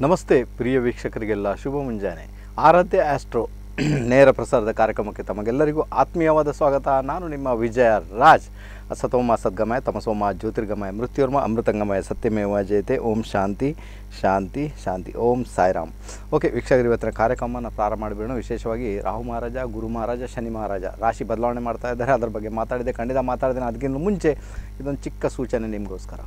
ನಮಸ್ತೆ ಪ್ರಿಯ ವೀಕ್ಷಕರಿಗೆಲ್ಲ ಶುಭ ಮುಂಜಾನೆ ಆರಾಧ್ಯ ಆಸ್ಟ್ರೋ ನೇರ ಪ್ರಸಾರದ ಕಾರ್ಯಕ್ರಮಕ್ಕೆ ತಮಗೆಲ್ಲರಿಗೂ ಆತ್ಮೀಯವಾದ ಸ್ವಾಗತ ನಾನು ನಿಮ್ಮ ವಿಜಯ ರಾಜ್ ಸತೋಮ ಸದ್ಗಮಯ ತಮಸೋಮ ಜ್ಯೋತಿರ್ಗಮಯ ಮೃತ್ಯುರ್ಮ ಅಮೃತಂಗಮಯ ಸತ್ಯಮೇವ ಜಯತೆ ಓಂ ಶಾಂತಿ ಶಾಂತಿ ಶಾಂತಿ ಓಂ ಸಾಯಿರಾಮ್ ಓಕೆ ವೀಕ್ಷಕರು ಇವತ್ತಿನ ಕಾರ್ಯಕ್ರಮನ ಪ್ರಾರಂಭ ಮಾಡಿಬಿಡೋಣ ವಿಶೇಷವಾಗಿ ರಾಹು ಮಹಾರಾಜ ಗುರು ಮಹಾರಾಜ ಶನಿ ಮಹಾರಾಜ ರಾಶಿ ಬದಲಾವಣೆ ಮಾಡ್ತಾ ಇದ್ದಾರೆ ಅದರ ಬಗ್ಗೆ ಮಾತಾಡಿದೆ ಖಂಡಿತ ಮಾತಾಡಿದ್ದೇನೆ ಅದಕ್ಕಿಂತ ಮುಂಚೆ ಇದೊಂದು ಚಿಕ್ಕ ಸೂಚನೆ ನಿಮಗೋಸ್ಕರ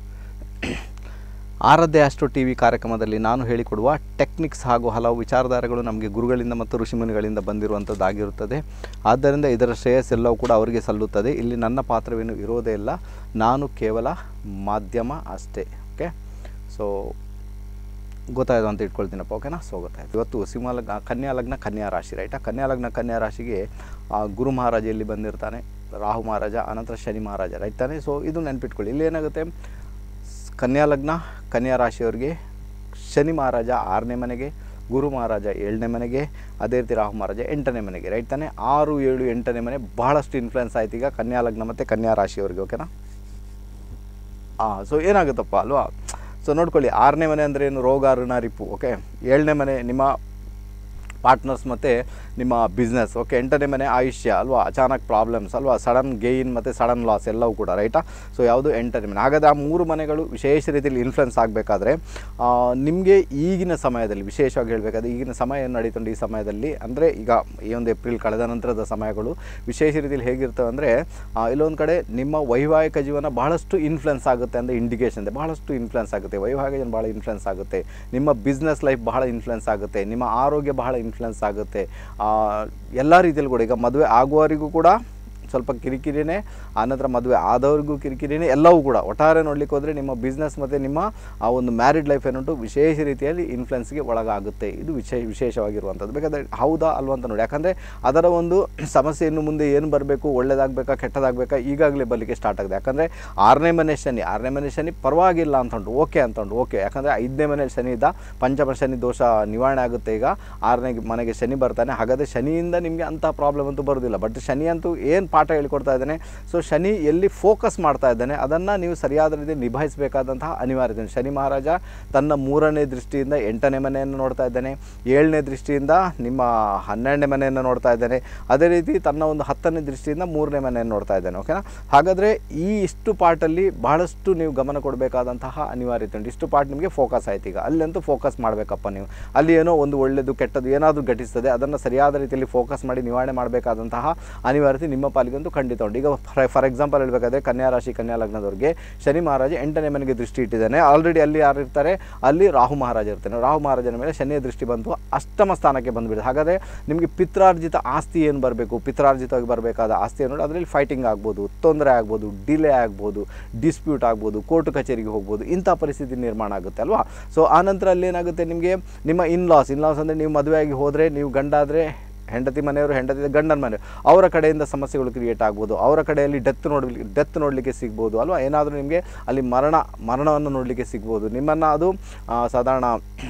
ಆರಾಧ್ಯ ಆಸ್ಟ್ರೋ ಟಿ ವಿ ಕಾರ್ಯಕ್ರಮದಲ್ಲಿ ನಾನು ಹೇಳಿಕೊಡುವ ಟೆಕ್ನಿಕ್ಸ್ ಹಾಗೂ ಹಲವು ವಿಚಾರಧಾರೆಗಳು ನಮಗೆ ಗುರುಗಳಿಂದ ಮತ್ತು ಋಷಿಮುನಿಗಳಿಂದ ಬಂದಿರುವಂಥದ್ದಾಗಿರುತ್ತದೆ ಆದ್ದರಿಂದ ಇದರ ಶ್ರೇಯಸ್ಸೆಲ್ಲವೂ ಕೂಡ ಅವರಿಗೆ ಸಲ್ಲುತ್ತದೆ ಇಲ್ಲಿ ನನ್ನ ಪಾತ್ರವೇನು ಇರೋದೇ ಇಲ್ಲ ನಾನು ಕೇವಲ ಮಾಧ್ಯಮ ಅಷ್ಟೇ ಓಕೆ ಸೊ ಗೊತ್ತಾಯ್ತು ಅಂತ ಇಟ್ಕೊಳ್ತೀನಪ್ಪ ಓಕೆನಾ ಸೊ ಗೊತ್ತಾಯ್ತು ಇವತ್ತು ಸಿಂಹ ಲಗ್ನ ಕನ್ಯಾ ಲಗ್ನ ಕನ್ಯಾ ರಾಶಿ ರೈಟಾ ಕನ್ಯಾ ಲಗ್ನ ಕನ್ಯಾ ರಾಶಿಗೆ ಆ, ಗುರು ಮಹಾರಾಜ ಇಲ್ಲಿ ಬಂದಿರ್ತಾನೆ ರಾಹು ಮಹಾರಾಜ ಅನಂತರ ಶನಿ ಮಹಾರಾಜ ರೈಟ್ ತಾನೆ ಸೊ ಇದು ನೆನ್ಪಿಟ್ಕೊಳ್ಳಿ ಇಲ್ಲಿ ಏನಾಗುತ್ತೆ ಸ್- ಕನ್ಯಾ ಲಗ್ನ ಕನ್ಯಾ ರಾಶಿಯವರಿಗೆ ಶನಿ ಮಹಾರಾಜ ಆರನೇ ಮನೆಗೆ ಗುರು ಮಹಾರಾಜ ಏಳನೇ ಮನೆಗೆ ಅದೇ ರೀತಿ ರಾಹು ಮಹಾರಾಜ ಎಂಟನೇ ಮನೆಗೆ ರೈಟ್ ತಾನೆ ಆರು ಏಳು ಎಂಟನೇ ಮನೆ ಬಹಳಷ್ಟು ಇನ್ಫ್ಲುಯೆನ್ಸ್ ಆಯ್ತು ಈಗ ಕನ್ಯಾ ಲಗ್ನ ಮತ್ತು ಕನ್ಯಾ ರಾಶಿಯವರಿಗೆ ಓಕೆನಾ ಹಾಂ ಸೊ ಏನಾಗುತ್ತಪ್ಪ ಅಲ್ವಾ ಸೊ ನೋಡ್ಕೊಳ್ಳಿ ಆರನೇ ಮನೆ ಅಂದರೆ ಏನು ರೋಗ ಋಣ ರಿಪು ಓಕೆ ಏಳನೇ ಮನೆ ನಿಮ್ಮ ಪಾರ್ಟ್ನರ್ಸ್ ಮತ್ತು ನಿಮ್ಮ ಬಿಸ್ನೆಸ್ ಓಕೆ ಎಂಟನೇ ಮನೆ ಆಯುಷ್ಯ ಅಲ್ವಾ ಅಚಾನಕ್ ಪ್ರಾಬ್ಲಮ್ಸ್ ಅಲ್ವಾ ಸಡನ್ ಗೇಯ್ನ್ ಮತ್ತು ಸಡನ್ ಲಾಸ್ ಎಲ್ಲವೂ ಕೂಡ ರೈಟಾ ಸೊ ಯಾವುದು ಎಂಟನೇ ಮನೆ ಹಾಗಾದರೆ ಆ ಮೂರು ಮನೆಗಳು ವಿಶೇಷ ರೀತಿಯಲ್ಲಿ ಇನ್ಫ್ಲುಯೆನ್ಸ್ ಆಗಬೇಕಾದ್ರೆ ನಿಮಗೆ ಈಗಿನ ಸಮಯದಲ್ಲಿ ವಿಶೇಷವಾಗಿ ಹೇಳಬೇಕಾದ್ರೆ ಈಗಿನ ಸಮಯ ಏನು ನಡೀತುಂಟು ಈ ಸಮಯದಲ್ಲಿ ಅಂದರೆ ಈಗ ಈ ಒಂದು ಏಪ್ರಿಲ್ ಕಳೆದ ನಂತರದ ಸಮಯಗಳು ವಿಶೇಷ ರೀತಿಯಲ್ಲಿ ಹೇಗಿರ್ತವೆ ಅಂದರೆ ಇಲ್ಲೊಂದು ಕಡೆ ನಿಮ್ಮ ವೈವಾಹಿಕ ಜೀವನ ಬಹಳಷ್ಟು ಇನ್ಫ್ಲುಯೆನ್ಸ್ ಆಗುತ್ತೆ ಅಂದರೆ ಇಂಡಿಕೇಶನ್ ಇದೆ ಬಹಳಷ್ಟು ಇನ್ಫ್ಲುಯೆನ್ಸ್ ಆಗುತ್ತೆ ವೈವಾಹಿಕ ಜೀವನ ಭಾಳ ಇನ್ಫ್ಲುಯೆನ್ಸ್ ಆಗುತ್ತೆ ನಿಮ್ಮ ಬಿಸ್ನೆಸ್ ಲೈಫ್ ಬಹಳ ಇನ್ಫ್ಲುಯೆನ್ಸ್ ಆಗುತ್ತೆ ನಿಮ್ಮ ಆರೋಗ್ಯ ಬಹಳ ಇನ್ಫ್ಲುಯೆನ್ಸ್ ಆಗುತ್ತೆ ಎಲ್ಲ ರೀತಿಯಲ್ಲಿ ಕೂಡ ಈಗ ಮದುವೆ ಆಗುವವರಿಗೂ ಕೂಡ ಸ್ವಲ್ಪ ಕಿರಿಕಿರಿನೇ ಆನಂತರ ಮದುವೆ ಆದವ್ರಿಗೂ ಕಿರಿಕಿರಿನೇ ಎಲ್ಲವೂ ಕೂಡ ಒಟ್ಟಾರೆ ನೋಡ್ಲಿಕ್ಕೆ ಹೋದರೆ ನಿಮ್ಮ ಬಿಸ್ನೆಸ್ ಮತ್ತು ನಿಮ್ಮ ಆ ಒಂದು ಮ್ಯಾರಿಡ್ ಲೈಫ್ ಏನುಂಟು ವಿಶೇಷ ರೀತಿಯಲ್ಲಿ ಇನ್ಫ್ಲುಯೆನ್ಸ್ಗೆ ಒಳಗಾಗುತ್ತೆ ಇದು ವಿಶೇಷ ವಿಶೇಷವಾಗಿರುವಂಥದ್ದು ಬೇಕಾದರೆ ಹೌದಾ ಅಲ್ವಾ ಅಂತ ನೋಡಿ ಯಾಕಂದರೆ ಅದರ ಒಂದು ಸಮಸ್ಯೆ ಇನ್ನು ಮುಂದೆ ಏನು ಬರಬೇಕು ಒಳ್ಳೇದಾಗಬೇಕಾ ಕೆಟ್ಟದಾಗಬೇಕಾ ಈಗಾಗಲೇ ಬರಲಿಕ್ಕೆ ಸ್ಟಾರ್ಟ್ ಆಗಿದೆ ಯಾಕಂದರೆ ಆರನೇ ಮನೆ ಶನಿ ಆರನೇ ಮನೆ ಶನಿ ಪರವಾಗಿಲ್ಲ ಅಂತ ಉಂಟು ಓಕೆ ಅಂತ ಉಂಟು ಓಕೆ ಯಾಕಂದರೆ ಐದನೇ ಮನೇಲಿ ಶನಿ ಇದ್ದ ಪಂಚಮ ಶನಿ ದೋಷ ನಿವಾರಣೆ ಆಗುತ್ತೆ ಈಗ ಆರನೇ ಮನೆಗೆ ಶನಿ ಬರ್ತಾನೆ ಹಾಗಾದರೆ ಶನಿಯಿಂದ ನಿಮಗೆ ಅಂಥ ಪ್ರಾಬ್ಲಮ್ ಅಂತೂ ಬರೋದಿಲ್ಲ ಬಟ್ ಶನಿ ಅಂತೂ ಏನು ಪಾಠ ಹೇಳ್ಕೊಡ್ತಾ ಇದ್ದಾನೆ ಸೊ ಶನಿ ಎಲ್ಲಿ ಫೋಕಸ್ ಮಾಡ್ತಾ ಇದ್ದಾನೆ ಅದನ್ನು ನೀವು ಸರಿಯಾದ ರೀತಿ ನಿಭಾಯಿಸಬೇಕಾದಂತಹ ಅನಿವಾರ್ಯತೆ ಇದೆ. ಶನಿ ಮಹಾರಾಜ ತನ್ನ ಮೂರನೇ ದೃಷ್ಟಿಯಿಂದ ಎಂಟನೇ ಮನೆಯನ್ನು ನೋಡ್ತಾ ಇದ್ದಾನೆ ಏಳನೇ ದೃಷ್ಟಿಯಿಂದ ನಿಮ್ಮ ಹನ್ನೆರಡನೇ ಮನೆಯನ್ನು ನೋಡ್ತಾ ಇದ್ದಾನೆ ಅದೇ ರೀತಿ ತನ್ನ ಒಂದು ಹತ್ತನೇ ದೃಷ್ಟಿಯಿಂದ ಮೂರನೇ ಮನೆಯನ್ನು ನೋಡ್ತಾ ಇದ್ದಾನೆ ಓಕೆನಾ ಹಾಗಾದರೆ ಈ ಇಷ್ಟು ಪಾರ್ಟಲ್ಲಿ ಬಹಳಷ್ಟು ನೀವು ಗಮನ ಕೊಡಬೇಕಾದಂತಹ ಅನಿವಾರ್ಯತೆ ಉಂಟು ಇಷ್ಟು ಪಾರ್ಟ್ ನಿಮಗೆ ಫೋಕಸ್ ಆಯ್ತು ಈಗ ಅಲ್ಲಂತೂ ಫೋಕಸ್ ಮಾಡಬೇಕಪ್ಪ ನೀವು ಅಲ್ಲಿ ಏನೋ ಒಂದು ಒಳ್ಳೆಯದು ಕೆಟ್ಟದ್ದು ಏನಾದರೂ ಘಟಿಸ್ತದೆ ಅದನ್ನು ಸರಿಯಾದ ರೀತಿಯಲ್ಲಿ ಫೋಕಸ್ ಮಾಡಿ ನಿವಾರಣೆ ಮಾಡಬೇಕಾದಂತಹ ಅನಿವಾರ್ಯತೆ ನಿಮ್ಮ ಪಾಲಿಗಂತೂ ಖಂಡಿತ ಉಂಟು ಈಗ ಫಾರ್ ಎಕ್ಸಾಂಪಲ್ ಹೇಳಬೇಕಾದ್ರೆ ಕನ್ಯಾ ರಾಶಿ ಕನ್ಯಾ ಲಗ್ನದವ್ರಿಗೆ ಶನಿ ಮಹಾರಾಜ ಎಂಟನೇ ಮನೆಗೆ ದೃಷ್ಟಿ ಇಟ್ಟಿದ್ದಾನೆ ಆಲ್ರೆಡಿ ಅಲ್ಲಿ ಯಾರು ಇರ್ತಾರೆ ಅಲ್ಲಿ ರಾಹು ಮಹಾರಾಜ ಇರ್ತಾನೆ ರಾಹು ಮಹಾರಾಜನ ಮೇಲೆ ಶನಿಯ ದೃಷ್ಟಿ ಬಂತು ಅಷ್ಟಮ ಸ್ಥಾನಕ್ಕೆ ಬಂದುಬಿಡುತ್ತೆ ಹಾಗಾದರೆ ನಿಮಗೆ ಪಿತ್ರಾರ್ಜಿತ ಆಸ್ತಿ ಏನು ಬರಬೇಕು ಪಿತ್ರಾರ್ಜಿತವಾಗಿ ಬರಬೇಕಾದ ಆಸ್ತಿ ಏನು ಅದರಲ್ಲಿ ಫೈಟಿಂಗ್ ಆಗ್ಬೋದು ತೊಂದರೆ ಆಗ್ಬೋದು ಡಿಲೇ ಆಗ್ಬೋದು ಡಿಸ್ಪ್ಯೂಟ್ ಆಗ್ಬೋದು ಕೋರ್ಟ್ ಕಚೇರಿಗೆ ಹೋಗ್ಬೋದು ಇಂಥ ಪರಿಸ್ಥಿತಿ ನಿರ್ಮಾಣ ಆಗುತ್ತೆ ಅಲ್ವಾ ಸೊ ಆನಂತರ ಅಲ್ಲಿ ಏನಾಗುತ್ತೆ ನಿಮಗೆ ನಿಮ್ಮ ಇನ್ಲಾಸ್ ಇನ್ಲಾಸ್ ಅಂದರೆ ನೀವು ಮದುವೆಯಾಗಿ ಹೋದರೆ ನೀವು ಗಂಡಾದರೆ ಹೆಂಡತಿ ಮನೆಯವರು ಹೆಂಡತಿ ಗಂಡನ ಮನೆಯವರು ಅವರ ಕಡೆಯಿಂದ ಸಮಸ್ಯೆಗಳು ಕ್ರಿಯೇಟ್ ಆಗ್ಬೋದು ಅವರ ಕಡೆಯಲ್ಲಿ ಡೆತ್ ನೋಡಲಿಕ್ಕೆ ಡೆತ್ ನೋಡಲಿಕ್ಕೆ ಸಿಗ್ಬೋದು ಅಲ್ವಾ ಏನಾದರೂ ನಿಮಗೆ ಅಲ್ಲಿ ಮರಣ ಮರಣವನ್ನು ನೋಡಲಿಕ್ಕೆ ಸಿಗ್ಬೋದು ನಿಮ್ಮನ್ನು ಅದು ಆ, ಸಾಧಾರಣ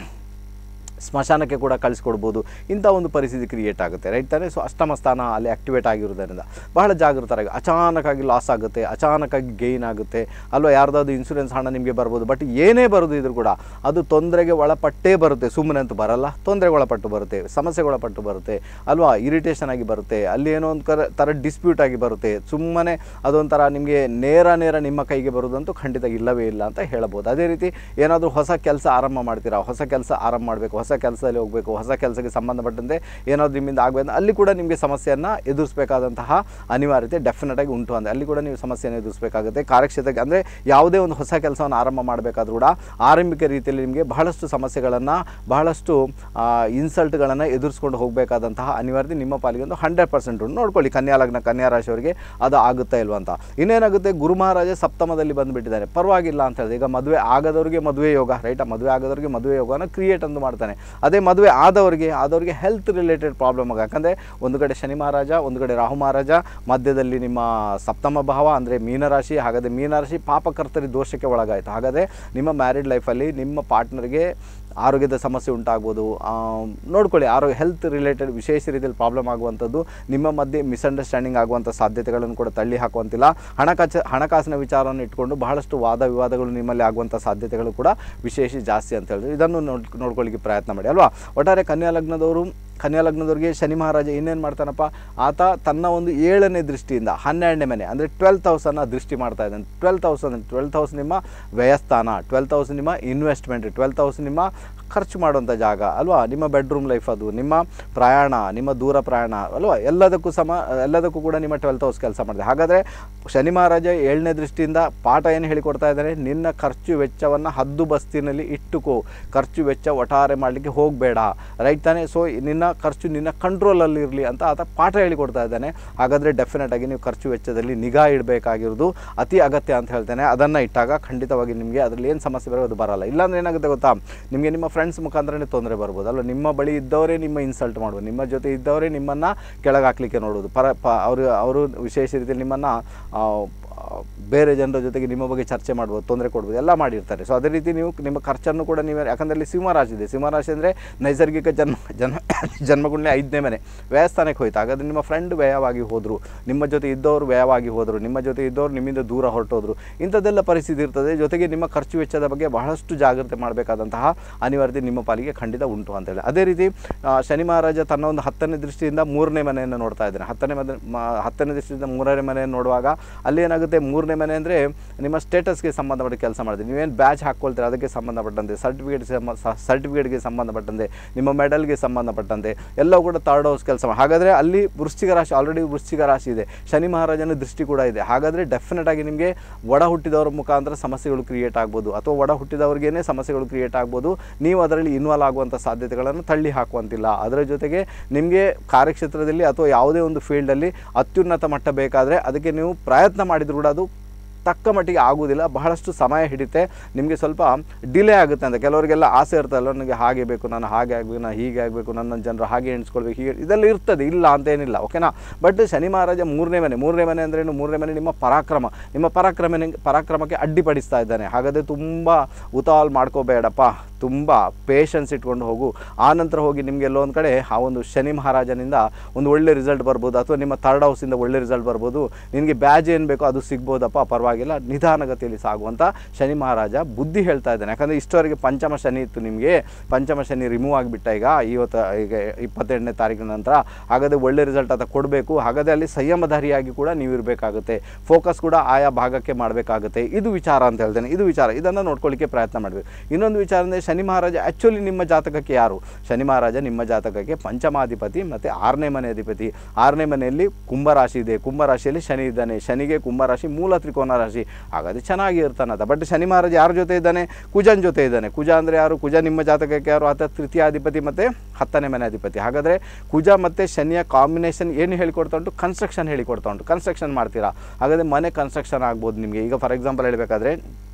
ಸ್ಮಶಾನಕ್ಕೆ ಕೂಡ ಕಳಿಸ್ಕೊಡ್ಬೋದು ಇಂಥ ಒಂದು ಪರಿಸ್ಥಿತಿ ಕ್ರಿಯೇಟ್ ಆಗುತ್ತೆ ರೈಟ್ ತಾನೇ ಸೊ ಅಷ್ಟಮ ಸ್ಥಾನ ಅಲ್ಲಿ ಆ್ಯಕ್ಟಿವೇಟ್ ಆಗಿರೋದ್ರಿಂದ ಬಹಳ ಜಾಗೃತರಾಗಿ ಅಚಾನಕ್ಕಾಗಿ ಲಾಸ್ ಆಗುತ್ತೆ ಅಚಾನಕ್ಕಾಗಿ ಗೇಯ್ನ್ ಆಗುತ್ತೆ ಅಲ್ವಾ ಯಾರ್ದಾದ್ರು ಇನ್ಶೂರೆನ್ಸ್ ಹಣ ನಿಮಗೆ ಬರ್ಬೋದು ಬಟ್ ಏನೇ ಬರೋದು ಇದ್ರೂ ಕೂಡ ಅದು ತೊಂದರೆಗೆ ಒಳಪಟ್ಟೇ ಬರುತ್ತೆ ಸುಮ್ಮನೆ ಅಂತೂ ಬರಲ್ಲ ತೊಂದರೆಗೆ ಒಳಪಟ್ಟು ಬರುತ್ತೆ ಸಮಸ್ಯೆಗೆ ಒಳಪಟ್ಟು ಬರುತ್ತೆ ಅಲ್ವಾ ಇರಿಟೇಷನ್ ಆಗಿ ಬರುತ್ತೆ ಅಲ್ಲಿ ಏನೋ ಒಂದು ಕರ ಥರ ಡಿಸ್ಪ್ಯೂಟ್ ಆಗಿ ಬರುತ್ತೆ ಸುಮ್ಮನೆ ಅದೊಂಥರ ನಿಮಗೆ ನೇರ ನೇರ ನಿಮ್ಮ ಕೈಗೆ ಬರೋದಂತೂ ಖಂಡಿತ ಇಲ್ಲವೇ ಇಲ್ಲ ಅಂತ ಹೇಳ್ಬೋದು ಅದೇ ರೀತಿ ಏನಾದರೂ ಹೊಸ ಕೆಲಸ ಆರಂಭ ಮಾಡ್ತೀರಾ ಹೊಸ ಕೆಲಸ ಆರಂಭ ಮಾಡಬೇಕು ಹೊಸ ಕೆಲಸದಲ್ಲಿ ಹೋಗಬೇಕು ಹೊಸ ಕೆಲಸಕ್ಕೆ ಸಂಬಂಧಪಟ್ಟಂತೆ ಏನಾದರೂ ನಿಮ್ಮಿಂದ ಆಗಬೇಕು ಅಲ್ಲಿ ಕೂಡ ನಿಮಗೆ ಸಮಸ್ಯೆಯನ್ನು ಎದುರಿಸಬೇಕಾದಂತಹ ಅನಿವಾರ್ಯತೆ ಡೆಫಿನೆಟ್ ಆಗಿ ಉಂಟು ಅಂದರೆ ಅಲ್ಲಿ ಕೂಡ ನೀವು ಸಮಸ್ಯೆಯನ್ನು ಎದುರಿಸಬೇಕಾಗುತ್ತೆ ಕಾರ್ಯಕ್ಷೇತ್ರಕ್ಕೆ ಅಂದರೆ ಯಾವುದೇ ಒಂದು ಹೊಸ ಕೆಲಸವನ್ನು ಆರಂಭ ಮಾಡಬೇಕಾದ್ರೂ ಕೂಡ ಆರಂಭಿಕ ರೀತಿಯಲ್ಲಿ ನಿಮಗೆ ಬಹಳಷ್ಟು ಸಮಸ್ಯೆಗಳನ್ನು ಬಹಳಷ್ಟು ಇನ್ಸಲ್ಟ್ಗಳನ್ನು ಎದುರಿಸ್ಕೊಂಡು ಹೋಗಬೇಕಾದಂತಹ ಅನಿವಾರ್ಯತೆ ನಿಮ್ಮ ಪಾಲಿಗೆ ಒಂದು ಹಂಡ್ರೆಡ್ ಪರ್ಸೆಂಟ್ ಉಂಟು ನೋಡ್ಕೊಳ್ಳಿ ಕನ್ಯಾ ಲಗ್ನ ಕನ್ಯಾ ರಾಶಿಯವರಿಗೆ ಅದು ಆಗುತ್ತಾ ಇಲ್ವಾ ಅಂತ ಇನ್ನೇನಾಗುತ್ತೆ ಗುರು ಮಹಾರಾಜ ಸಪ್ತಮದಲ್ಲಿ ಬಂದುಬಿಟ್ಟಿದ್ದಾನೆ ಪರವಾಗಿಲ್ಲ ಅಂತ ಹೇಳಿದೆ ಈಗ ಮದುವೆ ಆಗದವರಿಗೆ ಮದುವೆ ಯೋಗ ರೈಟ್ ಮದುವೆ ಆಗದವರಿಗೆ ಮದುವೆ ಯೋಗನ ಕ್ರಿಯೇಟ್ ಅಂತ ಮಾಡ್ತಾನೆ ಅದೇ ಮದುವೆ ಆದವರಿಗೆ ಆದವರಿಗೆ ಹೆಲ್ತ್ ರಿಲೇಟೆಡ್ ಪ್ರಾಬ್ಲಮ್ ಆಗ ಯಾಕಂದರೆ ಒಂದು ಕಡೆ ಶನಿ ಮಹಾರಾಜ ಒಂದು ಕಡೆ ರಾಹು ಮಹಾರಾಜ ಮಧ್ಯದಲ್ಲಿ ನಿಮ್ಮ ಸಪ್ತಮ ಭಾವ ಅಂದರೆ ಮೀನರಾಶಿ ಹಾಗಾದರೆ ಮೀನರಾಶಿ ಪಾಪಕರ್ತರಿ ದೋಷಕ್ಕೆ ಒಳಗಾಯಿತು ಹಾಗಾದರೆ ನಿಮ್ಮ ಮ್ಯಾರಿಡ್ ಲೈಫಲ್ಲಿ ನಿಮ್ಮ ಪಾರ್ಟ್ನರ್ಗೆ ಆರೋಗ್ಯದ ಸಮಸ್ಯೆ ಉಂಟಾಗ್ಬೋದು ಆ, ನೋಡ್ಕೊಳ್ಳಿ ಆರೋಗ್ಯ ಹೆಲ್ತ್ ರಿಲೇಟೆಡ್ ವಿಶೇಷ ರೀತಿಯಲ್ಲಿ ಪ್ರಾಬ್ಲಮ್ ಆಗುವಂಥದ್ದು ನಿಮ್ಮ ಮಧ್ಯೆ ಮಿಸ್ಅಂಡರ್ಸ್ಟ್ಯಾಂಡಿಂಗ್ ಆಗುವಂಥ ಸಾಧ್ಯತೆಗಳನ್ನು ಕೂಡ ತಳ್ಳಿ ಹಾಕುವಂತಿಲ್ಲ ಹಣಕಾಸು ಹಣಕಾಸಿನ ವಿಚಾರವನ್ನು ಇಟ್ಕೊಂಡು ಬಹಳಷ್ಟು ವಾದ ವಿವಾದಗಳು ನಿಮ್ಮಲ್ಲಿ ಆಗುವಂಥ ಸಾಧ್ಯತೆಗಳು ಕೂಡ ವಿಶೇಷ ಜಾಸ್ತಿ ಅಂತ ಹೇಳಿದ್ರೆ ಇದನ್ನು ನೋಡ್ ನೋಡ್ಕೊಳ್ಳಿಕ್ಕೆ ಪ್ರಯತ್ನ ಮಾಡಿ ಅಲ್ವಾ ಒಟ್ಟಾರೆ ಕನ್ಯಾ ಲಗ್ನದವರು ಕನ್ಯಾ ಲಗ್ನದವ್ರಿಗೆ ಶನಿ ಮಹಾರಾಜ ಇನ್ನೇನು ಮಾಡ್ತಾನಪ್ಪ ಆತ ತನ್ನ ಒಂದು ಏಳನೇ ದೃಷ್ಟಿಯಿಂದ ಹನ್ನೆರಡನೇ ಮನೆ ಅಂದರೆ ಟ್ವೆಲ್ತ್ ಹೌಸನ್ನು ದೃಷ್ಟಿ ಮಾಡ್ತಾ ಇದ್ದಾನೆ ಟ್ವೆಲ್ತ್ ಹೌಸ್ ಅಂದರೆ ಟ್ವೆಲ್ತ್ ಹೌಸ್ ನಿಮ್ಮ ವ್ಯಯಸ್ಥಾನ ಟ್ವೆಲ್ತ್ ಹೌಸ್ ನಿಮ್ಮ ಇನ್ವೆಸ್ಟ್ಮೆಂಟ್ ಟ್ವೆಲ್ತ್ ಹೌಸ್ ನಿಮ್ಮ ಖರ್ಚು ಮಾಡುವಂಥ ಜಾಗ ಅಲ್ವಾ ನಿಮ್ಮ ಬೆಡ್ರೂಮ್ ಲೈಫ್ ಅದು ನಿಮ್ಮ ಪ್ರಯಾಣ ನಿಮ್ಮ ದೂರ ಪ್ರಯಾಣ ಅಲ್ವಾ ಎಲ್ಲದಕ್ಕೂ ಸಮ ಎಲ್ಲದಕ್ಕೂ ಕೂಡ ನಿಮ್ಮ ಟ್ವೆಲ್ತ್ ಹೌಸ್ ಕೆಲಸ ಮಾಡಿದೆ ಹಾಗಾದರೆ ಶನಿ ಮಹಾರಾಜ ಏಳನೇ ದೃಷ್ಟಿಯಿಂದ ಪಾಠ ಏನು ಹೇಳಿಕೊಡ್ತಾ ಇದ್ದಾರೆ ನಿನ್ನ ಖರ್ಚು ವೆಚ್ಚವನ್ನು ಹದ್ದು ಬಸ್ತಿನಲ್ಲಿ ಇಟ್ಟುಕೋ ಖರ್ಚು ವೆಚ್ಚ ಒಟ್ಟಾರೆ ಮಾಡಲಿಕ್ಕೆ ಹೋಗಬೇಡ ರೈಟ್ ತಾನೇ ಸೊ ನಿನ್ನ ಖರ್ಚು ನಿನ್ನ ಕಂಟ್ರೋಲಲ್ಲಿ ಇರಲಿ ಅಂತ ಆತ ಪಾಠ ಹೇಳಿಕೊಡ್ತಾ ಇದ್ದಾನೆ ಹಾಗಾದರೆ ಡೆಫಿನೆಟ್ ಆಗಿ ನೀವು ಖರ್ಚು ವೆಚ್ಚದಲ್ಲಿ ನಿಗಾ ಇಡಬೇಕಾಗಿರೋದು ಅತಿ ಅಗತ್ಯ ಅಂತ ಹೇಳ್ತೇನೆ ಅದನ್ನು ಇಟ್ಟಾಗ ಖಂಡಿತವಾಗಿ ನಿಮಗೆ ಅದರಲ್ಲಿ ಏನು ಸಮಸ್ಯೆ ಬರೋದು ಬರಲ್ಲ ಇಲ್ಲಾಂದ್ರೆ ಏನಾಗುತ್ತೆ ಗೊತ್ತಾ ನಿಮಗೆ ನಿಮ್ಮ ಫ್ರೆಂಡ್ಸ್ ಮುಖಾಂತರನೇ ತೊಂದರೆ ಬರ್ಬೋದು ಅಲ್ಲ ನಿಮ್ಮ ಬಳಿ ಇದ್ದವರೇ ನಿಮ್ಮ ಇನ್ಸಲ್ಟ್ ಮಾಡ್ಬೋದು ನಿಮ್ಮ ಜೊತೆ ಇದ್ದವರೇ ನಿಮ್ಮನ್ನು ಕೆಳಗೆ ಹಾಕ್ಲಿಕ್ಕೆ ನೋಡೋದು ಪರ ಪ ಅವರು ಅವರು ವಿಶೇಷ ರೀತಿಯಲ್ಲಿ ನಿಮ್ಮನ್ನು ಬೇರೆ ಜನರ ಜೊತೆಗೆ ನಿಮ್ಮ ಬಗ್ಗೆ ಚರ್ಚೆ ಮಾಡ್ಬೋದು ತೊಂದರೆ ಕೊಡ್ಬೋದು ಎಲ್ಲ ಮಾಡಿರ್ತಾರೆ ಸೊ ಅದೇ ರೀತಿ ನೀವು ನಿಮ್ಮ ಖರ್ಚನ್ನು ಕೂಡ ನೀವು ಯಾಕಂದರೆ ಇಲ್ಲಿ ಸಿಂಹರಾಶಿ ಇದೆ ಸಿಂಹರಾಶಿ ಅಂದರೆ ನೈಸರ್ಗಿಕ ಜನ್ಮ ಜನ್ಮ ಜನ್ಮಗುಂಡ್ಲೆ ಐದನೇ ಮನೆ ವ್ಯಯಸ್ಥಾನಕ್ಕೆ ಹೋಯ್ತು ಹಾಗಾದರೆ ನಿಮ್ಮ ಫ್ರೆಂಡ್ ವ್ಯಯವಾಗಿ ಹೋದರು ನಿಮ್ಮ ಜೊತೆ ಇದ್ದವರು ವ್ಯಯವಾಗಿ ಹೋದರು ನಿಮ್ಮ ಜೊತೆ ಇದ್ದವರು ನಿಮ್ಮಿಂದ ದೂರ ಹೊರಟೋದ್ರು ಇಂಥದ್ದೆಲ್ಲ ಪರಿಸ್ಥಿತಿ ಇರ್ತದೆ ಜೊತೆಗೆ ನಿಮ್ಮ ಖರ್ಚು ವೆಚ್ಚದ ಬಗ್ಗೆ ಬಹಳಷ್ಟು ಜಾಗ್ರತೆ ಮಾಡಬೇಕಾದಂತಹ ಅನಿವಾರ್ಯತೆ ನಿಮ್ಮ ಪಾಲಿಗೆ ಖಂಡಿತ ಉಂಟು ಅಂತೇಳಿ ಅದೇ ರೀತಿ ಆ, ಶನಿ ಮಹಾರಾಜ ತನ್ನ ಒಂದು ಹತ್ತನೇ ದೃಷ್ಟಿಯಿಂದ ಮೂರನೇ ಮನೆಯನ್ನು ನೋಡ್ತಾ ಇದ್ದಾನೆ ಹತ್ತನೇ ಮನೆ ಮ- ಹತ್ತನೇ ದೃಷ್ಟಿಯಿಂದ ಮೂರನೇ ಮನೆಯನ್ನು ನೋಡುವಾಗ ಅಲ್ಲಿ ಏನಾಗುತ್ತೆ ಮೂರನೇ ಮನೆ ಅಂದರೆ ನಿಮ್ಮ ಸ್ಟೇಟಸ್ಗೆ ಸಂಬಂಧಪಟ್ಟ ಕೆಲಸ ಮಾಡಿದೆ ನೀವೇನು ಬ್ಯಾಚ್ ಹಾಕ್ಕೊಳ್ತೀರ ಅದಕ್ಕೆ ಸಂಬಂಧಪಟ್ಟಂತೆ ಸರ್ಟಿಫಿಕೇಟ್ ಸರ್ಟಿಫಿಕೇಟ್ಗೆ ಸಂಬಂಧಪಟ್ಟಂತೆ ನಿಮ್ಮ ಮೆಡಲ್ಗೆ ಸಂಬಂಧಪಟ್ಟಂತೆ ಎಲ್ಲವೂ ಕೂಡ ಥರ್ಡ್ ಹೌಸ್ ಕೆಲಸ ಮಾಡಿ ಹಾಗಾದರೆ ಅಲ್ಲಿ ವೃಶ್ಚಿಕ ರಾಶಿ ಆಲ್ರೆಡಿ ವೃಶ್ಚಿಕ ರಾಶಿ ಇದೆ ಶನಿ ಮಹಾರಾಜನ ದೃಷ್ಟಿ ಕೂಡ ಇದೆ ಹಾಗಾದರೆ ಡೆಫಿನೆಟ್ ಆಗಿ ನಿಮಗೆ ಒಡ ಹುಟ್ಟಿದವರ ಮುಖಾಂತರ ಸಮಸ್ಯೆಗಳು ಕ್ರಿಯೇಟ್ ಆಗ್ಬೋದು ಅಥವಾ ಒಡ ಹುಟ್ಟಿದವ್ರಿಗೇನೆ ಸಮಸ್ಯೆಗಳು ಕ್ರಿಯೇಟ್ ಆಗ್ಬೋದು ನೀವು ಅದರಲ್ಲಿ ಇನ್ವಾಲ್ವ್ ಆಗುವಂಥ ಸಾಧ್ಯತೆಗಳನ್ನು ತಳ್ಳಿ ಹಾಕುವಂತಿಲ್ಲ ಅದರ ಜೊತೆಗೆ ನಿಮಗೆ ಕಾರ್ಯಕ್ಷೇತ್ರದಲ್ಲಿ ಅಥವಾ ಯಾವುದೇ ಒಂದು ಫೀಲ್ಡಲ್ಲಿ ಅತ್ಯುನ್ನತ ಮಟ್ಟ ಬೇಕಾದರೆ ಅದಕ್ಕೆ ನೀವು ಪ್ರಯತ್ನ ಮಾಡಿದ್ರು ಕೂಡ ಅದು ತಕ್ಕ ಮಟ್ಟಿಗೆ ಆಗುವುದಿಲ್ಲ ಬಹಳಷ್ಟು ಸಮಯ ಹಿಡಿತೆ ನಿಮಗೆ ಸ್ವಲ್ಪ ಡಿಲೇ ಆಗುತ್ತೆ ಅಂತ ಕೆಲವರಿಗೆಲ್ಲ ಆಸೆ ಇರ್ತಲ್ಲ ನನಗೆ ಹಾಗೆ ಬೇಕು ನಾನು ಹಾಗೆ ಆಗಬೇಕು ನಾನು ಹೀಗೆ ಆಗಬೇಕು ನನ್ನ ಜನರು ಹಾಗೆ ಎಣಿಸ್ಕೊಳ್ಬೇಕು ಹೀಗೆ ಇದೆಲ್ಲ ಇರ್ತದೆ ಇಲ್ಲ ಅಂತೇನಿಲ್ಲ ಓಕೆನಾ ಬಟ್ ಶನಿ ಮಹಾರಾಜ ಮೂರನೇ ಮನೆ ಮೂರನೇ ಮನೆ ಅಂದ್ರೇನು ಮೂರನೇ ಮನೆ ನಿಮ್ಮ ಪರಾಕ್ರಮ ನಿಮ್ಮ ಪರಾಕ್ರಮ ಪರಾಕ್ರಮಕ್ಕೆ ಅಡ್ಡಿಪಡಿಸ್ತಾ ಇದ್ದಾನೆ ಹಾಗಾದರೆ ತುಂಬ ಉತಾಲ್ ಮಾಡ್ಕೋಬೇಡಪ್ಪ ತುಂಬ ಪೇಷನ್ಸ್ ಇಟ್ಕೊಂಡು ಹೋಗು ಆ ನಂತರ ಹೋಗಿ ನಿಮಗೆ ಎಲ್ಲೋ ಒಂದು ಕಡೆ ಆ ಒಂದು ಶನಿ ಮಹಾರಾಜನಿಂದ ಒಂದು ಒಳ್ಳೆ ರಿಸಲ್ಟ್ ಬರ್ಬೋದು ಅಥವಾ ನಿಮ್ಮ ಥರ್ಡ್ ಹೌಸಿಂದ ಒಳ್ಳೆ ರಿಸಲ್ಟ್ ಬರ್ಬೋದು ನಿನಗೆ ಬ್ಯಾಜ್ ಏನು ಬೇಕೋ ಅದು ಸಿಗ್ಬೋದಪ್ಪ ಪರವಾಗಿಲ್ಲ ನಿಧಾನಗತಿಯಲ್ಲಿ ಸಾಗುವಂಥ ಶನಿ ಮಹಾರಾಜ ಬುದ್ಧಿ ಹೇಳ್ತಾ ಇದ್ದಾನೆ ಯಾಕಂದರೆ ಇಷ್ಟವರೆಗೆ ಪಂಚಮ ಶನಿ ಇತ್ತು ನಿಮಗೆ ಪಂಚಮ ಶನಿ ರಿಮೂವ್ ಆಗಿಬಿಟ್ಟ ಈಗ ಇವತ್ತು ಈಗ ಇಪ್ಪತ್ತೆಂಟನೇ ತಾರೀಕಿನ ನಂತರ ಹಾಗಾದರೆ ಒಳ್ಳೆ ರಿಸಲ್ಟ್ ಅಂತ ಕೊಡಬೇಕು ಹಾಗಾದರೆ ಅಲ್ಲಿ ಸಂಯಮಧಾರಿಯಾಗಿ ಕೂಡ ನೀವು ಇರಬೇಕಾಗುತ್ತೆ ಫೋಕಸ್ ಕೂಡ ಆಯಾ ಭಾಗಕ್ಕೆ ಮಾಡಬೇಕಾಗುತ್ತೆ ಇದು ವಿಚಾರ ಅಂತ ಹೇಳ್ತೇನೆ ಇದು ವಿಚಾರ ಇದನ್ನು ನೋಡ್ಕೊಳ್ಳಿಕ್ಕೆ ಪ್ರಯತ್ನ ಮಾಡಬೇಕು ಇನ್ನೊಂದು ವಿಚಾರ ಅಂದರೆ ಶನಿ ಮಹಾರಾಜ ಆ್ಯಕ್ಚುಲಿ ನಿಮ್ಮ ಜಾತಕಕ್ಕೆ ಯಾರು ಶನಿ ಮಹಾರಾಜ ನಿಮ್ಮ ಜಾತಕಕ್ಕೆ ಪಂಚಮಾಧಿಪತಿ ಮತ್ತು ಆರನೇ ಮನೆ ಅಧಿಪತಿ ಆರನೇ ಮನೆಯಲ್ಲಿ ಕುಂಭರಾಶಿ ಇದೆ ಕುಂಭರಾಶಿಯಲ್ಲಿ ಶನಿ ಇದ್ದಾನೆ ಶನಿಗೆ ಕುಂಭರಾಶಿ ಮೂಲ ತ್ರಿಕೋನ ರಾಶಿ ಹಾಗಾದರೆ ಚೆನ್ನಾಗಿ ಇರ್ತಾನದ ಬಟ್ ಶನಿ ಮಹಾರಾಜ ಯಾರ ಜೊತೆ ಇದ್ದಾನೆ ಕುಜನ್ ಜೊತೆ ಇದ್ದಾನೆ ಕುಜ ಅಂದರೆ ಯಾರು ಕುಜ ನಿಮ್ಮ ಜಾತಕಕ್ಕೆ ಯಾರು ಆತ ತೃತೀಯಾಧಿಪತಿ ಮತ್ತು ಹತ್ತನೇ ಮನೆ ಅಧಿಪತಿ ಹಾಗಾದರೆ ಕುಜ ಮತ್ತು ಶನಿಯ ಕಾಂಬಿನೇಷನ್ ಏನು ಹೇಳಿಕೊಡ್ತಾ ಉಂಟು ಕನ್ಸ್ಟ್ರಕ್ಷನ್ ಹೇಳಿಕೊಡ್ತಾ ಉಂಟು ಕನ್ಸ್ಟ್ರಕ್ಷನ್ ಮಾಡ್ತೀರಾ ಹಾಗಾದರೆ ಮನೆ ಕನ್ಸ್ಟ್ರಕ್ಷನ್ ಆಗ್ಬೋದು ನಿಮಗೆ ಈಗ ಫಾರ್ ಎಕ್ಸಾಂಪಲ್ ಹೇಳಬೇಕಾದ್ರೆ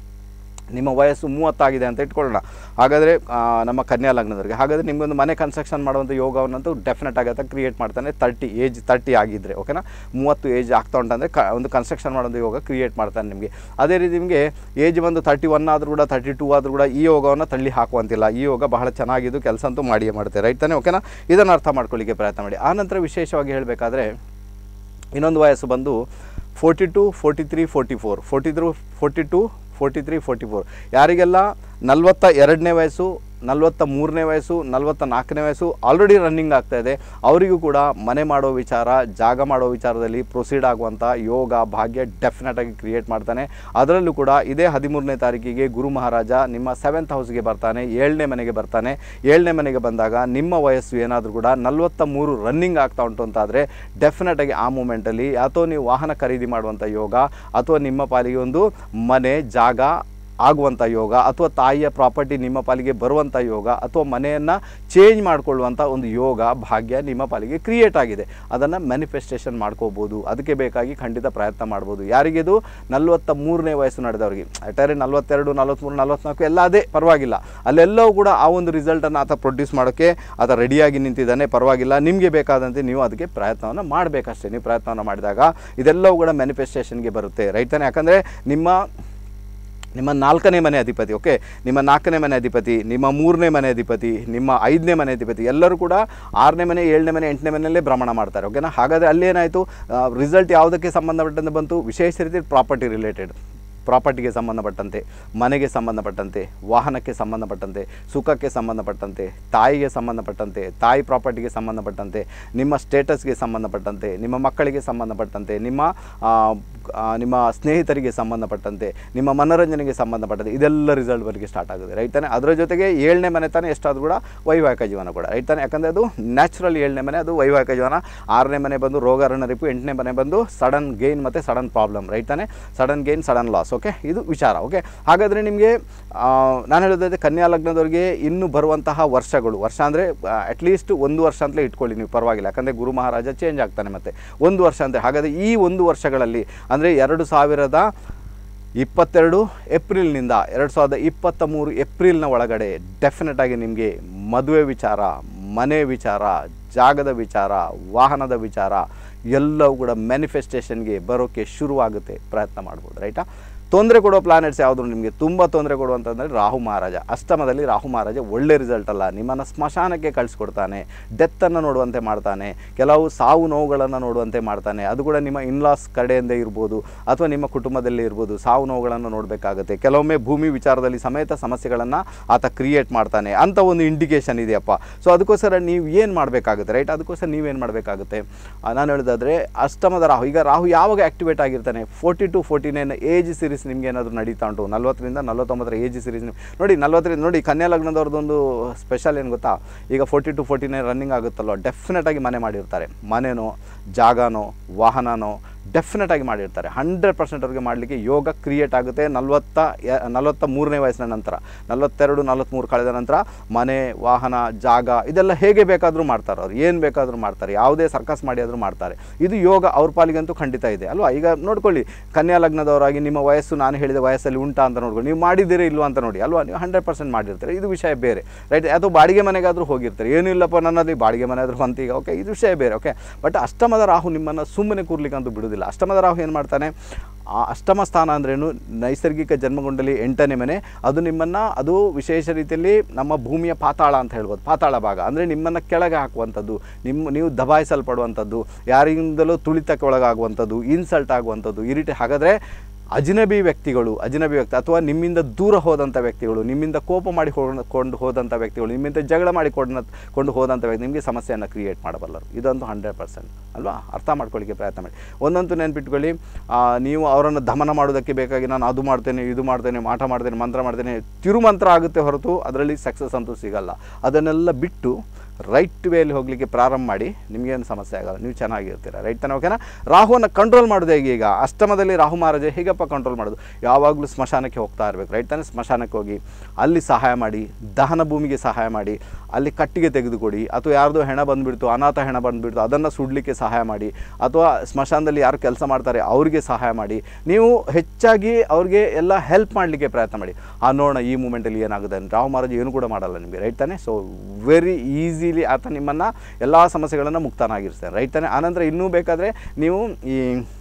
ನಿಮ್ಮ ವಯಸ್ಸು ಮೂವತ್ತಾಗಿದೆ ಅಂತ ಇಟ್ಕೊಳ್ಳೋಣ ಹಾಗಾದರೆ ಆ, ನಮ್ಮ ಕನ್ಯಾ ಲಗ್ನದವರಿಗೆ ಹಾಗಾದರೆ ನಿಮಗೊಂದು ಮನೆ ಕನ್ಸ್ಟ್ರಕ್ಷನ್ ಮಾಡುವಂಥ ಯೋಗವನ್ನಂತೂ ಡೆಫಿನೆಟ್ ಆಗಿ ಆತ ಕ್ರಿಯೇಟ್ ಮಾಡ್ತಾನೆ ತರ್ಟಿ ಏಜ್ ತರ್ಟಿ ಆಗಿದ್ದರೆ ಓಕೆನಾ ಮೂವತ್ತು ಏಜ್ ಆಗ್ತಾ ಉಂಟಂದರೆ ಕ ಒಂದು ಕನ್ಸ್ಟ್ರಕ್ಷನ್ ಮಾಡುವಂಥ ಯೋಗ ಕ್ರಿಯೇಟ್ ಮಾಡ್ತಾನೆ ನಿಮಗೆ ಅದೇ ರೀತಿ ನಿಮಗೆ ಏಜ್ ಬಂದು ತರ್ಟಿ ಒನ್ ಆದರೂ ಕೂಡ ತರ್ಟಿ ಟೂ ಆದರೂ ಕೂಡ ಈ ಯೋಗವನ್ನು ತಳ್ಳಿ ಹಾಕುವಂತಿಲ್ಲ ಈ ಯೋಗ ಬಹಳ ಚೆನ್ನಾಗಿದ್ದು ಕೆಲಸ ಅಂತೂ ಮಾಡಿಯೇ ಮಾಡುತ್ತೆ ರೈಟ್ ತಾನೇ ಓಕೆನಾ ಇದನ್ನು ಅರ್ಥ ಮಾಡ್ಕೊಳ್ಳಿಕ್ಕೆ ಪ್ರಯತ್ನ ಮಾಡಿ ಆನಂತರ ವಿಶೇಷವಾಗಿ ಹೇಳಬೇಕಾದ್ರೆ ಇನ್ನೊಂದು ವಯಸ್ಸು ಬಂದು forty two forty three forty four forty through forty two forty three forty four ಯಾರಿಗೆಲ್ಲ ನಲವತ್ತ ಎರಡನೇ ವಯಸ್ಸು ನಲವತ್ತ ಮೂರನೇ ವಯಸ್ಸು ನಲವತ್ತ ನಾಲ್ಕನೇ ವಯಸ್ಸು ಆಲ್ರೆಡಿ ರನ್ನಿಂಗ್ ಆಗ್ತಾ ಇದೆ ಅವರಿಗೂ ಕೂಡ ಮನೆ ಮಾಡೋ ವಿಚಾರ ಜಾಗ ಮಾಡೋ ವಿಚಾರದಲ್ಲಿ ಪ್ರೊಸೀಡ್ ಆಗುವಂಥ ಯೋಗ ಭಾಗ್ಯ ಡೆಫಿನೆಟ್ ಆಗಿ ಕ್ರಿಯೇಟ್ ಮಾಡ್ತಾನೆ ಅದರಲ್ಲೂ ಕೂಡ ಇದೇ ಹದಿಮೂರನೇ ತಾರೀಕಿಗೆ ಗುರು ಮಹಾರಾಜ ನಿಮ್ಮ ಸೆವೆಂತ್ ಹೌಸ್ಗೆ ಬರ್ತಾನೆ ಏಳನೇ ಮನೆಗೆ ಬರ್ತಾನೆ ಏಳನೇ ಮನೆಗೆ ಬಂದಾಗ ನಿಮ್ಮ ವಯಸ್ಸು ಏನಾದರೂ ಕೂಡ ನಲವತ್ತ ಮೂರು ರನ್ನಿಂಗ್ ಆಗ್ತಾ ಉಂಟು ಅಂತಾದರೆ ಡೆಫಿನೆಟ್ ಆಗಿ ಆ ಮೂಮೆಂಟಲ್ಲಿ ಅಥವಾ ನೀವು ವಾಹನ ಖರೀದಿ ಮಾಡುವಂಥ ಯೋಗ ಅಥವಾ ನಿಮ್ಮ ಪಾಲಿಗೆ ಒಂದು ಮನೆ ಜಾಗ ಆಗುವಂಥ ಯೋಗ ಅಥವಾ ತಾಯಿಯ ಪ್ರಾಪರ್ಟಿ ನಿಮ್ಮ ಪಾಲಿಗೆ ಬರುವಂಥ ಯೋಗ ಅಥವಾ ಮನೆಯನ್ನು ಚೇಂಜ್ ಮಾಡಿಕೊಳ್ಳುವಂಥ ಒಂದು ಯೋಗ ಭಾಗ್ಯ ನಿಮ್ಮ ಪಾಲಿಗೆ ಕ್ರಿಯೇಟ್ ಆಗಿದೆ ಅದನ್ನು ಮ್ಯಾನಿಫೆಸ್ಟೇಷನ್ ಮಾಡ್ಕೋಬೋದು ಅದಕ್ಕೆ ಬೇಕಾಗಿ ಖಂಡಿತ ಪ್ರಯತ್ನ ಮಾಡ್ಬೋದು ಯಾರಿಗಿದು ನಲವತ್ತ ಮೂರನೇ ವಯಸ್ಸು ನಡೆದವರಿಗೆ ಒಟ್ಟಾರೆ ನಲವತ್ತೆರಡು ನಲವತ್ತ್ಮೂರು ನಲವತ್ತ್ನಾಲ್ಕು ಎಲ್ಲ ಅದೇ ಪರವಾಗಿಲ್ಲ ಅಲ್ಲೆಲ್ಲವೂ ಕೂಡ ಆ ಒಂದು ರಿಸಲ್ಟನ್ನು ಆತ ಪ್ರೊಡ್ಯೂಸ್ ಮಾಡೋಕ್ಕೆ ಆತ ರೆಡಿಯಾಗಿ ನಿಂತಿದ್ದಾನೆ ಪರವಾಗಿಲ್ಲ ನಿಮಗೆ ಬೇಕಾದಂತೆ ನೀವು ಅದಕ್ಕೆ ಪ್ರಯತ್ನವನ್ನು ಮಾಡಬೇಕಷ್ಟೇ ನೀವು ಪ್ರಯತ್ನವನ್ನು ಮಾಡಿದಾಗ ಇದೆಲ್ಲವೂ ಕೂಡ ಮ್ಯಾನಿಫೆಸ್ಟೇಷನ್ಗೆ ಬರುತ್ತೆ ರೈತನೇ ಯಾಕಂದರೆ ನಿಮ್ಮ ನಿಮ್ಮ ನಾಲ್ಕನೇ ಮನೆ ಅಧಿಪತಿ ಓಕೆ ನಿಮ್ಮ ನಾಲ್ಕನೇ ಮನೆ ಅಧಿಪತಿ ನಿಮ್ಮ ಮೂರನೇ ಮನೆ ಅಧಿಪತಿ ನಿಮ್ಮ ಐದನೇ ಮನೆ ಅಧಿಪತಿ ಎಲ್ಲರೂ ಕೂಡ ಆರನೇ ಮನೆ ಏಳನೇ ಮನೆ ಎಂಟನೇ ಮನೆಯಲ್ಲೇ ಭ್ರಮಣ ಮಾಡ್ತಾರೆ ಓಕೆನಾ ಹಾಗಾದರೆ ಅಲ್ಲೇನಾಯಿತು ರಿಸಲ್ಟ್ ಯಾವುದಕ್ಕೆ ಸಂಬಂಧಪಟ್ಟಂತೆ ಬಂತು ವಿಶೇಷ ರೀತಿ ಪ್ರಾಪರ್ಟಿ ರಿಲೇಟೆಡ್ ಪ್ರಾಪರ್ಟಿಗೆ ಸಂಬಂಧಪಟ್ಟಂತೆ ಮನೆಗೆ ಸಂಬಂಧಪಟ್ಟಂತೆ ವಾಹನಕ್ಕೆ ಸಂಬಂಧಪಟ್ಟಂತೆ ಸುಖಕ್ಕೆ ಸಂಬಂಧಪಟ್ಟಂತೆ ತಾಯಿಗೆ ಸಂಬಂಧಪಟ್ಟಂತೆ ತಾಯಿ ಪ್ರಾಪರ್ಟಿಗೆ ಸಂಬಂಧಪಟ್ಟಂತೆ ನಿಮ್ಮ ಸ್ಟೇಟಸ್ಗೆ ಸಂಬಂಧಪಟ್ಟಂತೆ ನಿಮ್ಮ ಮಕ್ಕಳಿಗೆ ಸಂಬಂಧಪಟ್ಟಂತೆ ನಿಮ್ಮ ಆ, ಆ, ನಿಮ್ಮ ಸ್ನೇಹಿತರಿಗೆ ಸಂಬಂಧಪಟ್ಟಂತೆ ನಿಮ್ಮ ಮನೋರಂಜನೆಗೆ ಸಂಬಂಧಪಟ್ಟಂತೆ ಇದೆಲ್ಲ ರಿಸಲ್ಟ್ ಬರಲಿಕ್ಕೆ ಸ್ಟಾರ್ಟ್ ಆಗುತ್ತೆ ರೈಟ್ ತಾನೆ ಅದರ ಜೊತೆಗೆ ಏಳನೇ ಮನೆ ತಾನೇ ಎಷ್ಟಾದರೂ ಕೂಡ ವೈವಾಹಿಕ ಜೀವನ ಕೂಡ ರೈಟ್ ತಾನೆ ಯಾಕಂದರೆ ಅದು ನ್ಯಾಚುರಲ್ ಏಳನೇ ಮನೆ ಅದು ವೈವಾಹಿಕ ಜೀವನ ಆರನೇ ಮನೆ ಬಂದು ರೋಗ ರಿಪು ಎಂಟನೇ ಮನೆ ಬಂದು ಸಡನ್ ಗೇನ್ ಮತ್ತು ಸಡನ್ ಪ್ರಾಬ್ಲಮ್ ರೈಟ್ ತಾನೆ sudden gain sudden loss okay ಇದು ವಿಚಾರ ಓಕೆ ಹಾಗಾದರೆ ನಿಮಗೆ ನಾನು ಹೇಳೋದಾದ್ರೆ ಕನ್ಯಾ ಲಗ್ನದವ್ರಿಗೆ ಇನ್ನು ಬರುವಂತಹ ವರ್ಷಗಳು ವರ್ಷ ಅಂದರೆ ಅಟ್ಲೀಸ್ಟ್ ಒಂದು ವರ್ಷ ಅಂತಲೇ ಇಟ್ಕೊಳ್ಳಿ ನೀವು ಪರವಾಗಿಲ್ಲ ಯಾಕಂದರೆ ಗುರು ಮಹಾರಾಜ ಚೇಂಜ್ ಆಗ್ತಾನೆ ಮತ್ತೆ ಒಂದು ವರ್ಷ ಅಂದರೆ ಹಾಗಾದರೆ ಈ ಒಂದು ವರ್ಷಗಳಲ್ಲಿ ಅಂದರೆ ಎರಡು ಸಾವಿರದ ಇಪ್ಪತ್ತೆರಡು ಏಪ್ರಿಲ್ನಿಂದ ಎರಡು ಸಾವಿರದ ಇಪ್ಪತ್ತ ಮೂರು ಏಪ್ರಿಲ್ನ ಒಳಗಡೆ ಡೆಫಿನೆಟ್ ಆಗಿ ನಿಮಗೆ ಮದುವೆ ವಿಚಾರ ಮನೆ ವಿಚಾರ ಜಾಗದ ವಿಚಾರ ವಾಹನದ ವಿಚಾರ ಎಲ್ಲವೂ ಕೂಡ ಮ್ಯಾನಿಫೆಸ್ಟೇಷನ್ಗೆ ಬರೋಕ್ಕೆ ಶುರುವಾಗುತ್ತೆ ಪ್ರಯತ್ನ ಮಾಡ್ಬೋದು ರೈಟಾ ತೊಂದರೆ ಕೊಡೋ ಪ್ಲಾನೆಟ್ಸ್ ಯಾವುದು ನಿಮಗೆ ತುಂಬ ತೊಂದರೆ ಕೊಡುವಂತಂದರೆ ರಾಹು ಮಹಾರಾಜ ಅಷ್ಟಮದಲ್ಲಿ ರಾಹು ಮಹಾರಾಜ ಒಳ್ಳೆ ರಿಸಲ್ಟ್ ಅಲ್ಲ ನಿಮ್ಮನ್ನು ಸ್ಮಶಾನಕ್ಕೆ ಕಳಿಸ್ಕೊಡ್ತಾನೆ ಡೆತ್ತನ್ನು ನೋಡುವಂತೆ ಮಾಡ್ತಾನೆ ಕೆಲವು ಸಾವು ನೋವುಗಳನ್ನು ನೋಡುವಂತೆ ಮಾಡ್ತಾನೆ ಅದು ಕೂಡ ನಿಮ್ಮ ಇನ್ಲಾಸ್ ಕಡೆಯಿಂದ ಇರ್ಬೋದು ಅಥವಾ ನಿಮ್ಮ ಕುಟುಂಬದಲ್ಲಿ ಇರ್ಬೋದು ಸಾವು ನೋವುಗಳನ್ನು ನೋಡಬೇಕಾಗುತ್ತೆ ಕೆಲವೊಮ್ಮೆ ಭೂಮಿ ವಿಚಾರದಲ್ಲಿ ಸಮೇತ ಸಮಸ್ಯೆಗಳನ್ನು ಆತ ಕ್ರಿಯೇಟ್ ಮಾಡ್ತಾನೆ ಅಂತ ಒಂದು ಇಂಡಿಕೇಶನ್ ಇದೆಯಪ್ಪ ಸೊ ಅದಕ್ಕೋಸ್ಕರ ನೀವು ಏನು ಮಾಡಬೇಕಾಗುತ್ತೆ ರೈಟ್ ಅದಕ್ಕೋಸ್ಕರ ನೀವೇನು ಮಾಡಬೇಕಾಗುತ್ತೆ ನಾನು ಹೇಳೋದಾದರೆ ಅಷ್ಟಮದ ರಾಹು ಈಗ ರಾಹು ಯಾವಾಗ ಆ್ಯಕ್ಟಿವೇಟ್ ಆಗಿರ್ತಾನೆ forty two forty nine age series ನಿಮ್ಗೆ ಏನಾದರೂ ನಡೀತಾ ಉಂಟು ನಲ್ವತ್ತರಿಂದ ನಲ್ವತ್ತೊಂಬತ್ತರ ಏಜ್ ಸೀರೀಸ್ ನೋಡಿ ನಲ್ವತ್ತರಿಂದ ನೋಡಿ ಕನ್ಯಾ ಲಗ್ನದವ್ರದ್ದೊಂದು ಸ್ಪೆಷಲ್ ಏನು ಗೊತ್ತಾ ಈಗ forty two forty nine running ಆಗುತ್ತಲ್ವ ಡೆಫಿನೆಟ್ ಆಗಿ ಮನೆ ಮಾಡಿರ್ತಾರೆ ಮನೆನೋ ಜಾಗನೋ ವಾಹನನೋ ಡೆಫಿನೆಟ್ ಆಗಿ ಮಾಡಿರ್ತಾರೆ ಹಂಡ್ರೆಡ್ ಪರ್ಸೆಂಟ್ ಅವ್ರಿಗೆ ಮಾಡಲಿಕ್ಕೆ ಯೋಗ ಕ್ರಿಯೇಟ್ ಆಗುತ್ತೆ ನಲ್ವತ್ತ ಯ- ನಲವತ್ತ ಮೂರನೇ ವಯಸ್ಸಿನ ನಂತರ ನಲವತ್ತೆರಡು ನಲವತ್ತ್ಮೂರು ಕಳೆದ ನಂತರ ಮನೆ ವಾಹನ ಜಾಗ ಇದೆಲ್ಲ ಹೇಗೆ ಬೇಕಾದರೂ ಮಾಡ್ತಾರೆ ಅವ್ರು ಏನು ಬೇಕಾದರೂ ಮಾಡ್ತಾರೆ ಯಾವುದೇ ಸರ್ಕಸ್ ಮಾಡಿ ಆದರೂ ಮಾಡ್ತಾರೆ ಇದು ಯೋಗ ಅವ್ರ ಪಾಲಿಗಂತೂ ಖಂಡಿತ ಇದೆ ಅಲ್ವಾ ಈಗ ನೋಡ್ಕೊಳ್ಳಿ ಕನ್ಯಾ ಲಗ್ನದವರಾಗಿ ನಿಮ್ಮ ವಯಸ್ಸು ನಾನು ಹೇಳಿದ ವಯಸ್ಸಲ್ಲಿ ಉಂಟಾ ಅಂತ ನೋಡ್ಕೊಳ್ಳಿ ನೀವು ಮಾಡಿದ್ದೀರಾ ಇಲ್ವಾ ಅಂತ ನೋಡಿ ಅಲ್ವಾ ನೀವು ಹಂಡ್ರೆಡ್ ಪರ್ಸೆಂಟ್ ಮಾಡಿರ್ತಾರೆ ಇದು ವಿಷಯ ಬೇರೆ ರೈಟ್ ಅಥವಾ ಬಾಡಿಗೆ ಮನೆಗಾದರೂ ಹೋಗಿರ್ತಾರೆ ಏನೂ ಇಲ್ಲಪ್ಪ ನನ್ನಲ್ಲಿ ಬಾಡಿಗೆ ಮನೆ ಆದರೂ ಬಂತು ಈಗ ಓಕೆ ಇದು ವಿಷಯ ಬೇರೆ ಓಕೆ ಬಟ್ ಅಷ್ಟಮದ ರಾಹು ನಿಮ್ಮನ್ನು ಸುಮ್ಮನೆ ಕೂರ್ಲಿಕ್ಕಂತೂ ಬಿಡುವುದಿಲ್ಲ ಅಷ್ಟಮದ ರಾಹು ಏನು ಮಾಡ್ತಾನೆ ಆ ಅಷ್ಟಮ ಸ್ಥಾನ ಅಂದ್ರೇನು ನೈಸರ್ಗಿಕ ಜನ್ಮಗೊಂಡಲ್ಲಿ ಎಂಟನೇ ಮನೆ ಅದು ನಿಮ್ಮನ್ನು ಅದು ವಿಶೇಷ ರೀತಿಯಲ್ಲಿ ನಮ್ಮ ಭೂಮಿಯ ಪಾತಾಳ ಅಂತ ಹೇಳ್ಬೋದು ಪಾತಾಳ ಭಾಗ ಅಂದರೆ ನಿಮ್ಮನ್ನು ಕೆಳಗೆ ಹಾಕುವಂಥದ್ದು ನಿಮ್ಮ ನೀವು ದಬಾಯಿಸಲ್ಪಡುವಂಥದ್ದು ಯಾರಿಂದಲೂ ತುಳಿತಕ್ಕೆ ಒಳಗಾಗುವಂಥದ್ದು ಇನ್ಸಲ್ಟ್ ಆಗುವಂಥದ್ದು ಈ ರೀತಿ ಹಾಗಾದರೆ ಅಜಿನಬಿ ವ್ಯಕ್ತಿಗಳು ಅಜಿನಬಿ ವ್ಯಕ್ತಿ ಅಥವಾ ನಿಮ್ಮಿಂದ ದೂರ ಹೋದಂಥ ವ್ಯಕ್ತಿಗಳು ನಿಮ್ಮಿಂದ ಕೋಪ ಮಾಡಿ ಹೋ- ಕೊಂಡು ಹೋದಂಥ ವ್ಯಕ್ತಿಗಳು ನಿಮ್ಮಿಂದ ಜಗಳ ಮಾಡಿ ಕೊಂಡ ಕೊಂಡು ಹೋದಂಥ ವ್ಯಕ್ತಿ ನಿಮಗೆ ಸಮಸ್ಯೆಯನ್ನು ಕ್ರಿಯೇಟ್ ಮಾಡಬಲ್ಲರು ಇದಂತೂ ಹಂಡ್ರೆಡ್ ಪರ್ಸೆಂಟ್ ಅಲ್ವಾ ಅರ್ಥ ಮಾಡ್ಕೊಳ್ಳಿಕ್ಕೆ ಪ್ರಯತ್ನ ಮಾಡಿ ಒಂದಂತೂ ನೆನ್ಪಿಟ್ಕೊಳ್ಳಿ ಆ, ನೀವು ಅವರನ್ನು ದಮನ ಮಾಡೋದಕ್ಕೆ ಬೇಕಾಗಿ ನಾನು ಅದು ಮಾಡ್ತೇನೆ ಇದು ಮಾಡ್ತೇನೆ ಮಾಟ ಮಾಡ್ತೇನೆ ಮಂತ್ರ ಮಾಡ್ತೇನೆ ತಿರುಮಂತ್ರ ಆಗುತ್ತೆ ಹೊರತು ಅದರಲ್ಲಿ ಸಕ್ಸಸ್ ಅಂತೂ ಸಿಗಲ್ಲ ಅದನ್ನೆಲ್ಲ ಬಿಟ್ಟು ರೈಟ್ ವೇಲಿ ಹೋಗಲಿಕ್ಕೆ ಪ್ರಾರಂಭ ಮಾಡಿ ನಿಮಗೇನು ಸಮಸ್ಯೆ ಆಗಲ್ಲ ನೀವು ಚೆನ್ನಾಗಿರ್ತೀರ ರೈಟ್ ತಾನೆ ಓಕೆನಾ ರಾಹುವನ್ನು ಕಂಟ್ರೋಲ್ ಮಾಡೋದು ಹೇಗೆ ಈಗ ಅಷ್ಟಮದಲ್ಲಿ ರಾಹು ಮಹಾರಾಜ ಹೇಗಪ್ಪ ಕಂಟ್ರೋಲ್ ಮಾಡೋದು ಯಾವಾಗಲೂ ಸ್ಮಶಾನಕ್ಕೆ ಹೋಗ್ತಾ ಇರಬೇಕು ರೈಟ್ ತಾನೆ ಸ್ಮಶಾನಕ್ಕೆ ಹೋಗಿ ಅಲ್ಲಿ ಸಹಾಯ ಮಾಡಿ ದಹನ ಭೂಮಿಗೆ ಸಹಾಯ ಮಾಡಿ ಅಲ್ಲಿ ಕಟ್ಟಿಗೆ ತೆಗೆದುಕೊಡಿ ಅಥವಾ ಯಾರ್ದೋ ಹೆಣ ಬಂದುಬಿಡ್ತು ಅನಾಥ ಹೆಣ ಬಂದುಬಿಡ್ತು ಅದನ್ನು ಸುಡಲಿಕ್ಕೆ ಸಹಾಯ ಮಾಡಿ ಅಥವಾ ಸ್ಮಶಾನದಲ್ಲಿ ಯಾರು ಕೆಲಸ ಮಾಡ್ತಾರೆ ಅವರಿಗೆ ಸಹಾಯ ಮಾಡಿ ನೀವು ಹೆಚ್ಚಾಗಿ ಅವ್ರಿಗೆ ಎಲ್ಲ ಹೆಲ್ಪ್ ಮಾಡಲಿಕ್ಕೆ ಪ್ರಯತ್ನ ಮಾಡಿ ಆ ನೋಡೋಣ ಈ ಮೂಮೆಂಟಲ್ಲಿ ಏನಾಗುತ್ತೆ ಅಂತ ರಾವ್ ಮಹಾರಾಜ್ ಏನು ಕೂಡ ಮಾಡಲ್ಲ ನಿಮಗೆ ರೈಟ್ ತಾನೆ ಸೊ ವೆರಿ ಈಸಿಲಿ ಆತ ನಿಮ್ಮನ್ನು ಎಲ್ಲ ಸಮಸ್ಯೆಗಳನ್ನು ಮುಕ್ತನಾಗಿರ್ತಾರೆ ರೈಟ್ ತಾನೆ ಆನಂತರ ಇನ್ನೂ ಬೇಕಾದರೆ ನೀವು ಈ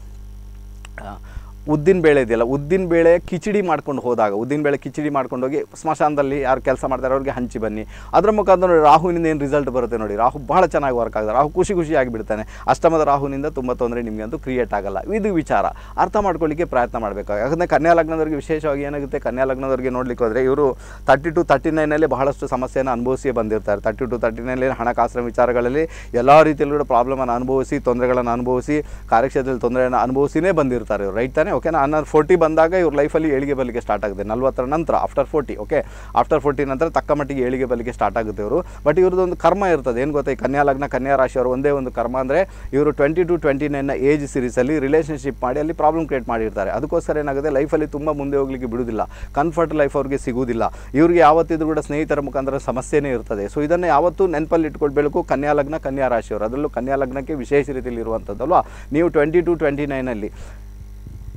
ಆ, ಉದ್ದಿನ ಬೇಳೆ ಇದೆಯಲ್ಲ ಉದ್ದಿನ ಬೇಳೆ ಕಿಚಡಿ ಮಾಡ್ಕೊಂಡು ಹೋದಾಗ ಉದ್ದಿನ ಬೇಳೆ ಕಿಚಡಿ ಮಾಡ್ಕೊಂಡು ಹೋಗಿ ಸ್ಮಶಾನದಲ್ಲಿ ಯಾರು ಕೆಲಸ ಮಾಡ್ತಾರೆ ಅವ್ರಿಗೆ ಹಂಚಿ ಬನ್ನಿ ಅದರ ಮುಖಾಂತರ ನೋಡಿ ರಾಹುವಿನಿಂದ ಏನು ರಿಸಲ್ಟ್ ಬರುತ್ತೆ ನೋಡಿ ರಾಹು ಬಹಳ ಚೆನ್ನಾಗಿ ವರ್ಕ್ ಆಗುತ್ತೆ ರಾಹು ಖುಷಿ ಖುಷಿಯಾಗಿ ಬಿಡ್ತಾನೆ ಅಷ್ಟಮದ ರಾಹುವಿನಿಂದ ತುಂಬ ತೊಂದರೆ ನಿಮಗಂತೂ ಕ್ರಿಯೇಟ್ ಆಗಲ್ಲ ಇದು ವಿಚಾರ ಅರ್ಥ ಮಾಡ್ಕೊಳ್ಳಿಕ್ಕೆ ಪ್ರಯತ್ನ ಮಾಡಬೇಕು ಯಾಕಂದರೆ ಕನ್ಯಾ ಲಗ್ನದವ್ರಿಗೆ ವಿಶೇಷವಾಗಿ ಏನಾಗುತ್ತೆ ಕನ್ಯಾ ಲಗ್ನದವ್ರಿಗೆ ನೋಡ್ಲಿಕ್ಕೆ ಹೋದರೆ ಇವರು ತರ್ಟಿ ಟು ತರ್ಟಿ ನೈನಲ್ಲಿ ಬಹಳಷ್ಟು ಸಮಸ್ಯೆಯನ್ನು ಅನುಭವಿಸಿಯೇ ಬಂದಿರ್ತಾರೆ ತರ್ಟಿ ಟು ತರ್ಟಿ ನೈನಲ್ಲಿ ಹಣಕಾಸಿನ ವಿಚಾರಗಳಲ್ಲಿ ಎಲ್ಲ ರೀತಿಯಲ್ಲೂ ಕೂಡ ಪ್ರಾಬ್ಲಮನ್ನು ಅನುಭವಿಸಿ ತೊಂದರೆಗಳನ್ನು ಅನುಭವಿಸಿ ಕಾರ್ಯಕ್ಷೇತ್ರದಲ್ಲಿ ತೊಂದರೆಯನ್ನು ಅನುಭವಿಸಿನೇ ಬಂದಿರ್ತಾರೆ ಇವರು ರೈಟ್ ತಾನೆ ಓಕೆನಾ ಅನ್ನೋ ಫೋರ್ಟಿ ಬಂದಾಗ ಇವ್ರ ಲೈಫಲ್ಲಿ ಏಳಿಗೆ ಬರಲಿಕ್ಕೆ ಸ್ಟಾರ್ಟ್ ಆಗುತ್ತೆ ನಲ್ವತ್ತರ ನಂತರ after forty okay after forty ನಂತರ ತಕ್ಕ ಮಟ್ಟಿಗೆ ಏಳಿಗೆ ಬರಲಿಕ್ಕೆ ಸ್ಟಾರ್ಟ್ ಆಗುತ್ತೆ ಇವರು ಬಟ್ ಇವ್ರದ್ದೊಂದು ಕರ್ಮ ಇರ್ತದೆ ಏನು ಗೊತ್ತಾ ಈ ಕನ್ಯಾ ಲಗ್ನ ಕನ್ಯಾ ರಾಶಿಯವರು ಒಂದೇ ಒಂದು ಕರ್ಮ ಅಂದರೆ ಇವರು ಟ್ವೆಂಟಿ ಟು ಟ್ವೆಂಟಿ ನೈನ್ನ ಏಜ್ ಸೀರೀಸಲ್ಲಿ ರಿಲೇಷನ್ಶಿಪ್ ಮಾಡಿ ಅಲ್ಲಿ ಪ್ರಾಬ್ಲಮ್ ಕ್ರಿಯೇಟ್ ಮಾಡಿರ್ತಾರೆ ಅದಕ್ಕೋಸ್ಕರ ಏನಾಗುತ್ತೆ ಲೈಫಲ್ಲಿ ತುಂಬ ಮುಂದೆ ಹೋಗಲಿಕ್ಕೆ ಬಿಡುವುದಿಲ್ಲ ಕಂಫರ್ಟ್ ಲೈಫ್ ಅವ್ರಿಗೆ ಸಿಗುವುದಿಲ್ಲ ಇವ್ರಿಗೆ ಯಾವತ್ತಿದ್ರೂ ಕೂಡ ಸ್ನೇಹಿತರ ಮುಖಾಂತರ ಸಮಸ್ಯೆನೇ ಇರ್ತದೆ ಸೊ ಇದನ್ನು ಯಾವತ್ತೂ ನೆನಪಲ್ಲಿ ಇಟ್ಕೊಳ್ಬೇಕು ಕನ್ಯಾ ಲಗ್ನ ಕನ್ಯಾ ರಾಶಿಯವರು ಅದರಲ್ಲೂ ಕನ್ಯಾ ಲಗ್ನಕ್ಕೆ ವಿಶೇಷ ರೀತಿಯಲ್ಲಿ ಇರುವಂಥದ್ದಲ್ವಾ ನೀವು ಟ್ವೆಂಟಿ ಟು ಟ್ವೆಂಟಿ ನೈನಲ್ಲಿ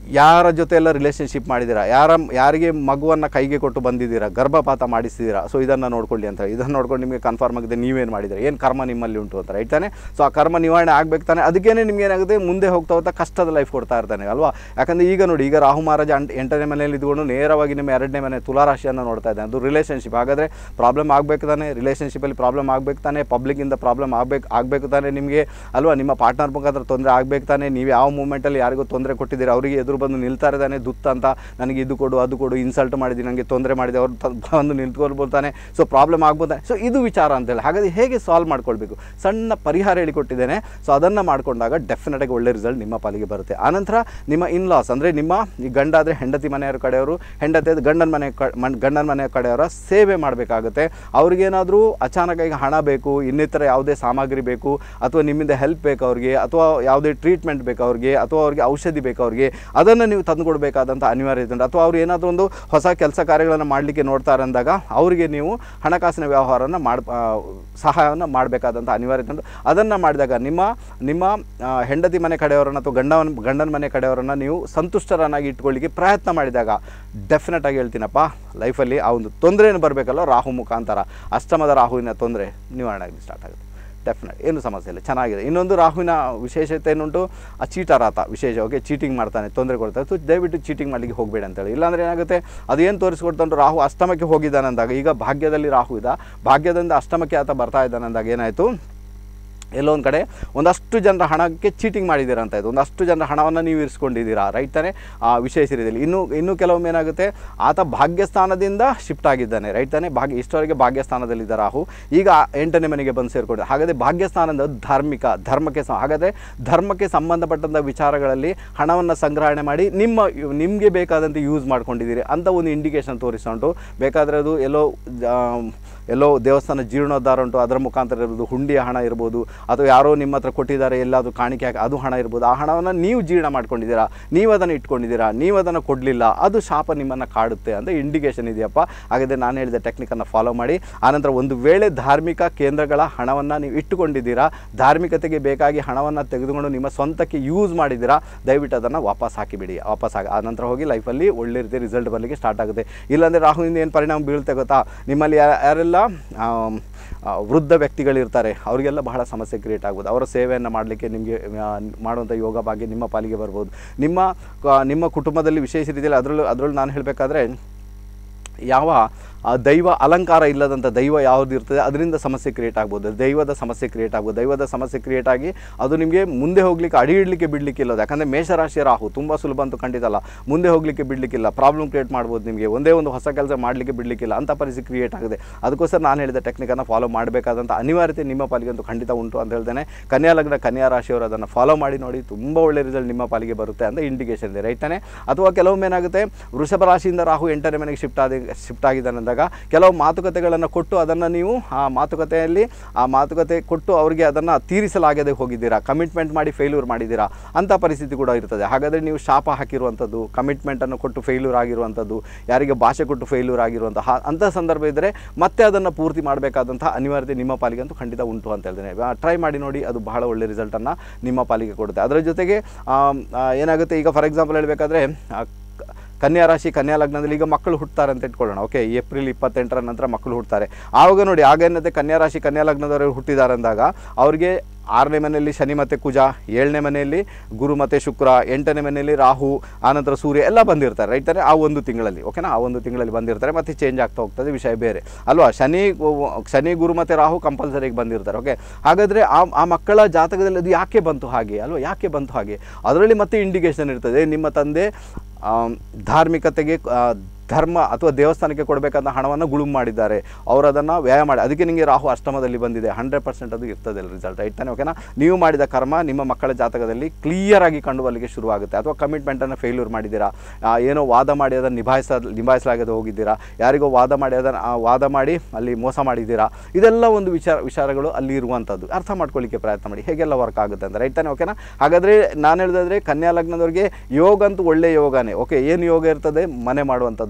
ಯಾರ ಜೊತೆ ಎಲ್ಲ ರಿಲೇಷನ್ಶಿಪ್ ಮಾಡಿದ್ದೀರಾ ಯಾರ ಯಾರಿಗೆ ಮಗುವನ್ನು ಕೈಗೆ ಕೊಟ್ಟು ಬಂದಿದ್ದೀರಾ ಗರ್ಭಪಾತ ಮಾಡಿಸಿದ್ದೀರಾ ಸೊ ಇದನ್ನು ನೋಡ್ಕೊಳ್ಳಿ ಅಂತ ಇದನ್ನು ನೋಡ್ಕೊಂಡು ನಿಮಗೆ ಕನ್ಫರ್ಮ್ ಆಗಿದೆ ನೀವೇನು ಮಾಡಿದ್ದೀರಾ ಏನು ಕರ್ಮ ನಿಮ್ಮಲ್ಲಿ ಉಂಟು ಅಂತ ರೈಟ್ ತಾನೆ ಸೊ ಆ ಕರ್ಮ ನಿವಾರಣೆ ಆಗ್ಬೇಕು ತಾನೆ ಅದಕ್ಕೇನೆ ನಿಮ್ಗೆ ಏನಾಗುತ್ತೆ ಮುಂದೆ ಹೋಗ್ತಾ ಹೋಗ್ತಾ ಕಷ್ಟದ ಲೈಫ್ ಕೊಡ್ತಾ ಇರ್ತಾನೆ ಅಲ್ವಾ ಯಾಕಂದರೆ ಈಗ ನೋಡಿ ಈಗ ರಾಹು ಮಹಾರಾಜ ಅಂಟ್ ಎಂಟನೇ ಮನೆಯಲ್ಲಿ ಇದ್ಕೊಂಡು ನೇರವಾಗಿ ನಿಮ್ಮ ಎರಡನೇ ಮನೆ ತುಲಾರಾಶಿಯನ್ನು ನೋಡ್ತಾ ಇದ್ದಾನೆ ಅದು ರಿಲೇಷನ್ಶಿಪ್ ಹಾಗಾದರೆ ಪ್ರಾಬ್ಲಮ್ ಆಗಬೇಕು ತಾನೆ ರಿಲೇಷನ್ಶಿಪ್ಪಲ್ಲಿ ಪ್ರಾಬ್ಲಮ್ ಆಗಬೇಕು ತಾನೆ ಪಬ್ಲಿಕ್ಕಿಂದ ಪ್ರಾಬ್ಲಮ್ ಆಗಬೇಕು ಆಗಬೇಕು ತಾನೆ ನಿಮಗೆ ಅಲ್ವಾ ನಿಮ್ಮ ಪಾರ್ಟ್ನರ್ ಮುಖಾಂತರ ತೊಂದರೆ ಆಗಬೇಕು ತಾನೆ ನೀವು ಯಾವ ಮೂಮೆಂಟಲ್ಲಿ ಯಾರಿಗೂ ತೊಂದರೆ ಕೊಟ್ಟಿದ್ದೀರಿ ಅವರಿಗೆ ಎದುರು ಬಂದು ನಿಲ್ತಾ ಇದ್ದಾನೆ ದುತ್ತ ಅಂತ ನನಗೆ ಇದು ಕೊಡು ಅದು ಕೊಡು ಇನ್ಸಲ್ಟ್ ಮಾಡಿದ್ದೀನಿ ನನಗೆ ತೊಂದರೆ ಮಾಡಿದೆ ಅವ್ರು ತ- ಬಂದು ನಿಂತ್ಕೊಳ್ಬೋತಾನೆ ಸೊ ಪ್ರಾಬ್ಲಮ್ ಆಗ್ಬೋದಾನೆ ಸೊ ಇದು ವಿಚಾರ ಅಂತೇಳಿ ಹಾಗಾದ್ರೆ ಹೇಗೆ ಸಾಲ್ವ್ ಮಾಡ್ಕೊಳ್ಬೇಕು ಸಣ್ಣ ಪರಿಹಾರ ಹೇಳಿಕೊಟ್ಟಿದ್ದೇನೆ ಸೊ ಅದನ್ನು ಮಾಡ್ಕೊಂಡಾಗ ಡೆಫಿನೆಟಾಗಿ ಒಳ್ಳೆ ರಿಸಲ್ಟ್ ನಿಮ್ಮ ಪಾಲಿಗೆ ಬರುತ್ತೆ ಆನಂತರ ನಿಮ್ಮ ಇನ್ಲಾಸ್ ಅಂದರೆ ನಿಮ್ಮ ಈ ಗಂಡ ಆದರೆ ಹೆಂಡತಿ ಮನೆಯವರ ಕಡೆಯವರು ಹೆಂಡತಿ ಆದ್ರೆ ಗಂಡನ ಮನೆ ಕ ಮನ್- ಗಂಡನ ಮನೆ ಕಡೆಯವರ ಸೇವೆ ಮಾಡಬೇಕಾಗುತ್ತೆ ಅವ್ರಿಗೇನಾದರೂ ಅಚಾನಕ್ಕಾಗಿ ಹಣ ಬೇಕು ಇನ್ನಿತರ ಯಾವುದೇ ಸಾಮಗ್ರಿ ಬೇಕು ಅಥವಾ ನಿಮ್ಮಿಂದ ಹೆಲ್ಪ್ ಬೇಕು ಅವ್ರಿಗೆ ಅಥವಾ ಯಾವುದೇ ಟ್ರೀಟ್ಮೆಂಟ್ ಬೇಕು ಅವ್ರಿಗೆ ಅಥವಾ ಅವ್ರಿಗೆ ಔಷಧಿ ಬೇಕು ಅವ್ರಿಗೆ ಅದನ್ನು ನೀವು ತಂದುಕೊಡ್ಬೇಕಾದಂಥ ಅನಿವಾರ್ಯತೆ ಉಂಟು ಅಥವಾ ಅವ್ರು ಏನಾದರೂ ಒಂದು ಹೊಸ ಕೆಲಸ ಕಾರ್ಯಗಳನ್ನು ಮಾಡಲಿಕ್ಕೆ ನೋಡ್ತಾರೆ ಅಂದಾಗ ಅವರಿಗೆ ನೀವು ಹಣಕಾಸಿನ ವ್ಯವಹಾರನ ಮಾಡ್ ಆ, ಸಹಾಯವನ್ನು ಮಾಡಬೇಕಾದಂಥ ಅನಿವಾರ್ಯತೆ ಉಂಟು ಅದನ್ನು ಮಾಡಿದಾಗ ನಿಮ್ಮ ನಿಮ್ಮ ಆ, ಹೆಂಡತಿ ಮನೆ ಕಡೆಯವರನ್ನು ಅಥವಾ ಗಂಡನ ಗಂಡನ ಮನೆ ಕಡೆಯವರನ್ನು ನೀವು ಸಂತುಷ್ಟರನ್ನಾಗಿ ಇಟ್ಕೊಳ್ಳಿಕ್ಕೆ ಪ್ರಯತ್ನ ಮಾಡಿದಾಗ ಡೆಫಿನೆಟ್ ಆಗಿ ಹೇಳ್ತೀನಪ್ಪ ಲೈಫಲ್ಲಿ ಆ ಒಂದು ತೊಂದರೆಯನ್ನು ಬರಬೇಕಲ್ಲ ರಾಹು ಮುಖಾಂತರ ಅಷ್ಟಮದ ರಾಹುವಿನ ತೊಂದರೆ ನಿವಾರಣೆ ಆಗಲಿ ಸ್ಟಾರ್ಟ್ ಆಗುತ್ತೆ ಡೆಫಿನೆಟ್ ಏನು ಸಮಸ್ಯೆ ಇಲ್ಲ ಚೆನ್ನಾಗಿದೆ ಇನ್ನೊಂದು ರಾಹುವಿನ ವಿಶೇಷತೆ ಏನುಂಟು ಆ ಚೀಟರಾತ ವಿಶೇಷ ಓಕೆ ಚೀಟಿಂಗ್ ಮಾಡ್ತಾನೆ ತೊಂದರೆ ಕೊಡ್ತಾನೆ ಸೊ ದಯವಿಟ್ಟು ಚೀಟಿಂಗ್ ಮಾಡಲಿಕ್ಕೆ ಹೋಗಬೇಡ ಅಂತೇಳಿ ಇಲ್ಲಾಂದರೆ ಏನಾಗುತ್ತೆ ಅದು ಏನು ತೋರಿಸ್ಕೊಡ್ತಾನೆ ರಾಹು ಅಷ್ಟಮಕ್ಕೆ ಹೋಗಿದ್ದಾನೆ ಅಂದಾಗ ಈಗ ಭಾಗ್ಯದಲ್ಲಿ ರಾಹು ಇದ್ದ ಭಾಗ್ಯದಿಂದ ಅಷ್ಟಮಕ್ಕೆ ಆತ ಬರ್ತಾ ಇದ್ದಾನೆ ಅಂದಾಗ ಏನಾಯಿತು ಎಲ್ಲೋ ಒಂದು ಕಡೆ ಒಂದಷ್ಟು ಜನರ ಹಣಕ್ಕೆ ಚೀಟಿಂಗ್ ಮಾಡಿದ್ದೀರಾ ಅಂತ ಇದು ಒಂದಷ್ಟು ಜನರ ಹಣವನ್ನು ನೀವು ಇರಿಸ್ಕೊಂಡಿದ್ದೀರಾ ರೈಟ್ ತಾನೇ ಆ ವಿಶೇಷ ರೀತಿಯಲ್ಲಿ ಇನ್ನು ಇನ್ನು ಕೆಲವೊಮ್ಮೆ ಏನಾಗುತ್ತೆ ಆತ ಭಾಗ್ಯಸ್ಥಾನದಿಂದ ಶಿಫ್ಟ್ ಆಗಿದ್ದಾನೆ ರೈಟ್ ತಾನೇ ಭಾಗ್ಯ ಇಷ್ಟವರೆಗೆ ಭಾಗ್ಯಸ್ಥಾನದಲ್ಲಿದ್ದ ರಾಹು ಈಗ ಎಂಟನೇ ಮನೆಗೆ ಬಂದು ಸೇರಿಕೊಂಡಿದೆ ಹಾಗಾದರೆ ಭಾಗ್ಯಸ್ಥಾನದ ಧಾರ್ಮಿಕ ಧರ್ಮಕ್ಕೆ ಸ ಹಾಗಾದರೆ ಧರ್ಮಕ್ಕೆ ಸಂಬಂಧಪಟ್ಟಂಥ ವಿಚಾರಗಳಲ್ಲಿ ಹಣವನ್ನು ಸಂಗ್ರಹಣೆ ಮಾಡಿ ನಿಮ್ಮ ನಿಮಗೆ ಬೇಕಾದಂತೆ ಯೂಸ್ ಮಾಡ್ಕೊಂಡಿದ್ದೀರಿ ಅಂತ ಒಂದು ಇಂಡಿಕೇಶನ್ ತೋರಿಸ್ತಾ ಉಂಟು ಬೇಕಾದರೆ ಅದು ಎಲ್ಲೋ ಆ, ಎಲ್ಲೋ ದೇವಸ್ಥಾನ ಜೀರ್ಣೋದ್ಧಾರ ಉಂಟು ಅದರ ಮುಖಾಂತರ ಇರ್ಬೋದು ಹುಂಡಿಯ ಹಣ ಇರ್ಬೋದು ಅಥವಾ ಯಾರೋ ನಿಮ್ಮ ಹತ್ರ ಕೊಟ್ಟಿದ್ದಾರೆ ಎಲ್ಲಾದರೂ ಕಾಣಿಕೆ ಹಾಕಿ ಅದು ಹಣ ಇರ್ಬೋದು ಆ ಹಣವನ್ನು ನೀವು ಜೀರ್ಣ ಮಾಡ್ಕೊಂಡಿದ್ದೀರಾ ನೀವು ಅದನ್ನು ಇಟ್ಕೊಂಡಿದ್ದೀರಾ ನೀವು ಅದನ್ನು ಕೊಡಲಿಲ್ಲ ಅದು ಶಾಪ ನಿಮ್ಮನ್ನು ಕಾಡುತ್ತೆ ಅಂತ ಇಂಡಿಕೇಶನ್ ಇದೆಯಪ್ಪ ಹಾಗಾದರೆ ನಾನು ಹೇಳಿದ ಟೆಕ್ನಿಕನ್ನು ಫಾಲೋ ಮಾಡಿ ಆನಂತರ ಒಂದು ವೇಳೆ ಧಾರ್ಮಿಕ ಕೇಂದ್ರಗಳ ಹಣವನ್ನು ನೀವು ಇಟ್ಟುಕೊಂಡಿದ್ದೀರಾ ಧಾರ್ಮಿಕತೆಗೆ ಬೇಕಾಗಿ ಹಣವನ್ನು ತೆಗೆದುಕೊಂಡು ನಿಮ್ಮ ಸ್ವಂತಕ್ಕೆ ಯೂಸ್ ಮಾಡಿದ್ದೀರಾ ದಯವಿಟ್ಟು ಅದನ್ನು ವಾಪಸ್ ಹಾಕಿಬಿಡಿ ವಾಪಸ್ ಹಾಕಿ ಆನಂತರ ಹೋಗಿ ಲೈಫಲ್ಲಿ ಒಳ್ಳೆ ರೀತಿ ರಿಸಲ್ಟ್ ಬರಲಿಕ್ಕೆ ಸ್ಟಾರ್ಟ್ ಆಗುತ್ತೆ ಇಲ್ಲಾಂದರೆ ರಾಹುವಿಂದ ಏನು ಪರಿಣಾಮ ಬೀಳುತ್ತೆ ಗೊತ್ತಾ ನಿಮ್ಮಲ್ಲಿ ಯಾ- ಯಾರೆಲ್ಲ ಆಮ್, ಆ, ವೃದ್ಧ ವ್ಯಕ್ತಿಗಳಿರ್ತಾರೆ ಅವರಿಗೆಲ್ಲ ಬಹಳ ಸಮಸ್ಯೆ ಕ್ರಿಯೇಟ್ ಆಗ್ಬೋದು ಅವರ ಸೇವೆಯನ್ನು ಮಾಡಲಿಕ್ಕೆ ನಿಮಗೆ ಮಾಡುವಂಥ ಯೋಗ ಭಾಗ್ಯ ನಿಮ್ಮ ಪಾಲಿಗೆ ಬರ್ಬೋದು ನಿಮ್ಮ ಕ- ನಿಮ್ಮ ಕುಟುಂಬದಲ್ಲಿ ವಿಶೇಷ ರೀತಿಯಲ್ಲಿ ಅದರಲ್ಲೂ ಅದರಲ್ಲೂ ನಾನು ಹೇಳಬೇಕಾದ್ರೆ ಯಾವ ಆ ದೈವ ಅಲಂಕಾರ ಇಲ್ಲದಂಥ ದೈವ ಯಾವುದು ಇರ್ತದೆ ಅದರಿಂದ ಸಮಸ್ಯೆ ಕ್ರಿಯೇಟ್ ಆಗ್ಬೋದು ದೈವದ ಸಮಸ್ಯೆ ಕ್ರಿಯೇಟ್ ಆಗ್ಬೋದು ದೈವದ ಸಮಸ್ಯೆ ಕ್ರಿಯೇಟ್ ಆಗಿ ಅದು ನಿಮಗೆ ಮುಂದೆ ಹೋಗಲಿಕ್ಕೆ ಅಡಿ ಇಡಲಿಕ್ಕೆ ಬಿಡಲಿಕ್ಕಿಲ್ಲ ಅದು ಯಾಕಂದರೆ ಮೇಷರಾಶಿಯ ರಾಹು ತುಂಬ ಸುಲಭ ಅಂತೂ ಖಂಡಿತ ಅಲ್ಲ ಮುಂದೆ ಹೋಗಲಿಕ್ಕೆ ಬಿಡಲಿಕ್ಕಿಲ್ಲ ಪ್ರಾಬ್ಲಮ್ ಕ್ರಿಯೇಟ್ ಮಾಡ್ಬೋದು ನಿಮಗೆ ಒಂದೇ ಒಂದು ಹೊಸ ಕೆಲಸ ಮಾಡಲಿಕ್ಕೆ ಬಿಡಲಿಕ್ಕಿಲ್ಲ ಅಂಥ ಪರಿಸ್ಥಿತಿ ಕ್ರಿಯೇಟ್ ಆಗಿದೆ ಅದಕ್ಕೋಸ್ಕರ ನಾನು ಹೇಳಿದ ಟೆಕ್ನಿಕನ್ನು ಫಾಲೋ ಮಾಡಬೇಕಾದಂಥ ಅನಿವಾರ್ಯತೆ ನಿಮ್ಮ ಪಾಲಿಗೆ ಅಂತೂ ಖಂಡಿತ ಉಂಟು ಅಂತ ಹೇಳ್ತೇನೆ ಕನ್ಯಾ ಲಗ್ನ ಕನ್ಯಾ ರಾಶಿಯವರು ಅದನ್ನು ಫಾಲೋ ಮಾಡಿ ನೋಡಿ ತುಂಬ ಒಳ್ಳೆ ರಿಸಲ್ಟ್ ನಿಮ್ಮ ಪಾಲಿಗೆ ಬರುತ್ತೆ ಅಂತ ಇಂಡಿಕೇಶನ್ ಇದೆ ರೈಟ್ ತಾನೆ ಅಥವಾ ಕೆಲವೊಮ್ಮೆ ಏನಾಗುತ್ತೆ ವೃಷಭ ರಾಶಿಯಿಂದ ರಾಹು ಎಂಟನೇ ಮನೆಗೆ ಶಿಫ್ಟ್ ಆದ ಶಿಫ್ಟ್ ಆಗಿದ್ದಾನೆ ಅಂದಾಗ ಕೆಲವು ಮಾತುಕತೆಗಳನ್ನು ಕೊಟ್ಟು ಅದನ್ನು ನೀವು ಆ ಮಾತುಕತೆಯಲ್ಲಿ ಆ ಮಾತುಕತೆ ಕೊಟ್ಟು ಅವರಿಗೆ ಅದನ್ನು ತೀರಿಸಲಾಗದೆ ಹೋಗಿದ್ದೀರಾ ಕಮಿಟ್ಮೆಂಟ್ ಮಾಡಿ ಫೇಲ್ಯೂರ್ ಮಾಡಿದ್ದೀರಾ ಅಂಥ ಪರಿಸ್ಥಿತಿ ಕೂಡ ಇರ್ತದೆ ಹಾಗಾದರೆ ನೀವು ಶಾಪ ಹಾಕಿರುವಂಥದ್ದು ಕಮಿಟ್ಮೆಂಟನ್ನು ಕೊಟ್ಟು ಫೇಲ್ಯೂರ್ ಆಗಿರುವಂಥದ್ದು ಯಾರಿಗೆ ಭಾಷೆ ಕೊಟ್ಟು ಫೇಲ್ಯೂರ್ ಆಗಿರುವಂತಹ ಅಂಥ ಸಂದರ್ಭ ಇದ್ದರೆ ಮತ್ತೆ ಅದನ್ನು ಪೂರ್ತಿ ಮಾಡಬೇಕಾದಂಥ ಅನಿವಾರ್ಯತೆ ನಿಮ್ಮ ಪಾಲಿಗೆ ಅಂತೂ ಖಂಡಿತ ಉಂಟು ಅಂತ ಹೇಳ್ತೇನೆ ಟ್ರೈ ಮಾಡಿ ನೋಡಿ ಅದು ಬಹಳ ಒಳ್ಳೆ ರಿಸಲ್ಟನ್ನು ನಿಮ್ಮ ಪಾಲಿಗೆ ಕೊಡುತ್ತೆ ಅದರ ಜೊತೆಗೆ ಆಮ್, ಆ, ಏನಾಗುತ್ತೆ ಈಗ ಫಾರ್ ಎಕ್ಸಾಂಪಲ್ ಹೇಳಬೇಕಾದ್ರೆ ಕನ್ಯಾ ರಾಶಿ ಕನ್ಯಾ ಲಗ್ನದಲ್ಲಿ ಈಗ ಮಕ್ಕಳು ಹುಟ್ಟುತ್ತಾರೆ ಅಂತ ಇಟ್ಕೊಳ್ಳೋಣ ಓಕೆ ಏಪ್ರಿಲ್ ಇಪ್ಪತ್ತೆಂಟರ ನಂತರ ಮಕ್ಕಳು ಹುಟ್ಟುತ್ತಾರೆ ಆವಾಗ ನೋಡಿ ಆಗ ಏನಂತೆ ಕನ್ಯಾ ರಾಶಿ ಕನ್ಯಾ ಲಗ್ನದವರು ಹುಟ್ಟಿದ್ದಾರೆ ಅಂದಾಗ ಅವ್ರಿಗೆ ಆರನೇ ಮನೆಯಲ್ಲಿ ಶನಿ ಮತ್ತು ಕುಜ ಏಳನೇ ಮನೆಯಲ್ಲಿ ಗುರು ಮತ್ತು ಶುಕ್ರ ಎಂಟನೇ ಮನೆಯಲ್ಲಿ ರಾಹು ಆನಂತರ ಸೂರ್ಯ ಎಲ್ಲ ಬಂದಿರ್ತಾರೆ ರೈಟ್ ತಾನೆ ಆ ಒಂದು ತಿಂಗಳಲ್ಲಿ ಓಕೆನಾ ಆ ಒಂದು ತಿಂಗಳಲ್ಲಿ ಬಂದಿರ್ತಾರೆ ಮತ್ತು ಚೇಂಜ್ ಆಗ್ತಾ ಹೋಗ್ತದೆ ವಿಷಯ ಬೇರೆ ಅಲ್ವಾ ಶನಿ ಗು- ಶನಿ ಗುರು ಮತ್ತು ರಾಹು ಕಂಪಲ್ಸರಿಗೆ ಬಂದಿರ್ತಾರೆ ಓಕೆ ಹಾಗಾದರೆ ಆ ಆ ಮಕ್ಕಳ ಜಾತಕದಲ್ಲಿ ಅದು ಯಾಕೆ ಬಂತು ಹಾಗೆ ಅಲ್ವಾ ಯಾಕೆ ಬಂತು ಹಾಗೆ ಅದರಲ್ಲಿ ಮತ್ತೆ ಇಂಡಿಕೇಶನ್ ಇರ್ತದೆ ನಿಮ್ಮ ತಂದೆ ಆಮ್, ಧಾರ್ಮಿಕತೆಗೆ ಆ, ಧರ್ಮ ಅಥವಾ ದೇವಸ್ಥಾನಕ್ಕೆ ಕೊಡಬೇಕಾದ ಹಣವನ್ನು ಗುಳುಮ್ ಮಾಡಿದ್ದಾರೆ ಅವರು ಅದನ್ನು ವ್ಯಯ ಮಾಡಿ ಅದಕ್ಕೆ ನಿಮಗೆ ರಾಹು ಅಷ್ಟಮದಲ್ಲಿ ಬಂದಿದೆ ಹಂಡ್ರೆಡ್ ಪರ್ಸೆಂಟ್ ಅದು ಇರ್ತದೆ ರಿಸಲ್ಟ್ ರೈಟ್ ತಾನೆ ಓಕೆನಾ ನೀವು ಮಾಡಿದ ಕರ್ಮ ನಿಮ್ಮ ಮಕ್ಕಳ ಜಾತಕದಲ್ಲಿ ಕ್ಲಿಯರ್ ಆಗಿ ಕಂಡು ಬರಲಿಕ್ಕೆ ಶುರುವಾಗುತ್ತೆ ಅಥವಾ ಕಮಿಟ್ಮೆಂಟನ್ನು ಫೇಲ್ಯೂರ್ ಮಾಡಿದ್ದೀರಾ ಆ, ಏನೋ ವಾದ ಮಾಡಿ ಅದನ್ನು ನಿಭಾಯಿಸ ನಿಭಾಯಿಸಲಾಗದೆ ಹೋಗಿದ್ದೀರಾ ಯಾರಿಗೋ ವಾದ ಮಾಡಿ ಅದನ್ನು ಆ ವಾದ ಮಾಡಿ ಅಲ್ಲಿ ಮೋಸ ಮಾಡಿದ್ದೀರಾ ಇದೆಲ್ಲ ಒಂದು ವಿಚಾರ ವಿಚಾರಗಳು ಅಲ್ಲಿ ಇರುವಂಥದ್ದು ಅರ್ಥ ಮಾಡ್ಕೊಳ್ಳಿಕ್ಕೆ ಪ್ರಯತ್ನ ಮಾಡಿ ಹೇಗೆಲ್ಲ ವರ್ಕ್ ಆಗುತ್ತೆ ಅಂತ ರೈಟ್ ತಾನೆ ಓಕೆನಾ ಹಾಗಾದರೆ ನಾನು ಹೇಳಿದ್ರೆ ಕನ್ಯಾ ಲಗ್ನದವ್ರಿಗೆ ಯೋಗ ಅಂತೂ ಒಳ್ಳೆಯ ಯೋಗನೇ ಓಕೆ ಏನು ಯೋಗ ಇರ್ತದೆ ಮನೆ ಮಾಡುವಂಥದ್ದು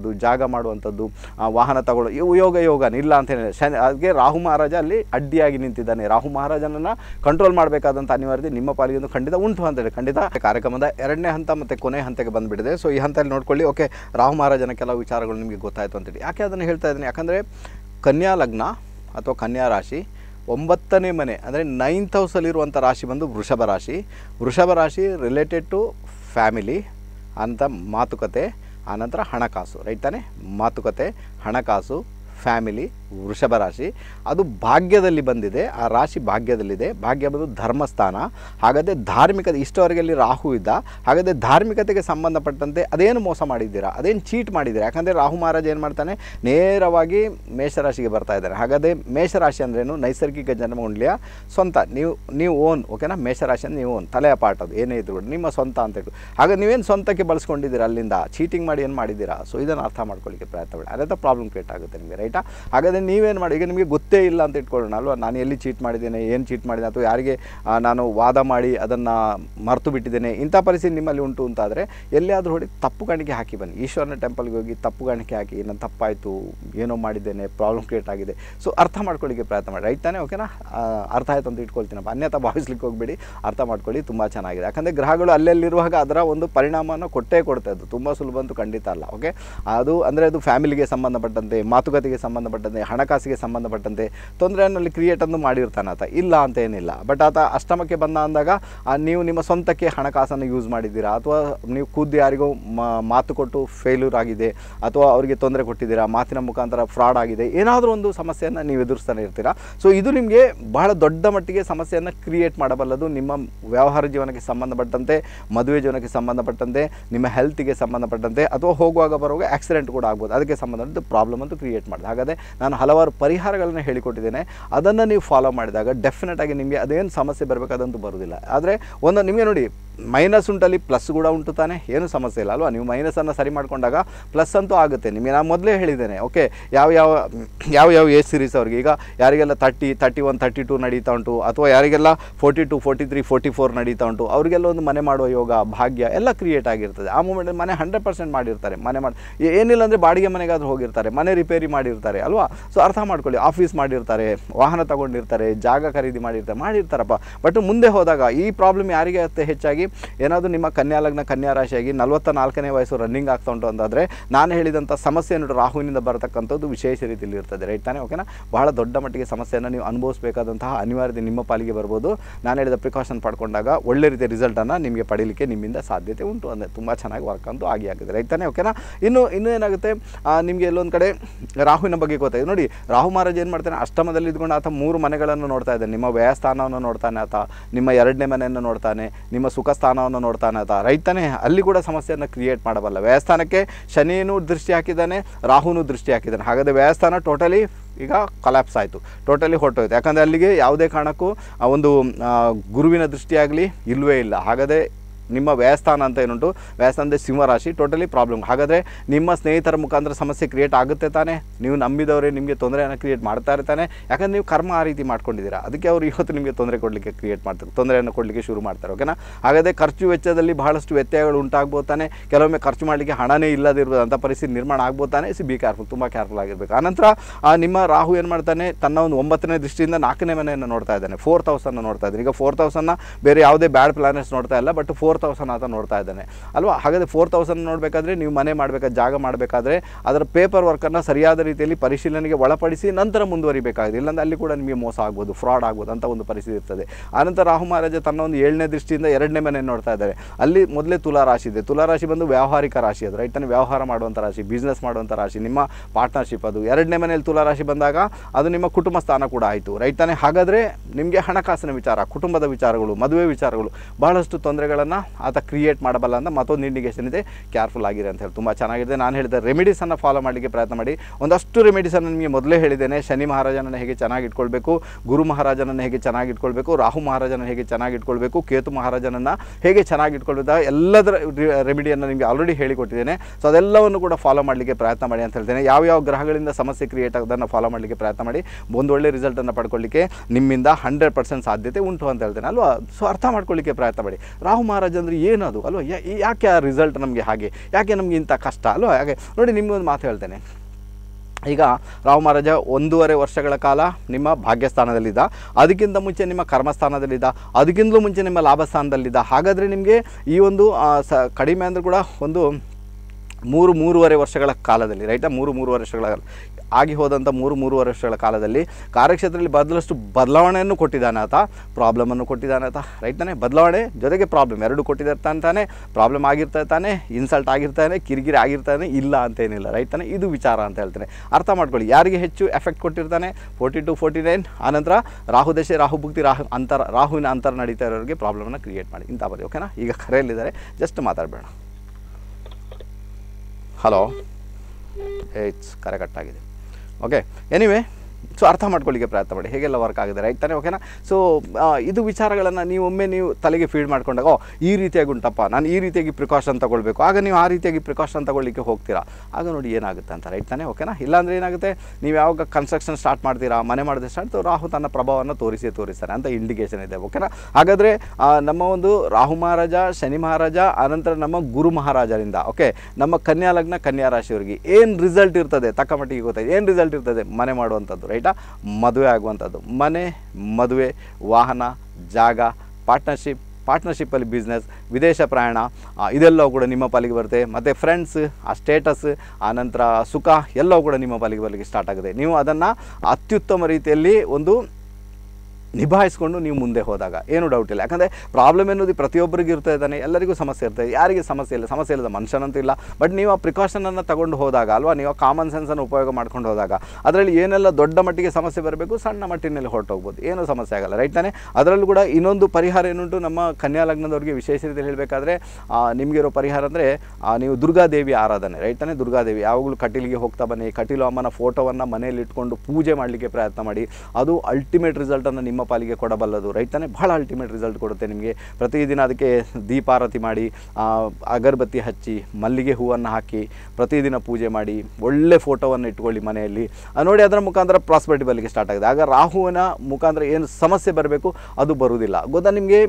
ಮಾಡುವಂಥದ್ದು ಜಾಗ ಮಾಡುವಂಥದ್ದು ಆ, ವಾಹನ ತಗೊಳ್ಳೋ ಇವು ಯೋಗ ಯೋಗ ಇಲ್ಲ ಅಂತ ಹೇಳಿ ಶನಿ ಅದಕ್ಕೆ ರಾಹು ಮಹಾರಾಜ ಅಲ್ಲಿ ಅಡ್ಡಿಯಾಗಿ ನಿಂತಿದ್ದಾನೆ ರಾಹು ಮಹಾರಾಜನನ್ನು ಕಂಟ್ರೋಲ್ ಮಾಡಬೇಕಾದಂಥ ಅನಿವಾರ್ಯತೆ ನಿಮ್ಮ ಪಾಲಿಗೆ ಒಂದು ಖಂಡಿತ ಉಂಟು ಅಂತೇಳಿ ಖಂಡಿತ ಕಾರ್ಯಕ್ರಮದ ಎರಡನೇ ಹಂತ ಮತ್ತು ಕೊನೆ ಹಂತಕ್ಕೆ ಬಂದುಬಿಟ್ಟಿದೆ ಸೊ ಈ ಹಂತದಲ್ಲಿ ನೋಡ್ಕೊಳ್ಳಿ ಓಕೆ ರಾಹು ಮಹಾರಾಜನ ಕೆಲವು ವಿಚಾರಗಳು ನಿಮಗೆ ಗೊತ್ತಾಯಿತು ಅಂತೇಳಿ ಯಾಕೆ ಅದನ್ನು ಹೇಳ್ತಾ ಇದ್ದೀನಿ ಯಾಕಂದರೆ ಕನ್ಯಾ ಲಗ್ನ ಅಥವಾ ಕನ್ಯಾ ರಾಶಿ ಒಂಬತ್ತನೇ ಮನೆ ಅಂದರೆ ನೈನ್ತ್ ಹೌಸಲ್ಲಿರುವಂಥ ರಾಶಿ ಬಂದು ವೃಷಭ ರಾಶಿ ವೃಷಭ ರಾಶಿ ರಿಲೇಟೆಡ್ ಟು ಫ್ಯಾಮಿಲಿ ಅಂತ ಮಾತುಕತೆ ಆನಂತರ ಹಣಕಾಸು ರೈಟ್ ತಾನೇ ಮಾತುಕತೆ ಹಣಕಾಸು ಫ್ಯಾಮಿಲಿ ವೃಷಭ ರಾಶಿ ಅದು ಭಾಗ್ಯದಲ್ಲಿ ಬಂದಿದೆ ಆ ರಾಶಿ ಭಾಗ್ಯದಲ್ಲಿದೆ ಭಾಗ್ಯ ಬಂದು ಧರ್ಮಸ್ಥಾನ ಹಾಗಾದರೆ ಧಾರ್ಮಿಕತೆ ಇಷ್ಟವರೆಗೆ ಅಲ್ಲಿ ರಾಹು ಇದ್ದ ಹಾಗಾದರೆ ಧಾರ್ಮಿಕತೆಗೆ ಸಂಬಂಧಪಟ್ಟಂತೆ ಅದೇನು ಮೋಸ ಮಾಡಿದ್ದೀರಾ ಅದೇನು ಚೀಟ್ ಮಾಡಿದ್ದೀರಾ ಯಾಕಂದರೆ ರಾಹು ಮಹಾರಾಜ ಏನು ಮಾಡ್ತಾನೆ ನೇರವಾಗಿ ಮೇಷರಾಶಿಗೆ ಬರ್ತಾ ಇದ್ದಾನೆ ಹಾಗಾದರೆ ಮೇಷರಾಶಿ ಅಂದ್ರೇನು ನೈಸರ್ಗಿಕ ಜನ್ಮಗುಂಡ್ಲಿಯ ಸ್ವಂತ ನೀವು ನೀವು ಓನ್ ಓಕೆನಾ ಮೇಷರಾಶಿ ಅಂದ್ರೆ ನೀವು ಓನ್ ತಲೆಯ ಪಾಠ ಅದು ಏನೇ ಇದ್ರು ಕೂಡ ನಿಮ್ಮ ಸ್ವಂತ ಅಂತ ಹೇಳಿ ಹಾಗೆ ನೀವೇನು ಸ್ವಂತಕ್ಕೆ ಬಳಸ್ಕೊಂಡಿದ್ದೀರಾ ಅಲ್ಲಿಂದ ಚೀಟಿಂಗ್ ಮಾಡಿ ಏನು ಮಾಡಿದ್ದೀರಾ ಸೊ ಇದನ್ನು ಅರ್ಥ ಮಾಡ್ಕೊಳ್ಳಿಕ್ಕೆ ಪ್ರಯತ್ನ ಮಾಡಿ ಅದೇ ಪ್ರಾಬ್ಲಮ್ ಕ್ರಿಯೇಟ್ ಆಗುತ್ತೆ ನಿಮಗೆ ರೈಟಾ ಹಾಗಾದರೆ ನೀವೇನು ಮಾಡಿ ಈಗ ನಿಮಗೆ ಗೊತ್ತೇ ಇಲ್ಲ ಅಂತ ಇಟ್ಕೊಳ್ಳೋಣ ಅಲ್ವಾ ನಾನು ಎಲ್ಲಿ ಚೀಟ್ ಮಾಡಿದ್ದೇನೆ ಏನು ಚೀಟ್ ಮಾಡಿದೆ ಅಥವಾ ಯಾರಿಗೆ ಆ, ನಾನು ವಾದ ಮಾಡಿ ಅದನ್ನು ಮರೆತು ಬಿಟ್ಟಿದ್ದೇನೆ ಇಂಥ ಪರಿಸ್ಥಿತಿ ನಿಮ್ಮಲ್ಲಿ ಉಂಟು ಅಂತಾದರೆ ಎಲ್ಲಿಯಾದರೂ ಹೊಡಿ ತಪ್ಪು ಕಾಣಿಕೆ ಹಾಕಿ ಬನ್ನಿ ಈಶ್ವರನ ಟೆಂಪಲ್ಗೆ ಹೋಗಿ ತಪ್ಪು ಕಾಣಿಕೆ ಹಾಕಿ ನಾನು ತಪ್ಪಾಯಿತು ಏನೋ ಮಾಡಿದ್ದೇನೆ ಪ್ರಾಬ್ಲಮ್ ಕ್ರಿಯೇಟ್ ಆಗಿದೆ ಸೊ ಅರ್ಥ ಮಾಡ್ಕೊಳ್ಳಿಕ್ಕೆ ಪ್ರಯತ್ನ ಮಾಡಿ ರೈಟ್ ತಾನೇ ಓಕೆನಾ ಆ, ಅರ್ಥ ಆಯ್ತು ಅಂತ ಇಟ್ಕೊಳ್ತೀನಪ್ಪ ಅನ್ಯತಾ ಭಾವಿಸ್ಲಿಕ್ಕೆ ಹೋಗಬೇಡಿ ಅರ್ಥ ಮಾಡ್ಕೊಳ್ಳಿ ತುಂಬ ಚೆನ್ನಾಗಿದೆ ಯಾಕಂದರೆ ಗ್ರಹಗಳು ಅಲ್ಲೆಲ್ಲಿರುವಾಗ ಅದರ ಒಂದು ಪರಿಣಾಮವನ್ನು ಕೊಟ್ಟೇ ಕೊಡುತ್ತೆ ಅದು ತುಂಬ ಸುಲಭ ಅಂತೂ ಖಂಡಿತ ಅಲ್ಲ ಓಕೆ ಅದು ಅಂದರೆ ಅದು ಫ್ಯಾಮಿಲಿಗೆ ಸಂಬಂಧಪಟ್ಟಂತೆ ಮಾತುಕತೆಗೆ ಸಂಬಂಧಪಟ್ಟಂತೆ ಹಣಕಾಸಿಗೆ ಸಂಬಂಧಪಟ್ಟಂತೆ ತೊಂದರೆಯಲ್ಲಿ ಕ್ರಿಯೇಟ್ ಅನ್ನು ಮಾಡಿರ್ತಾನೆ ಆತ ಇಲ್ಲ ಅಂತ ಏನಿಲ್ಲ ಬಟ್ ಆತ ಅಷ್ಟಮಕ್ಕೆ ಬಂದ ಅಂದಾಗ ಆ, ನೀವು ನಿಮ್ಮ ಸ್ವಂತಕ್ಕೆ ಹಣಕಾಸನ್ನು ಯೂಸ್ ಮಾಡಿದ್ದೀರಾ ಅಥವಾ ನೀವು ಖುದ್ದು ಯಾರಿಗೋ ಮಾ- ಮಾತು ಕೊಟ್ಟು ಫೇಲ್ಯೂರ್ ಆಗಿದೆ ಅಥವಾ ಅವರಿಗೆ ತೊಂದರೆ ಕೊಟ್ಟಿದ್ದೀರಾ ಮಾತಿನ ಮುಖಾಂತರ ಫ್ರಾಡ್ ಆಗಿದೆ ಏನಾದರೂ ಒಂದು ಸಮಸ್ಯೆಯನ್ನು ನೀವು ಎದುರಿಸ್ತಾನೆ ಇರ್ತೀರಾ ಸೊ ಇದು ನಿಮಗೆ ಬಹಳ ದೊಡ್ಡ ಮಟ್ಟಿಗೆ ಸಮಸ್ಯೆಯನ್ನು ಕ್ರಿಯೇಟ್ ಮಾಡಬಲ್ಲದು ನಿಮ್ಮ ವ್ಯವಹಾರ ಜೀವನಕ್ಕೆ ಸಂಬಂಧಪಟ್ಟಂತೆ ಮದುವೆ ಜೀವನಕ್ಕೆ ಸಂಬಂಧಪಟ್ಟಂತೆ ನಿಮ್ಮ ಹೆಲ್ತಿಗೆ ಸಂಬಂಧಪಟ್ಟಂತೆ ಅಥವಾ ಹೋಗುವಾಗ ಬರುವಾಗ ಆಕ್ಸಿಡೆಂಟ್ ಕೂಡ ಆಗ್ಬೋದು ಅದಕ್ಕೆ ಸಂಬಂಧಪಟ್ಟ ಪ್ರಾಬ್ಲಮ್ ಅಂತೂ ಕ್ರಿಯೇಟ್ ಮಾಡಿದೆ ಹಾಗಾದರೆ ನಾನು ಹಲವಾರು ಪರಿಹಾರಗಳನ್ನು ಹೇಳಿಕೊಟ್ಟಿದ್ದೇನೆ ಅದನ್ನು ನೀವು ಫಾಲೋ ಮಾಡಿದಾಗ ಡೆಫಿನೆಟ್ ಆಗಿ ನಿಮಗೆ ಅದೇನು ಸಮಸ್ಯೆ ಬರಬೇಕಾದಂತೂ ಬರೋದಿಲ್ಲ ಆದರೆ ಒಂದು ನಿಮಗೆ ನೋಡಿ ಮೈನಸ್ ಉಂಟಲ್ಲಿ ಪ್ಲಸ್ ಕೂಡ ಉಂಟು ತಾನೆ ಏನು ಸಮಸ್ಯೆ ಇಲ್ಲ ಅಲ್ವಾ ನೀವು ಮೈನಸನ್ನು ಸರಿ ಮಾಡಿಕೊಂಡಾಗ ಪ್ಲಸ್ ಅಂತೂ ಆಗುತ್ತೆ ನಿಮಗೆ ನಾನು ಮೊದಲೇ ಹೇಳಿದ್ದೇನೆ ಓಕೆ ಯಾವ ಯಾವ ಯಾವ ಯಾವ ಏಜ್ ಸೀರೀಸ್ ಅವ್ರಿಗೆ ಈಗ ಯಾರಿಗೆಲ್ಲ thirty thirty one thirty two ನಡೀತಾ ಉಂಟು ಅಥವಾ ಯಾರಿಗೆಲ್ಲ forty two forty three forty four ನಡೀತಾ ಉಂಟು ಅವರಿಗೆಲ್ಲ ಒಂದು ಮನೆ ಮಾಡುವ ಯೋಗ ಭಾಗ್ಯ ಎಲ್ಲ ಕ್ರಿಯೇಟ್ ಆಗಿರ್ತದೆ ಆ ಮೂಮೆಂಟಲ್ಲಿ ಮನೆ ಹಂಡ್ರೆಡ್ ಪರ್ಸೆಂಟ್ ಮಾಡಿರ್ತಾರೆ ಮನೆ ಮಾಡಿ ಏ- ಏನಿಲ್ಲ ಅಂದರೆ ಬಾಡಿಗೆ ಮನೆಗಾದ್ರೂ ಹೋಗಿರ್ತಾರೆ ಮನೆ ರಿಪೇರಿ ಮಾಡಿರ್ತಾರೆ ಅಲ್ವಾ ಸೊ ಅರ್ಥ ಮಾಡ್ಕೊಳ್ಳಿ ಆಫೀಸ್ ಮಾಡಿರ್ತಾರೆ ವಾಹನ ತಗೊಂಡಿರ್ತಾರೆ ಜಾಗ ಖರೀದಿ ಮಾಡಿರ್ತಾರೆ ಮಾಡಿರ್ತಾರಪ್ಪ ಬಟ್ ಮುಂದೆ ಹೋದಾಗ ಈ ಪ್ರಾಬ್ಲಮ್ ಯಾರಿಗೆ ಆಗುತ್ತೆ ಹೆಚ್ಚಾಗಿ ಏನಾದರೂ ನಿಮ್ಮ ಕನ್ಯಾ ಲಗ್ನ ಕನ್ಯಾ ರಾಶಿಯಾಗಿ ನಲವತ್ತ ನಾಲ್ಕನೇ ವಯಸ್ಸು ರನ್ನಿಂಗ್ ಆಗ್ತಾ ಉಂಟು ಅಂತಾದರೆ ನಾನು ಹೇಳಿದಂಥ ಸಮಸ್ಯೆ ನೋಡಿ ರಾಹುವಿನಿಂದ ಬರತಕ್ಕಂಥದ್ದು ವಿಶೇಷ ರೀತಿಯಲ್ಲಿ ಇರ್ತದೆ ರೈಟ್ ತಾನೇ ಓಕೆನಾ ಬಹಳ ದೊಡ್ಡ ಮಟ್ಟಿಗೆ ಸಮಸ್ಯೆಯನ್ನು ನೀವು ಅನುಭವಿಸಬೇಕಾದಂತಹ ಅನಿವಾರ್ಯತೆ ನಿಮ್ಮ ಪಾಲಿಗೆ ಬರ್ಬೋದು ನಾನು ಹೇಳಿದ ಪ್ರಿಕಾಷನ್ ಪಡ್ಕೊಂಡಾಗ ಒಳ್ಳೆ ರೀತಿಯ ರಿಸಲ್ಟನ್ನು ನಿಮಗೆ ಪಡೀಲಿಕ್ಕೆ ನಿಮ್ಮಿಂದ ಸಾಧ್ಯತೆ ಉಂಟು ಅಂದರೆ ತುಂಬ ಚೆನ್ನಾಗಿ ವರ್ಕ್ ಅಂತೂ ಆಗಿ ಆಗಿದೆ ರೈಟ್ ತಾನೇ ಓಕೆನಾ ಇನ್ನು ಇನ್ನೂ ಏನಾಗುತ್ತೆ ಆ, ನಿಮಗೆ ಎಲ್ಲೊಂದು ಕಡೆ ರಾಹುವಿನ ಬಗ್ಗೆ ಗೊತ್ತಾಗಿದೆ ನೋಡಿ ರಾಹು ಮಹಾರಾಜ್ ಏನು ಮಾಡ್ತಾನೆ ಅಷ್ಟಮದಲ್ಲಿ ಇದ್ಕೊಂಡು ಆತ ಮೂರು ಮನೆಗಳನ್ನು ನೋಡ್ತಾ ಇದ್ದಾನೆ ನಿಮ್ಮ ವ್ಯಯಸ್ಥಾನವನ್ನು ನೋಡ್ತಾನೆ ಆತ ನಿಮ್ಮ ಎರಡನೇ ಮನೆಯನ್ನು ನೋಡ್ತಾನೆ ನಿಮ್ಮ ಸುಖ ಸ್ಥಾನವನ್ನು ನೋಡ್ತಾನೆ ಆತ ರೈಟ್ ತಾನೇ ಅಲ್ಲಿ ಕೂಡ ಸಮಸ್ಯೆಯನ್ನು ಕ್ರಿಯೇಟ್ ಮಾಡಬಲ್ಲ ವ್ಯಯಸ್ಥಾನಕ್ಕೆ ಶನಿಯೂ ದೃಷ್ಟಿ ಹಾಕಿದ್ದಾನೆ ರಾಹುನು ದೃಷ್ಟಿ ಹಾಕಿದ್ದಾನೆ ಹಾಗಾದರೆ ವ್ಯಯಸ್ಥಾನ ಟೋಟಲಿ ಈಗ ಕಲಾಪ್ಸ್ ಆಯಿತು ಟೋಟಲಿ ಹೊರಟೋಯ್ತು ಯಾಕಂದರೆ ಅಲ್ಲಿಗೆ ಯಾವುದೇ ಕಾರಣಕ್ಕೂ ಆ ಒಂದು ಆ, ಗುರುವಿನ ದೃಷ್ಟಿಯಾಗಲಿ ಇಲ್ಲವೇ ಇಲ್ಲ ಹಾಗಾದರೆ ನಿಮ್ಮ ವ್ಯಯಸ್ಥಾನ ಅಂತ ಏನುಂಟು ವ್ಯಯಸ್ಥಾನ ಅಂದರೆ ಸಿಂಹರಾಶಿ ಟೋಟಲಿ ಪ್ರಾಬ್ಲಮ್ ಹಾಗಾದರೆ ನಿಮ್ಮ ಸ್ನೇಹಿತರ ಮುಖಾಂತರ ಸಮಸ್ಯೆ ಕ್ರಿಯೇಟ್ ಆಗುತ್ತೆ ತಾನೇ ನೀವು ನಂಬಿದವರೇ ನಿಮಗೆ ತೊಂದರೆಯನ್ನು ಕ್ರಿಯೇಟ್ ಮಾಡ್ತಾ ಇರ್ತಾನೆ ಯಾಕಂದ್ರೆ ನೀವು ಕರ್ಮ ಆ ರೀತಿ ಮಾಡ್ಕೊಂಡಿದ್ದೀರಾ ಅದಕ್ಕೆ ಅವರು ಇವತ್ತು ನಿಮಗೆ ತೊಂದರೆ ಕೊಡಲಿಕ್ಕೆ ಕ್ರಿಯೇಟ್ ಮಾಡ್ತಾರೆ ತೊಂದರೆಯನ್ನು ಕೊಡಲಿಕ್ಕೆ ಶುರು ಮಾಡ್ತಾರೆ ಓಕೆನಾ ಹಾಗಾದರೆ ಖರ್ಚು ವೆಚ್ಚದಲ್ಲಿ ಬಹಳಷ್ಟು ವ್ಯತ್ಯಯಗಳು ಉಂಟಾಗ್ಬೋದು ತಾನೆ ಕೆಲವೊಮ್ಮೆ ಖರ್ಚು ಮಾಡಲಿಕ್ಕೆ ಹಣನೇ ಇಲ್ಲದಿರ್ಬೋದು ಅಂಥ ಪರಿಸ್ಥಿತಿ ನಿರ್ಮಾಣ ಆಗ್ಬೋದು ತಾನೆ ಸಿ ಬಿ ಕೇರ್ಫುಲ್ ತುಂಬ ಕೇರ್ಫುಲ್ ಆಗಿರಬೇಕು ಆನಂತರ ಆ, ನಿಮ್ಮ ರಾಹು ಏನು ಮಾಡ್ತಾನೆ ತನ್ನ ಒಂದು ಒಂಬತ್ತನೇ ದೃಷ್ಟಿಯಿಂದ ನಾಲ್ಕನೇ ಮನೆಯನ್ನು ನೋಡ್ತಾ ಇದ್ದಾನೆ ಫೋರ್ತ್ ಹೌಸನ್ನು ನೋಡ್ತಾ ಇದ್ದಾನೆ ಈಗ ಫೋರ್ತ್ ಹೌಸನ್ನು ಬೇರೆ ಯಾವುದೇ ಬ್ಯಾಡ್ ಪ್ಲಾನೆಟ್ಸ್ ನೋಡ್ತಾ ಇಲ್ಲ ಬಟ್ ಫೋರ್ತ್ ಹೌಸನ್ನು ಆತ ನೋಡ್ತಾ ಇದ್ದಾನೆ ಅಲ್ವಾ ಹಾಗಾದರೆ ಫೋರ್ತ್ ಹೌಸನ್ನು ನೋಡಬೇಕಾದ್ರೆ ನೀವು ಮನೆ ಮಾಡಬೇಕಾದ ಜಾಗ ಮಾಡಬೇಕಾದ್ರೆ ಅದರ ಪೇಪರ್ ವರ್ಕನ್ನು ಸರಿಯಾದ ರೀತಿಯಲ್ಲಿ ಪರಿಶೀಲನೆಗೆ ಒಳಪಡಿಸಿ ನಂತರ ಮುಂದುವರಿಬೇಕಾಗಿದೆ ಇಲ್ಲಾಂದ್ರೆ ಅಲ್ಲಿ ಕೂಡ ನಿಮಗೆ ಮೋಸ ಆಗ್ಬೋದು ಫ್ರಾಡ್ ಆಗ್ಬೋದು ಅಂತ ಒಂದು ಪರಿಸ್ಥಿತಿ ಇರ್ತದೆ ಆನಂತರ ರಾಹು ಮಹಾರಾಜ ತನ್ನ ಒಂದು ಏಳನೇ ದೃಷ್ಟಿಯಿಂದ ಎರಡನೇ ಮನೆಯನ್ನು ನೋಡ್ತಾ ಇದ್ದಾರೆ ಅಲ್ಲಿ ಮೊದಲೇ ತುಲಾ ರಾಶಿ ಇದೆ ತುಲಾ ರಾಶಿ ಬಂದು ವ್ಯಾವಹಾರಿಕ ರಾಶಿ ಅದು ರೈಟ್ ತಾನೇ ವ್ಯವಹಾರ ಮಾಡುವಂಥ ರಾಶಿ ಬಿಸ್ನೆಸ್ ಮಾಡುವಂಥ ರಾಶಿ ನಿಮ್ಮ ಪಾರ್ಟ್ನರ್ಶಿಪ್ ಅದು ಎರಡನೇ ಮನೆಯಲ್ಲಿ ತುಲಾ ರಾಶಿ ಬಂದಾಗ ಅದು ನಿಮ್ಮ ಕುಟುಂಬ ಸ್ಥಾನ ಕೂಡ ಆಯಿತು ರೈಟ್ ತಾನೇ ಹಾಗಾದರೆ ನಿಮಗೆ ಹಣಕಾಸಿನ ವಿಚಾರ ಕುಟುಂಬದ ವಿಚಾರಗಳು ಮದುವೆ ವಿಚಾರಗಳು ಬಹಳಷ್ಟು ತೊಂದರೆಗಳನ್ನು ಆತ ಕ್ರಿಯೇಟ್ ಮಾಡಬಲ್ಲ ಅಂತ ಮತ್ತೊಂದು ಇಂಡಿಕೇಶನ್ ಇದೆ ಕೇರ್ಫುಲ್ ಆಗಿರಿ ಅಂತ ಹೇಳಿ ತುಂಬ ಚೆನ್ನಾಗಿದೆ ನಾನು ಹೇಳಿದ ರೆಮಿಡೀಸನ್ನು ಫಾಲೋ ಮಾಡಲಿಕ್ಕೆ ಪ್ರಯತ್ನ ಮಾಡಿ ಒಂದಷ್ಟು ರೆಮಿಡೀಸನ್ನು ನಿಮಗೆ ಮೊದಲೇ ಹೇಳಿದ್ದೇನೆ ಶನಿ ಮಹಾರಾಜನನ್ನು ಹೇಗೆ ಚೆನ್ನಾಗಿ ಇಟ್ಕೊಳ್ಬೇಕು ಗುರು ಮಹಾರಾಜನನ್ನು ಹೇಗೆ ಚೆನ್ನಾಗಿ ಇಟ್ಕೊಳ್ಬೇಕು ರಾಹು ಮಹಾರಾಜನನ್ನು ಹೇಗೆ ಚೆನ್ನಾಗಿ ಇಟ್ಕೊಳ್ಬೇಕು ಕೇತು ಮಹಾರಾಜನನ್ನು ಹೇಗೆ ಚೆನ್ನಾಗಿ ಇಟ್ಕೊಳ್ಬೇಕು ಎಲ್ಲದರ ರೆಮಿಡಿಯನ್ನು ನಿಮಗೆ ಆಲ್ರೆಡಿ ಹೇಳಿಕೊಟ್ಟಿದ್ದೇನೆ ಸೊ ಅದೆಲ್ಲವನ್ನು ಕೂಡ ಫಾಲೋ ಮಾಡಲಿಕ್ಕೆ ಪ್ರಯತ್ನ ಮಾಡಿ ಅಂತ ಹೇಳ್ತೇನೆ ಯಾವ ಯಾವ ಗ್ರಹಗಳಿಂದ ಸಮಸ್ಯೆ ಕ್ರಿಯೇಟ್ ಆಗೋದನ್ನು ಫಾಲೋ ಮಾಡಲಿಕ್ಕೆ ಪ್ರಯತ್ನ ಮಾಡಿ ಒಂದು ಒಳ್ಳೆ ರಿಸಲ್ಟನ್ನು ಪಡ್ಕೊಳ್ಳಿಕ್ಕೆ ನಿಮ್ಮಿಂದ ಹಂಡ್ರೆಡ್ ಪರ್ಸೆಂಟ್ ಸಾಧ್ಯತೆ ಉಂಟು ಅಂತ ಹೇಳ್ತೇನೆ ಅಲ್ವಾ ಸೊ ಅರ್ಥ ಮಾಡ್ಕೊಳ್ಳಿಕ್ಕೆ ಪ್ರಯತ್ನ ಮಾಡಿ ರಾಹು ಮಹಾರಾಜ ಅಂದರೆ ಏನದು ಅಲ್ವಾ ಯಾ- ಯಾಕೆ ಆ ರಿಸಲ್ಟ್ ನಮಗೆ ಹಾಗೆ ಯಾಕೆ ನಮಗೆ ಇಂಥ ಕಷ್ಟ ಅಲ್ವಾ ಹಾಗೆ ನೋಡಿ ನಿಮಗೊಂದು ಮಾತು ಹೇಳ್ತೇನೆ ಈಗ ರಾವ್ ಮಹಾರಾಜ ಒಂದೂವರೆ ವರ್ಷಗಳ ಕಾಲ ನಿಮ್ಮ ಭಾಗ್ಯಸ್ಥಾನದಲ್ಲಿದ್ದ ಅದಕ್ಕಿಂತ ಮುಂಚೆ ನಿಮ್ಮ ಕರ್ಮಸ್ಥಾನದಲ್ಲಿದ್ದ ಅದಕ್ಕಿಂತಲೂ ಮುಂಚೆ ನಿಮ್ಮ ಲಾಭಸ್ಥಾನದಲ್ಲಿದ್ದ ಹಾಗಾದರೆ ನಿಮಗೆ ಈ ಒಂದು ಆ, ಸ ಕಡಿಮೆ ಅಂದರೂ ಕೂಡ ಒಂದು ಮೂರು ಮೂರುವರೆ ವರ್ಷಗಳ ಕಾಲದಲ್ಲಿ ರೈಟಾ ಮೂರು ಮೂರು ವರ್ಷಗಳ ಆಗಿ ಹೋದಂಥ ಮೂರು ಮೂರುವರೆ ವರ್ಷಗಳ ಕಾಲದಲ್ಲಿ ಕಾರ್ಯಕ್ಷೇತ್ರದಲ್ಲಿ ಬದಲಷ್ಟು ಬದಲಾವಣೆಯನ್ನು ಕೊಟ್ಟಿದ್ದಾನೆ ಆತ ಪ್ರಾಬ್ಲಮನ್ನು ಕೊಟ್ಟಿದ್ದಾನೆ ಆತ ರೈಟ್ ತಾನೆ ಬದಲಾವಣೆ ಜೊತೆಗೆ ಪ್ರಾಬ್ಲಮ್ ಎರಡು ಕೊಟ್ಟಿದ್ದಾನೆ ತಾನೆ ಪ್ರಾಬ್ಲಮ್ ಆಗಿರ್ತಾ ತಾನೆ ಇನ್ಸಲ್ಟ್ ಆಗಿರ್ತಾನೆ ಕಿರಿಕಿರಿ ಆಗಿರ್ತಾನೆ ಇಲ್ಲ ಅಂತೇನಿಲ್ಲ ರೈಟ್ ತಾನೆ ಇದು ವಿಚಾರ ಅಂತ ಹೇಳ್ತೇನೆ ಅರ್ಥ ಮಾಡ್ಕೊಳ್ಳಿ ಯಾರಿಗೆ ಹೆಚ್ಚು ಎಫೆಕ್ಟ್ ಕೊಟ್ಟಿರ್ತಾನೆ ಫೋರ್ಟಿ ಟು ಫೋರ್ಟಿ ನೈನ್ ಆನಂತರ ರಾಹು ದಶೆ ರಾಹು ಭುಕ್ತಿ ರಾಹು ಅಂತರ ರಾಹುವಿನ ಅಂತರ ನಡೀತಾ ಇರೋರಿಗೆ ಪ್ರಾಬ್ಲಮನ್ನು ಕ್ರಿಯೇಟ್ ಮಾಡಿ ಇಂಥ ಬರೀ ಓಕೆನಾ ಈಗ ಕರೆಯಲ್ಲಿದ್ದಾರೆ ಜಸ್ಟ್ ಮಾತಾಡಬೇಡ ಹಲೋ ಏಟ್ಸ್ ಕರೆ ಕಟ್ಟಾಗಿದೆ ಓಕೆ ಎನಿವೆ ಸೊ ಅರ್ಥ ಮಾಡ್ಕೊಳ್ಳಿಕ್ಕೆ ಪ್ರಯತ್ನ ಮಾಡಿ ಹೇಗೆಲ್ಲ ವರ್ಕ್ ಆಗಿದೆ ರೈಟ್ ತಾನೇ ಓಕೆನಾ ಸೊ ಇದು ವಿಚಾರಗಳನ್ನು ನೀವು ಒಮ್ಮೆ ನೀವು ತಲೆಗೆ ಫೀಡ್ ಮಾಡ್ಕೊಂಡಾಗ ಓ ಈ ರೀತಿಯಾಗಿ ಉಂಟಪ್ಪ ನಾನು ಈ ರೀತಿಯಾಗಿ ಪ್ರಿಕಾಷನ್ ತಗೊಳ್ಬೇಕು ಆಗ ನೀವು ಆ ರೀತಿಯಾಗಿ ಪ್ರಿಕಾಷನ್ ತಗೊಳ್ಳಿಕ್ಕೆ ಹೋಗ್ತೀರಾ ಆಗ ನೋಡಿ ಏನಾಗುತ್ತೆ ಅಂತ ರೈಟ್ ತಾನೇ ಓಕೆನಾ ಇಲ್ಲಾಂದರೆ ಏನಾಗುತ್ತೆ ನೀವು ಯಾವಾಗ ಕನ್ಸ್ಟ್ರಕ್ಷನ್ ಸ್ಟಾರ್ಟ್ ಮಾಡ್ತೀರಾ ಮನೆ ಮಾಡಿದ್ರೆ ಸ್ಟಾರ್ಟ್ ರಾಹು ತನ್ನ ಪ್ರಭಾವವನ್ನು ತೋರಿಸಿ ತೋರಿಸ್ತಾನೆ ಅಂತ ಇಂಡಿಕೇಶನ್ ಇದೆ ಓಕೆನಾ ಹಾಗಾದರೆ ಆ, ನಮ್ಮ ಒಂದು ರಾಹು ಮಹಾರಾಜ ಶನಿ ಮಹಾರಾಜ ಆನಂತರ ನಮ್ಮ ಗುರು ಮಹಾರಾಜರಿಂದ ಓಕೆ ನಮ್ಮ ಕನ್ಯಾ ಲಗ್ನ ಕನ್ಯಾ ರಾಶಿಯವರಿಗೆ ಏನು ರಿಸಲ್ಟ್ ಇರ್ತದೆ ತಕ್ಕ ಮಟ್ಟಿಗೆ ಗೊತ್ತಾಯ್ತು ಏನು ರಿಸಲ್ಟ್ ಇರ್ತದೆ ಮನೆ ಮಾಡುವಂಥದ್ದು ರೈಟಾ ಮದುವೆ ಆಗುವಂಥದ್ದು ಮನೆ ಮದುವೆ ವಾಹನ ಜಾಗ ಪಾರ್ಟ್ನರ್ಶಿಪ್ ಪಾರ್ಟ್ನರ್ಶಿಪ್ಪಲ್ಲಿ ಬಿಸ್ನೆಸ್ ವಿದೇಶ ಪ್ರಯಾಣ ಆ, ಇದೆಲ್ಲವೂ ಕೂಡ ನಿಮ್ಮ ಪಾಲಿಗೆ ಬರುತ್ತೆ ಮತ್ತು ಫ್ರೆಂಡ್ಸ್ ಆ ಸ್ಟೇಟಸ್ ಆನಂತರ ಸುಖ ಎಲ್ಲವೂ ಕೂಡ ನಿಮ್ಮ ಪಾಲಿಗೆ ಬರಲಿಕ್ಕೆ ಸ್ಟಾರ್ಟ್ ಆಗುತ್ತೆ ನೀವು ಅದನ್ನು ಅತ್ಯುತ್ತಮ ರೀತಿಯಲ್ಲಿ ಒಂದು ನಿಭಾಯಿಸ್ಕೊಂಡು ನೀವು ಮುಂದೆ ಹೋದಾಗ ಏನು ಡೌಟ್ ಇಲ್ಲ ಯಾಕಂದರೆ ಪ್ರಾಬ್ಲಮ್ ಎನ್ನುವುದು ಪ್ರತಿಯೊಬ್ಬರಿಗೂ ಇರ್ತಾ ಇದ್ದಾನೆ ಎಲ್ಲರಿಗೂ ಸಮಸ್ಯೆ ಇರ್ತದೆ ಯಾರಿಗೆ ಸಮಸ್ಯೆ ಇಲ್ಲ ಸಮಸ್ಯೆ ಇಲ್ಲದ ಮನುಷ್ಯನಂತೂ ಇಲ್ಲ ಬಟ್ ನೀವು ಆ ಪ್ರಿಕಾಷನನ್ನು ತಗೊಂಡು ಹೋದಾಗ ಅಲ್ವಾ ನೀವು ಕಾಮನ್ ಸೆನ್ಸನ್ನು ಉಪಯೋಗ ಮಾಡ್ಕೊಂಡು ಹೋದಾಗ ಅದರಲ್ಲಿ ಏನೆಲ್ಲ ದೊಡ್ಡ ಮಟ್ಟಿಗೆ ಸಮಸ್ಯೆ ಬರಬೇಕು ಸಣ್ಣ ಮಟ್ಟಿನಲ್ಲಿ ಹೊರಟೋಗ್ಬೋದು ಏನೂ ಸಮಸ್ಯೆ ಆಗಲ್ಲ ರೈಟ್ ತಾನೇ ಅದರಲ್ಲೂ ಕೂಡ ಇನ್ನೊಂದು ಪರಿಹಾರ ಏನುಂಟು ನಮ್ಮ ಕನ್ಯಾ ಲಗ್ನದವ್ರಿಗೆ ವಿಶೇಷ ರೀತಿಯಲ್ಲಿ ಹೇಳಬೇಕಾದ್ರೆ ನಿಮಗಿರೋ ಪರಿಹಾರ ಅಂದರೆ ನೀವು ದುರ್ಗಾದೇವಿ ಆರಾಧನೆ ರೈಟ್ ತಾನೇ ದುರ್ಗಾದೇವಿ ಯಾವಾಗಲೂ ಕಟೀಲಿಗೆ ಹೋಗ್ತಾ ಬನ್ನಿ ಕಟೀಲು ಅಮ್ಮನ ಫೋಟೋವನ್ನು ಮನೆಯಲ್ಲಿ ಇಟ್ಕೊಂಡು ಪೂಜೆ ಮಾಡಲಿಕ್ಕೆ ಪ್ರಯತ್ನ ಮಾಡಿ ಅದು ಅಲ್ಟಿಮೇಟ್ ರಿಸಲ್ಟನ್ನು ನಿಮ್ಮ ಪಾಲಿಗೆ ಕೊಡಬಲ್ಲದು ರೈಟ್ ತಾನೇ ಬಹಳ ಅಲ್ಟಿಮೇಟ್ ರಿಸಲ್ಟ್ ಕೊಡುತ್ತೆ ನಿಮಗೆ ಪ್ರತಿದಿನ ಅದಕ್ಕೆ ದೀಪಾರತಿ ಮಾಡಿ ಆ, ಅಗರಬತ್ತಿ ಹಚ್ಚಿ ಮಲ್ಲಿಗೆ ಹೂವನ್ನು ಹಾಕಿ ಪ್ರತಿದಿನ ಪೂಜೆ ಮಾಡಿ ಒಳ್ಳೆ ಫೋಟೋವನ್ನು ಇಟ್ಕೊಳ್ಳಿ ಮನೆಯಲ್ಲಿ ಆ, ನೋಡಿ ಅದರ ಮುಖಾಂತರ ಪ್ರಾಸ್ಪರಿಟಿ ಬರಲಿಕ್ಕೆ ಸ್ಟಾರ್ಟ್ ಆಗಿದೆ ಆಗ ರಾಹುವಿನ ಮುಖಾಂತರ ಏನು ಸಮಸ್ಯೆ ಬರಬೇಕು ಅದು ಬರುವುದಿಲ್ಲ ಗೊತ್ತಾ ನಿಮಗೆ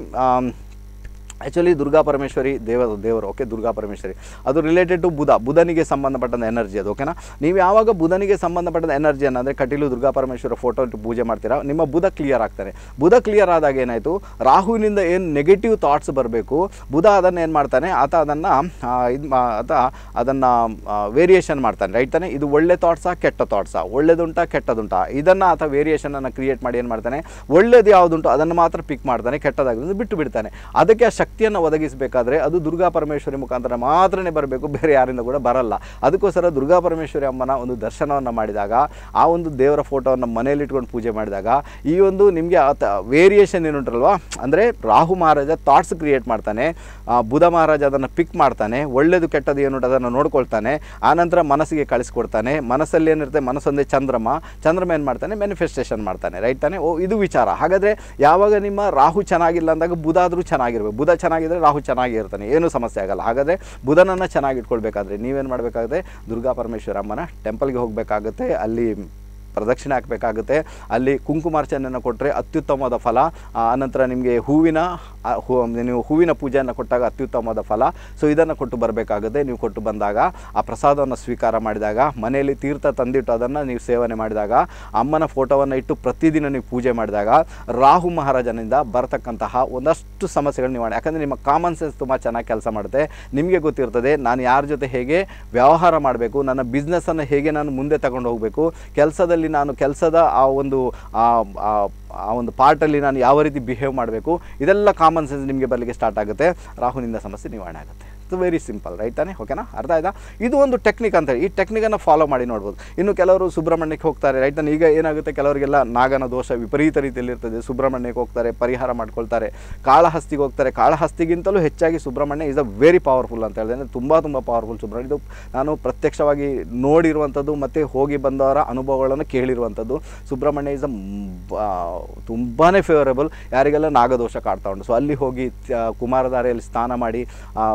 ಆ್ಯಕ್ಚುಲಿ ದುರ್ಗಾ ಪರಮೇಶ್ವರಿ ದೇವ ದೇವರು ಓಕೆ ದುರ್ಗಾ ಪರಮೇಶ್ವರಿ ಅದು ರಿಲೇಟೆಡ್ ಟು ಬುಧ ಬುಧನಿಗೆ ಸಂಬಂಧಪಟ್ಟಂಥ ಎನರ್ಜಿ ಅದು ಓಕೆನಾ ನೀವು ಯಾವಾಗ ಬುಧನಿಗೆ ಸಂಬಂಧಪಟ್ಟಂಥ ಎನರ್ಜಿಯನ್ನು ಅಂದರೆ ಕಟೀಲು ದುರ್ಗಾ ಪರಮೇಶ್ವರ ಫೋಟೋ ಇಟ್ಟು ಪೂಜೆ ಮಾಡ್ತೀರಾ ನಿಮ್ಮ ಬುಧ ಕ್ಲಿಯರ್ ಆಗ್ತಾನೆ ಬುಧ ಕ್ಲಿಯರ್ ಆದಾಗ ಏನಾಯಿತು ರಾಹುವಿನಿಂದ ಏನು ನೆಗೆಟಿವ್ ಥಾಟ್ಸ್ ಬರಬೇಕು ಬುಧ ಅದನ್ನು ಏನು ಮಾಡ್ತಾನೆ ಆತ ಅದನ್ನು ಇದು ಆತ ಅದನ್ನು ವೇರಿಯೇಷನ್ ಮಾಡ್ತಾನೆ ರೈಟ್ ತಾನೆ ಇದು ಒಳ್ಳೆ ಥಾಟ್ಸಾ ಕೆಟ್ಟ ಥಾಟ್ಸಾ ಒಳ್ಳೇದುಂಟಾ ಕೆಟ್ಟದುಂಟಾ ಇದನ್ನು ಆತ ವೇರಿಯೇಷನನ್ನು ಕ್ರಿಯೇಟ್ ಮಾಡಿ ಏನು ಮಾಡ್ತಾನೆ ಒಳ್ಳೇದು ಯಾವುದುಂಟು ಅದನ್ನು ಮಾತ್ರ ಪಿಕ್ ಮಾಡ್ತಾನೆ ಕೆಟ್ಟದಾಗೋದನ್ನು ಬಿಟ್ಟು ಬಿಡ್ತಾನೆ ಅದಕ್ಕೆ ಆ ಶಕ್ತಿಯನ್ನು ಒದಗಿಸಬೇಕಾದ್ರೆ ಅದು ದುರ್ಗಾ ಪರಮೇಶ್ವರಿ ಮುಖಾಂತರ ಮಾತ್ರನೇ ಬರಬೇಕು ಬೇರೆ ಯಾರಿಂದ ಕೂಡ ಬರಲ್ಲ ಅದಕ್ಕೋಸ್ಕರ ದುರ್ಗಾ ಪರಮೇಶ್ವರಿ ಅಮ್ಮನ ಒಂದು ದರ್ಶನವನ್ನು ಮಾಡಿದಾಗ ಆ ಒಂದು ದೇವರ ಫೋಟೋವನ್ನು ಮನೆಯಲ್ಲಿ ಇಟ್ಕೊಂಡು ಪೂಜೆ ಮಾಡಿದಾಗ ಈ ಒಂದು ನಿಮಗೆ ಆತ ವೇರಿಯೇಷನ್ ಏನುಂಟಲ್ವಾ ಅಂದರೆ ರಾಹು ಮಹಾರಾಜ ಥಾಟ್ಸ್ ಕ್ರಿಯೇಟ್ ಮಾಡ್ತಾನೆ ಆ, ಬುಧ ಮಹಾರಾಜ ಅದನ್ನು ಪಿಕ್ ಮಾಡ್ತಾನೆ ಒಳ್ಳೆಯದು ಕೆಟ್ಟದ್ದು ಏನುಂಟು ಅದನ್ನು ನೋಡ್ಕೊಳ್ತಾನೆ ಆನಂತರ ಮನಸ್ಸಿಗೆ ಕಳಿಸ್ಕೊಡ್ತಾನೆ ಮನಸ್ಸಲ್ಲಿ ಏನಿರುತ್ತೆ ಮನಸ್ಸೊಂದೇ ಚಂದ್ರಮ ಚಂದ್ರಮ ಏನು ಮಾಡ್ತಾನೆ ಮ್ಯಾನಿಫೆಸ್ಟೇಷನ್ ಮಾಡ್ತಾನೆ ರೈಟ್ ತಾನೆ ಓ ಇದು ವಿಚಾರ ಹಾಗಾದರೆ ಯಾವಾಗ ನಿಮ್ಮ ರಾಹು ಚೆನ್ನಾಗಿಲ್ಲ ಅಂದಾಗ ಬುಧ ಆದರೂ ಚೆನ್ನಾಗಿರ್ಬೇಕು ಬುಧ ಚೆನ್ನಾಗಿದ್ದರೆ ರಾಹು ಚೆನ್ನಾಗಿರ್ತಾನೆ ಏನೂ ಸಮಸ್ಯೆ ಆಗಲ್ಲ ಹಾಗಾದರೆ ಬುಧನನ್ನು ಚೆನ್ನಾಗಿ ಇಟ್ಕೊಳ್ಬೇಕಾದ್ರೆ ನೀವೇನು ಮಾಡಬೇಕಾಗುತ್ತೆ ದುರ್ಗಾ ಪರಮೇಶ್ವರ ಅಮ್ಮನ ಟೆಂಪಲ್ಗೆ ಹೋಗಬೇಕಾಗುತ್ತೆ ಅಲ್ಲಿ ಪ್ರದಕ್ಷಿಣೆ ಹಾಕಬೇಕಾಗುತ್ತೆ ಅಲ್ಲಿ ಕುಂಕುಮಾರ್ಚನೆಯನ್ನು ಕೊಟ್ಟರೆ ಅತ್ಯುತ್ತಮವಾದ ಫಲ ಆ, ಆನಂತರ ನಿಮಗೆ ಹೂವಿನ ಆ, ಹೂ ನೀವು ಹೂವಿನ ಪೂಜೆಯನ್ನು ಕೊಟ್ಟಾಗ ಅತ್ಯುತ್ತಮವಾದ ಫಲ ಸೊ ಇದನ್ನು ಕೊಟ್ಟು ಬರಬೇಕಾಗುತ್ತೆ ನೀವು ಕೊಟ್ಟು ಬಂದಾಗ ಆ ಪ್ರಸಾದವನ್ನು ಸ್ವೀಕಾರ ಮಾಡಿದಾಗ ಮನೆಯಲ್ಲಿ ತೀರ್ಥ ತಂದಿಟ್ಟು ಅದನ್ನು ನೀವು ಸೇವನೆ ಮಾಡಿದಾಗ ಅಮ್ಮನ ಫೋಟೋವನ್ನು ಇಟ್ಟು ಪ್ರತಿದಿನ ನೀವು ಪೂಜೆ ಮಾಡಿದಾಗ ರಾಹು ಮಹಾರಾಜನಿಂದ ಬರತಕ್ಕಂತಹ ಒಂದಷ್ಟು ಸಮಸ್ಯೆಗಳು ನೀವು ಯಾಕಂದರೆ ನಿಮ್ಮ ಕಾಮನ್ ಸೆನ್ಸ್ ತುಂಬ ಚೆನ್ನಾಗಿ ಕೆಲಸ ಮಾಡುತ್ತೆ ನಿಮಗೆ ಗೊತ್ತಿರ್ತದೆ ನಾನು ಯಾರ ಜೊತೆ ಹೇಗೆ ವ್ಯವಹಾರ ಮಾಡಬೇಕು ನನ್ನ ಬಿಸ್ನೆಸ್ಸನ್ನು ಹೇಗೆ ನಾನು ಮುಂದೆ ತಗೊಂಡು ಹೋಗಬೇಕು ಕೆಲಸದಲ್ಲಿ ನಾನು ಕೆಲಸದ ಆ ಒಂದು ಆ ಆ- ಆ ಒಂದು ಪಾರ್ಟಲ್ಲಿ ನಾನು ಯಾವ ರೀತಿ ಬಿಹೇವ್ ಮಾಡಬೇಕು ಇದೆಲ್ಲ ಕಾಮನ್ ಸೆನ್ಸ್ ನಿಮಗೆ ಬರಲಿಕ್ಕೆ ಸ್ಟಾರ್ಟ್ ಆಗುತ್ತೆ ರಾಹುನಿಂದ ಸಮಸ್ಯೆ ನಿವಾರಣೆ ಆಗುತ್ತೆ ಇಟ್ಸ್ ವೆರಿ ಸಿಂಪಲ್ ರೈಟ್ ತಾನೆ ಓಕೆನಾ ಅರ್ಥ ಆಯ್ತಾ ಇದು ಒಂದು ಟೆಕ್ನಿಕ್ ಅಂತ ಹೇಳಿ ಈ ಟೆಕ್ನಿಕನ್ನು ಫಾಲೋ ಮಾಡಿ ನೋಡ್ಬೋದು ಇನ್ನು ಕೆಲವರು ಸುಬ್ರಹ್ಮಣ್ಯಕ್ಕೆ ಹೋಗ್ತಾರೆ ರೈಟ್ ತಾನೆ ಈಗ ಏನಾಗುತ್ತೆ ಕೆಲವರಿಗೆಲ್ಲ ನಾಗನ ದೋಷ ವಿಪರೀತ ರೀತಿಯಲ್ಲಿ ಇರ್ತದೆ ಸುಬ್ರಹ್ಮಣ್ಯಕ್ಕೆ ಹೋಗ್ತಾರೆ ಪರಿಹಾರ ಮಾಡ್ಕೊಳ್ತಾರೆ ಕಾಳಹಸ್ತಿಗೆ ಹೋಗ್ತಾರೆ ಕಾಳಹಸ್ತಿಗಿಂತಲೂ ಹೆಚ್ಚಾಗಿ Subramanya is a very powerful ಅಂತ ಹೇಳಿದ್ರೆ ಅಂದರೆ ತುಂಬ ತುಂಬ ಪವರ್ಫುಲ್ ಸುಬ್ರಹ್ಮಣ್ಯ ಇದು ನಾನು ಪ್ರತ್ಯಕ್ಷವಾಗಿ ನೋಡಿರುವಂಥದ್ದು ಮತ್ತು ಹೋಗಿ ಬಂದವರ ಅನುಭವಗಳನ್ನು ಕೇಳಿರುವಂಥದ್ದು ಸುಬ್ರಹ್ಮಣ್ಯ ಇಸ್ ಅ ತುಂಬಾ ಫೇವರೇಬಲ್ ಯಾರಿಗೆಲ್ಲ ನಾಗದೋಷ ಕಾಡ್ತಾ ಉಂಟು ಸೊ ಅಲ್ಲಿ ಹೋಗಿ ತ್ಯ- ಕುಮಾರಧಾರೆಯಲ್ಲಿ ಸ್ನಾನ ಮಾಡಿ ಆ, ಸುಬ್ರಹ್ಮಣ್ಯ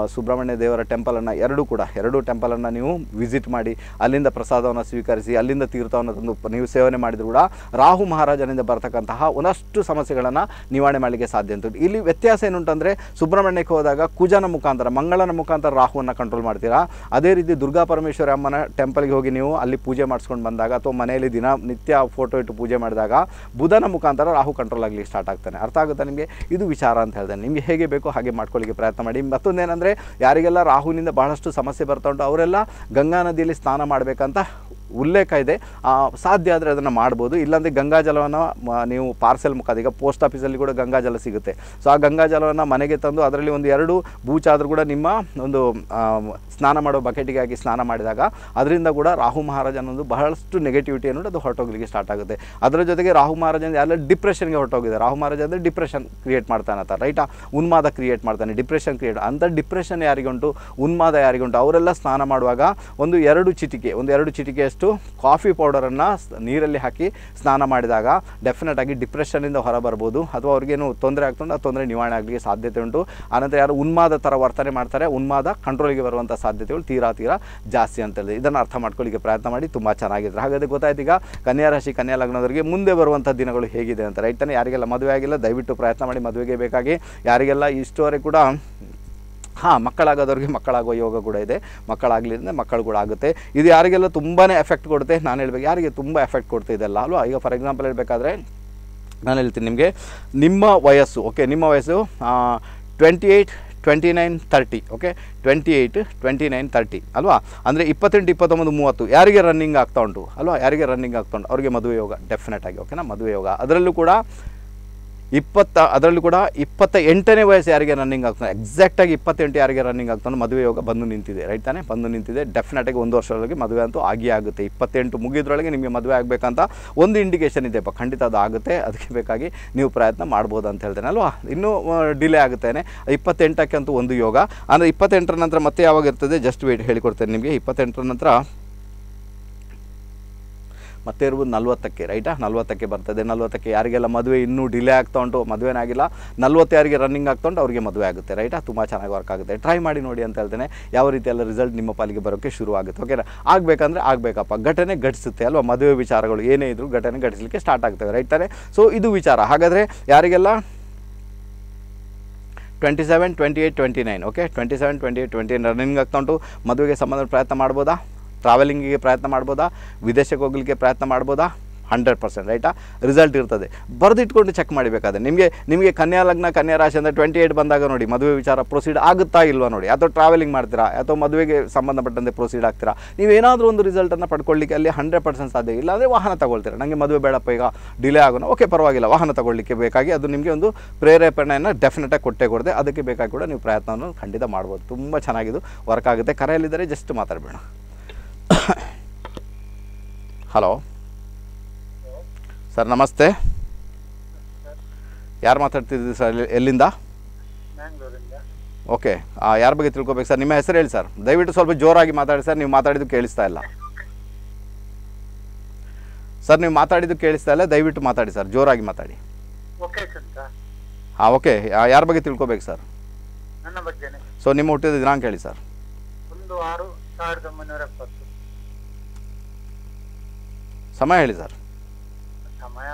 ಸುಬ್ರಹ್ಮಣ್ಯ ದೇವರ ಟೆಂಪಲನ್ನು ಎರಡೂ ಕೂಡ ಎರಡೂ ಟೆಂಪಲನ್ನು ನೀವು ವಿಸಿಟ್ ಮಾಡಿ ಅಲ್ಲಿಂದ ಪ್ರಸಾದವನ್ನು ಸ್ವೀಕರಿಸಿ ಅಲ್ಲಿಂದ ತೀರ್ಥವನ್ನು ತಂದು ಪ- ನೀವು ಸೇವನೆ ಮಾಡಿದ್ರು ಕೂಡ ರಾಹು ಮಹಾರಾಜನಿಂದ ಬರ್ತಕ್ಕಂತಹ ಒಂದಷ್ಟು ಸಮಸ್ಯೆಗಳನ್ನು ನಿವಾರಣೆ ಮಾಡಲಿಕ್ಕೆ ಸಾಧ್ಯ ಅಂತ ಇಲ್ಲಿ ವ್ಯತ್ಯಾಸ ಏನುಂಟಂದರೆ ಸುಬ್ರಹ್ಮಣ್ಯಕ್ಕೆ ಹೋದಾಗ ಕುಜನ ಮುಖಾಂತರ ಮಂಗಳನ ಮುಖಾಂತರ ರಾಹುವನ್ನು ಕಂಟ್ರೋಲ್ ಮಾಡ್ತೀರಾ ಅದೇ ರೀತಿ ದುರ್ಗಾ ಪರಮೇಶ್ವರಿ ಅಮ್ಮನ ಟೆಂಪಲ್ಗೆ ಹೋಗಿ ನೀವು ಅಲ್ಲಿ ಪೂಜೆ ಮಾಡಿಸ್ಕೊಂಡು ಬಂದಾಗ ಅಥವಾ ಮನೆಯಲ್ಲಿ ದಿನ ನಿತ್ಯ ಫೋಟೋ ಇಟ್ಟು ಪೂಜೆ ಮಾಡಿದಾಗ ಬುಧನ ಮುಖಾಂತರ ರಾಹು ಕಂಟ್ರೋಲ್ ಆಗಲಿಕ್ಕೆ ಸ್ಟಾರ್ಟ್ ಆಗ್ತಾನೆ ಅರ್ಥ ಆಗುತ್ತಾ ನಿಮಗೆ ಇದು ವಿಚಾರ ಅಂತ ಹೇಳ್ದೆ ನಿಮಗೆ ಹೇಗೆ ಬೇಕೋ ಹಾಗೆ ಮಾಡ್ಕೊಳ್ಳಿಕ್ಕೆ ಪ್ರಯತ್ನ ಮಾಡಿ ಮತ್ತೊಂದೇನೆಂದರೆ ಯಾರಿಗೆಲ್ಲ ರಾಹುವಿನಿಂದ ಬಹಳಷ್ಟು ಸಮಸ್ಯೆ ಬರ್ತಾ ಉಂಟು ಅವರೆಲ್ಲ ಗಂಗಾ ನದಿಯಲ್ಲಿ ಸ್ನಾನ ಮಾಡಬೇಕಂತ ಉಲ್ಲೇಖ ಇದೆ ಆ, ಸಾಧ್ಯ ಆದರೆ ಅದನ್ನು ಮಾಡ್ಬೋದು ಇಲ್ಲಾಂದರೆ ಗಂಗಾ ಜಲವನ್ನು ನೀವು ಪಾರ್ಸೆಲ್ ಮುಖಾಂತರ ಈಗ ಪೋಸ್ಟ್ ಆಫೀಸಲ್ಲಿ ಕೂಡ ಗಂಗಾ ಜಲ ಸಿಗುತ್ತೆ ಸೊ ಆ ಗಂಗಾ ಜಲವನ್ನು ಮನೆಗೆ ತಂದು ಅದರಲ್ಲಿ ಒಂದು ಎರಡು ಬೂಚಾದರೂ ಕೂಡ ನಿಮ್ಮ ಒಂದು ಆ, ಸ್ನಾನ ಮಾಡೋ ಬಕೆಟಿಗೆ ಹಾಕಿ ಸ್ನಾನ ಮಾಡಿದಾಗ ಅದರಿಂದ ಕೂಡ ರಾಹು ಮಹಾರಾಜ ಅನ್ನೋದು ಬಹಳಷ್ಟು ನೆಗೆಟಿವಿಟಿ ಅನ್ನೋದು ಅದು ಹೊರಟೋಗ್ಲಿಕ್ಕೆ ಸ್ಟಾರ್ಟ್ ಆಗುತ್ತೆ ಅದರ ಜೊತೆಗೆ ರಾಹು ಮಹಾರಾಜ ಎಲ್ಲ ಡಿಪ್ರೆಷನ್ಗೆ ಹೊರಟೋಗಿದೆ ರಾಹು ಮಹಾರಾಜ ಅಂದರೆ ಡಿಪ್ರೆಷನ್ ಕ್ರಿಯೇಟ್ ಮಾಡ್ತಾನೆ ಅಂತ ರೈಟಾ ಉನ್ಮಾದ ಕ್ರಿಯೇಟ್ ಮಾಡ್ತಾನೆ ಡಿಪ್ರೆಷನ್ ಕ್ರಿಯೇಟ್ ಅಂಥ ಡಿಪ್ರೆಷನ್ ಯಾರಿಗುಂಟು ಉನ್ಮಾದ ಯಾರಿಗುಂಟು ಅವರೆಲ್ಲ ಸ್ನಾನ ಮಾಡುವಾಗ ಒಂದು ಎರಡು ಚಿಟಿಕೆ ಒಂದು ಎರಡು ಚಿಟಿಕೆಯಷ್ಟು ಕಾಫಿ ಪೌಡರನ್ನು ನೀರಲ್ಲಿ ಹಾಕಿ ಸ್ನಾನ ಮಾಡಿದಾಗ ಡೆಫಿನೆಟ್ ಆಗಿ ಡಿಪ್ರೆಷನ್ನಿಂದ ಹೊರ ಬರ್ಬೋದು ಅಥವಾ ಅವ್ರಿಗೇನು ತೊಂದರೆ ಆಗ್ತುಂಟು ಆ ತೊಂದರೆ ನಿವಾರಣೆ ಆಗಲಿಕ್ಕೆ ಸಾಧ್ಯತೆ ಉಂಟು ಆನಂತರ ಯಾರು ಉನ್ಮಾದ ಥರ ವರ್ತನೆ ಮಾಡ್ತಾರೆ ಉನ್ಮಾದ ಕಂಟ್ರೋಲಿಗೆ ಬರುವಂಥ ಸಾಧ್ಯತೆಗಳು ತೀರಾ ತೀರಾ ಜಾಸ್ತಿ ಅಂತ ಹೇಳಿದೆ ಇದನ್ನು ಅರ್ಥ ಮಾಡ್ಕೊಳ್ಳಿಕ್ಕೆ ಪ್ರಯತ್ನ ಮಾಡಿ ತುಂಬ ಚೆನ್ನಾಗಿದ್ರೆ ಹಾಗಾದರೆ ಗೊತ್ತಾಯ್ತು ಈಗ ಕನ್ಯಾ ರಾಶಿ ಕನ್ಯಾ ಲಗ್ನದವರಿಗೆ ಮುಂದೆ ಬರುವಂಥ ದಿನಗಳು ಹೇಗಿದೆ ಅಂತ ರೈಟ್ ತಾನೆ ಯಾರಿಗೆಲ್ಲ ಮದುವೆ ಆಗಿಲ್ಲ ದಯವಿಟ್ಟು ಪ್ರಯತ್ನ ಮಾಡಿ ಮದುವೆಗೆ ಬೇಕಾಗಿ ಯಾರಿಗೆಲ್ಲ ಇಷ್ಟುವರೆಗೆ ಕೂಡ ಹಾಂ ಮಕ್ಕಳಾಗೋದವ್ರಿಗೆ ಮಕ್ಕಳಾಗೋ ಯೋಗ ಕೂಡ ಇದೆ ಮಕ್ಕಳಾಗಲಿದ್ರೆ ಮಕ್ಕಳು ಕೂಡ ಆಗುತ್ತೆ ಇದು ಯಾರಿಗೆಲ್ಲ ತುಂಬಾ ಎಫೆಕ್ಟ್ ಕೊಡುತ್ತೆ ನಾನು ಹೇಳ್ಬೇಕು ಯಾರಿಗೆ ತುಂಬ ಎಫೆಕ್ಟ್ ಕೊಡ್ತಾ ಇದೆಲ್ಲ ಅಲ್ವಾ ಈಗ ಫಾರ್ ಎಕ್ಸಾಂಪಲ್ ಹೇಳಬೇಕಾದ್ರೆ ನಾನು ಹೇಳ್ತೀನಿ ನಿಮಗೆ ನಿಮ್ಮ ವಯಸ್ಸು ಓಕೆ ನಿಮ್ಮ ವಯಸ್ಸು twenty eight twenty nine thirty okay twenty eight twenty nine thirty ಅಲ್ವಾ ಅಂದರೆ ಇಪ್ಪತ್ತೆಂಟು ಇಪ್ಪತ್ತೊಂಬತ್ತು ಮೂವತ್ತು ಯಾರಿಗೆ ರನ್ನಿಂಗ್ ಆಗ್ತಾ ಉಂಟು ಅಲ್ವಾ ಯಾರಿಗೆ ರನ್ನಿಂಗ್ ಆಗ್ತಾ ಉಂಟು ಅವ್ರಿಗೆ ಮದುವೆ ಯೋಗ ಡೆಫಿನೆಟ್ ಆಗಿ ಓಕೆನಾ ಮದುವೆ ಯೋಗ ಅದರಲ್ಲೂ ಕೂಡ ಇಪ್ಪತ್ತ ಅದರಲ್ಲೂ ಕೂಡ ಇಪ್ಪತ್ತ ಎಂಟನೇ ವಯಸ್ಸು ಯಾರಿಗೆ ರನ್ನಿಂಗ್ ಆಗ್ತಾನೆ ಎಕ್ಸಾಕ್ಟಾಗಿ ಇಪ್ಪತ್ತೆಂಟು ಯಾರಿಗೆ ರನ್ನಿಂಗ್ ಆಗ್ತಾನೆ ಮದುವೆ ಯೋಗ ಬಂದು ನಿಂತಿದೆ ರೈಟ್ ತಾನೇ ಬಂದು ನಿಂತಿದೆ ಡೆಫಿನೆಟಾಗಿ ಒಂದು ವರ್ಷದೊಳಗೆ ಮದುವೆ ಅಂತೂ ಆಗಿಯೇ ಆಗುತ್ತೆ ಇಪ್ಪತ್ತೆಂಟು ಮುಗಿದ್ರೊಳಗೆ ನಿಮಗೆ ಮದುವೆ ಆಗಬೇಕಂತ ಒಂದು ಇಂಡಿಕೇಷನ್ ಇದೆ ಪ ಖಂಡಿತ ಅದು ಆಗುತ್ತೆ ಅದಕ್ಕೆ ಬೇಕಾಗಿ ನೀವು ಪ್ರಯತ್ನ ಮಾಡ್ಬೋದು ಅಂತ ಹೇಳ್ತೇನೆ ಅಲ್ವಾ ಇನ್ನೂ ಡಿಲೇ ಆಗುತ್ತೇನೆ ಇಪ್ಪತ್ತೆಂಟಕ್ಕೆ ಅಂತೂ ಒಂದು ಯೋಗ ಅಂದರೆ ಇಪ್ಪತ್ತೆಂಟರ ನಂತರ ಮತ್ತೆ ಯಾವಾಗ ಇರ್ತದೆ ಜಸ್ಟ್ ವೇಟ್ ಹೇಳಿಕೊಡ್ತೇನೆ ನಿಮಗೆ ಇಪ್ಪತ್ತೆಂಟರ ನಂತರ ಮತ್ತೆ ಇರ್ಬೋದು ನಲ್ವತ್ತಕ್ಕೆ ರೈಟಾ ನಲ್ವತ್ತಕ್ಕೆ ಬರ್ತದೆ ನಲ್ವತ್ತಕ್ಕೆ ಯಾರಿಗೆಲ್ಲ ಮದುವೆ ಇನ್ನೂ ಡಿಲೇ ಆಗ್ತಾ ಉಂಟು ಮದುವೆನೇ ಆಗಿಲ್ಲ ನಲ್ವತ್ತು ಯಾರಿಗೆ ರನ್ನಿಂಗ್ ಆಗ್ತಾ ಉಂಟು ಅವರಿಗೆ ಮದುವೆ ಆಗುತ್ತೆ ರೈಟಾ ತುಂಬ ಚೆನ್ನಾಗಿ ವರ್ಕ್ ಆಗುತ್ತೆ ಟ್ರೈ ಮಾಡಿ ನೋಡಿ ಅಂತ ಹೇಳ್ತೇನೆ ಯಾವ ರೀತಿ ಎಲ್ಲ ರಿಸಲ್ಟ್ ನಿಮ್ಮ ಪಾಲಿಗೆ ಬರೋಕ್ಕೆ ಶುರು ಆಗುತ್ತೆ ಓಕೆನಾ ಆಗಬೇಕಂದ್ರೆ ಆಗಬೇಕಪ್ಪ ಘಟನೆ ಘಟಿಸುತ್ತೆ ಅಲ್ವಾ ಮದುವೆ ವಿಚಾರಗಳು ಏನೇ ಇದ್ರೂ ಘಟನೆ ಘಟಿಸಲಿಕ್ಕೆ ಸ್ಟಾರ್ಟ್ ಆಗ್ತವೆ ರೈಟ್ ತಾನೆ ಸೊ ಇದು ವಿಚಾರ ಹಾಗಾದರೆ ಯಾರಿಗೆಲ್ಲ twenty seven twenty eight twenty nine okay twenty seven twenty eight twenty nine running ಆಗ್ತಾ ಉಂಟು ಮದುವೆಗೆ ಸಂಬಂಧ ಪ್ರಯತ್ನ ಮಾಡ್ಬೋದಾ ಟ್ರಾವೆಲಿಂಗಿಗೆ ಪ್ರಯತ್ನ ಮಾಡ್ಬೋದಾ ವಿದೇಶಕ್ಕೆ ಹೋಗಲಿಕ್ಕೆ ಪ್ರಯತ್ನ ಮಾಡ್ಬೋದಾ ಹಂಡ್ರೆಡ್ ಪರ್ಸೆಂಟ್ ರೈಟಾ ರಿಸಲ್ಟ್ ಇರ್ತದೆ ಬರೆದಿಟ್ಕೊಂಡು ಚೆಕ್ ಮಾಡಬೇಕಾದ್ರೆ ನಿಮಗೆ ನಿಮಗೆ ಕನ್ಯಾ ಲಗ್ನ ಕನ್ಯಾ ರಾಶಿ ಅಂದರೆ ಟ್ವೆಂಟಿ ಏಯ್ಟ್ ಬಂದಾಗ ನೋಡಿ ಮದುವೆ ವಿಚಾರ ಪ್ರೊಸೀಡ್ ಆಗುತ್ತಾ ಇಲ್ವಾ ನೋಡಿ ಅಥವಾ ಟ್ರಾವೆಲಿಂಗ್ ಮಾಡ್ತೀರಾ ಅಥವಾ ಮದುವೆಗೆ ಸಂಬಂಧಪಟ್ಟಂತೆ ಪ್ರೊಸೀಡ್ ಆಗ್ತೀರಾ ನೀವೇನಾದರೂ ಒಂದು ರಿಸಲ್ಟನ್ನು ಪಡ್ಕೊಳ್ಳಿಕ್ಕೆ ಅಲ್ಲಿ ಹಂಡ್ರೆಡ್ ಪರ್ಸೆಂಟ್ ಸಾಧ್ಯ ಇಲ್ಲ ಅಂದರೆ ವಾಹನ ತಗೊಳ್ತೀರಾ ನನಗೆ ಮದುವೆ ಬೇಡಪ್ಪ ಈಗ ಡಿಲೇ ಆಗೋಣ ಓಕೆ ಪರವಾಗಿಲ್ಲ ವಾಹನ ತಗೊಳ್ಳಿಕ್ಕೆ ಬೇಕಾಗಿ ಅದು ನಿಮಗೆ ಒಂದು ಪ್ರೇರೇಪಣೆಯನ್ನು ಡೆಫಿನೆಟಾಗಿ ಕೊಟ್ಟೆ ಕೊಡದೆ ಅದಕ್ಕೆ ಬೇಕಾಗಿ ಕೂಡ ನೀವು ಪ್ರಯತ್ನವನ್ನು ಖಂಡಿತ ಮಾಡ್ಬೋದು ತುಂಬ ಚೆನ್ನಾಗಿದ್ದು ವರ್ಕ್ ಆಗುತ್ತೆ ಕರೆಯಲ್ಲಿದ್ದರೆ ಜಸ್ಟ್ ಮಾತಾಡಬೇಡ ಹಲೋ ಸರ್ ನಮಸ್ತೆ ಯಾರು ಮಾತಾಡ್ತಿದ್ದೀರಿ ಸರ್ ಎಲ್ಲಿ- ಎಲ್ಲಿಂದ ಮ್ಯಾಂಗ್ಳೂರಿಂದ ಓಕೆ ಯಾರ ಬಗ್ಗೆ ತಿಳ್ಕೊಬೇಕು ಸರ್ ನಿಮ್ಮ ಹೆಸರು ಹೇಳಿ ಸರ್ ದಯವಿಟ್ಟು ಸ್ವಲ್ಪ ಜೋರಾಗಿ ಮಾತಾಡಿ ಸರ್ ನೀವು ಮಾತಾಡಿದ್ದು ಕೇಳಿಸ್ತಾ ಇಲ್ಲ ಸರ್ ನೀವು ಮಾತಾಡಿದ್ದು ಕೇಳಿಸ್ತಾ ಇಲ್ಲ ದಯವಿಟ್ಟು ಮಾತಾಡಿ ಸರ್ ಜೋರಾಗಿ ಮಾತಾಡಿ ಲೊಕೇಶನ್ ಅಂತ ಹಾಂ ಓಕೆ ಯಾರ ಬಗ್ಗೆ ತಿಳ್ಕೊಬೇಕು ಸರ್ ನನ್ನ ಬಗ್ಗೆನೆ ಸೊ ನಿಮ್ಮ ಹುಟ್ಟಿದ ದಿನಾಂಕ ಹೇಳಿ ಸರ್ ಒಂದು ಆರು ಸಾವಿರದ ಒಂಬೈನೂರ ಎಪ್ಪತ್ತು ಸಮಯ ಹೇಳಿ ಸರ್ ಸಮಯ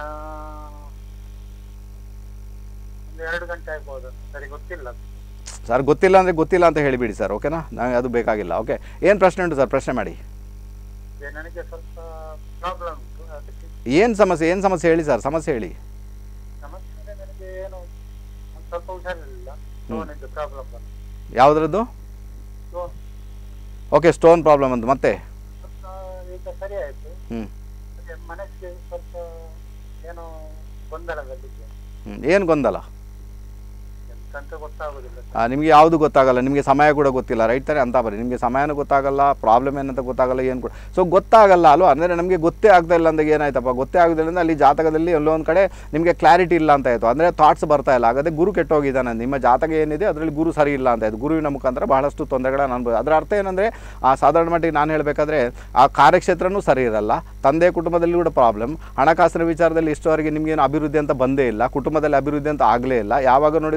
ಒಂದು ಎರಡು ಗಂಟೆ ಆಗ್ಬೋದು ಸರಿ ಗೊತ್ತಿಲ್ಲ ಸರ್ ಗೊತ್ತಿಲ್ಲ ಅಂದರೆ ಗೊತ್ತಿಲ್ಲ ಅಂತ ಹೇಳಿಬಿಡಿ ಸರ್ ಓಕೆನಾ ನನಗೆ ಅದು ಬೇಕಾಗಿಲ್ಲ ಓಕೆ ಏನು ಪ್ರಶ್ನೆ ಉಂಟು ಸರ್ ಪ್ರಶ್ನೆ ಮಾಡಿ ಅದೇ ನನಗೆ ಸ್ವಲ್ಪ ಪ್ರಾಬ್ಲಮ್ ಉಂಟು ಅದಕ್ಕೆ ಏನು ಸಮಸ್ಯೆ ಏನು ಸಮಸ್ಯೆ ಹೇಳಿ ಸರ್ ಸಮಸ್ಯೆ ಹೇಳಿ ಸಮಸ್ಯೆ ಅಂದ್ರೆ ನನಗೆ ಏನು ಒಂದು ಸ್ವಲ್ಪ ಹುಷಾರಿರಲಿಲ್ಲ ಲೋನಿದ್ದು ಪ್ರಾಬ್ಲಮ್ ಬಂತು ಯಾವುದ್ರದ್ದು ಲೋನ್ ಓಕೆ ಸ್ಟೋನ್ ಪ್ರಾಬ್ಲಮ್ ಅಂತ ಮತ್ತೆ ಸ್ವಲ್ಪ ಈಗ ಸರಿ ಆಯಿತು ಹ್ಞೂ ಅದೇ ಮನಸ್ಸಿಗೆ ಸ್ವಲ್ಪ ಏನೋ ಗೊಂದಲದಲ್ಲಿದೆ ಏನು ಗೊಂದಲ ಎಂತಂತ ಗೊತ್ತಾಗೋದಿಲ್ಲ ಆ, ನಿಮಗೆ ಯಾವುದು ಗೊತ್ತಾಗಲ್ಲ ನಿಮಗೆ ಸಮಯ ಕೂಡ ಗೊತ್ತಿಲ್ಲ ರೈಟ್ ತಾನೆ ಅಂತ ಬರೀ ನಿಮಗೆ ಸಮಯನೂ ಗೊತ್ತಾಗಲ್ಲ ಪ್ರಾಬ್ಲಮ್ ಏನಂತ ಗೊತ್ತಾಗಲ್ಲ ಏನು ಕೂಡ ಸೊ ಗೊತ್ತಾಗಲ್ಲ ಅಲ್ವಾ ಅಂದರೆ ನಮಗೆ ಗೊತ್ತೇ ಆಗ್ತಾ ಇಲ್ಲ ಅಂದಾಗ ಏನಾಯ್ತಪ್ಪ ಗೊತ್ತೇ ಆಗೋದ್ರಿಂದ ಅಲ್ಲಿ ಜಾತಕದಲ್ಲಿ ಎಲ್ಲೋ ಒಂದು ಕಡೆ ನಿಮಗೆ ಕ್ಲಾರಿಟಿ ಇಲ್ಲ ಅಂತ ಆಯಿತು ಅಂದರೆ ಥಾಟ್ಸ್ ಬರ್ತಾ ಇಲ್ಲ ಹಾಗಾದರೆ ಗುರು ಕೆಟ್ಟೋಗಿದ್ದಾನೆ ನಿಮ್ಮ ಜಾತಕ ಏನಿದೆ ಅದರಲ್ಲಿ ಗುರು ಸರಿ ಇಲ್ಲ ಅಂತ ಆಯ್ತು ಗುರುವಿನ ಮುಖಾಂತರ ಬಹಳಷ್ಟು ತೊಂದರೆಗಳನ್ನ ಅನ್ಬೋದು ಅದರ ಅರ್ಥ ಏನಂದರೆ ಆ ಸಾಧಾರಣ ಮಟ್ಟಿಗೆ ನಾನು ಹೇಳಬೇಕಾದ್ರೆ ಆ ಕಾರ್ಯಕ್ಷೇತ್ರನೂ ಸರಿ ಇರಲ್ಲ ತಂದೆ ಕುಟುಂಬದಲ್ಲಿ ಕೂಡ ಪ್ರಾಬ್ಲಮ್ ಹಣಕಾಸಿನ ವಿಚಾರದಲ್ಲಿ ಇಷ್ಟವರೆಗೆ ನಿಮಗೇನು ಅಭಿವೃದ್ಧಿ ಅಂತ ಬಂದೇ ಇಲ್ಲ ಕುಟುಂಬದಲ್ಲಿ ಅಭಿವೃದ್ಧಿ ಅಂತ ಆಗಲೇ ಇಲ್ಲ ಯಾವಾಗ ನೋಡಿದ್ರು ಮನೆ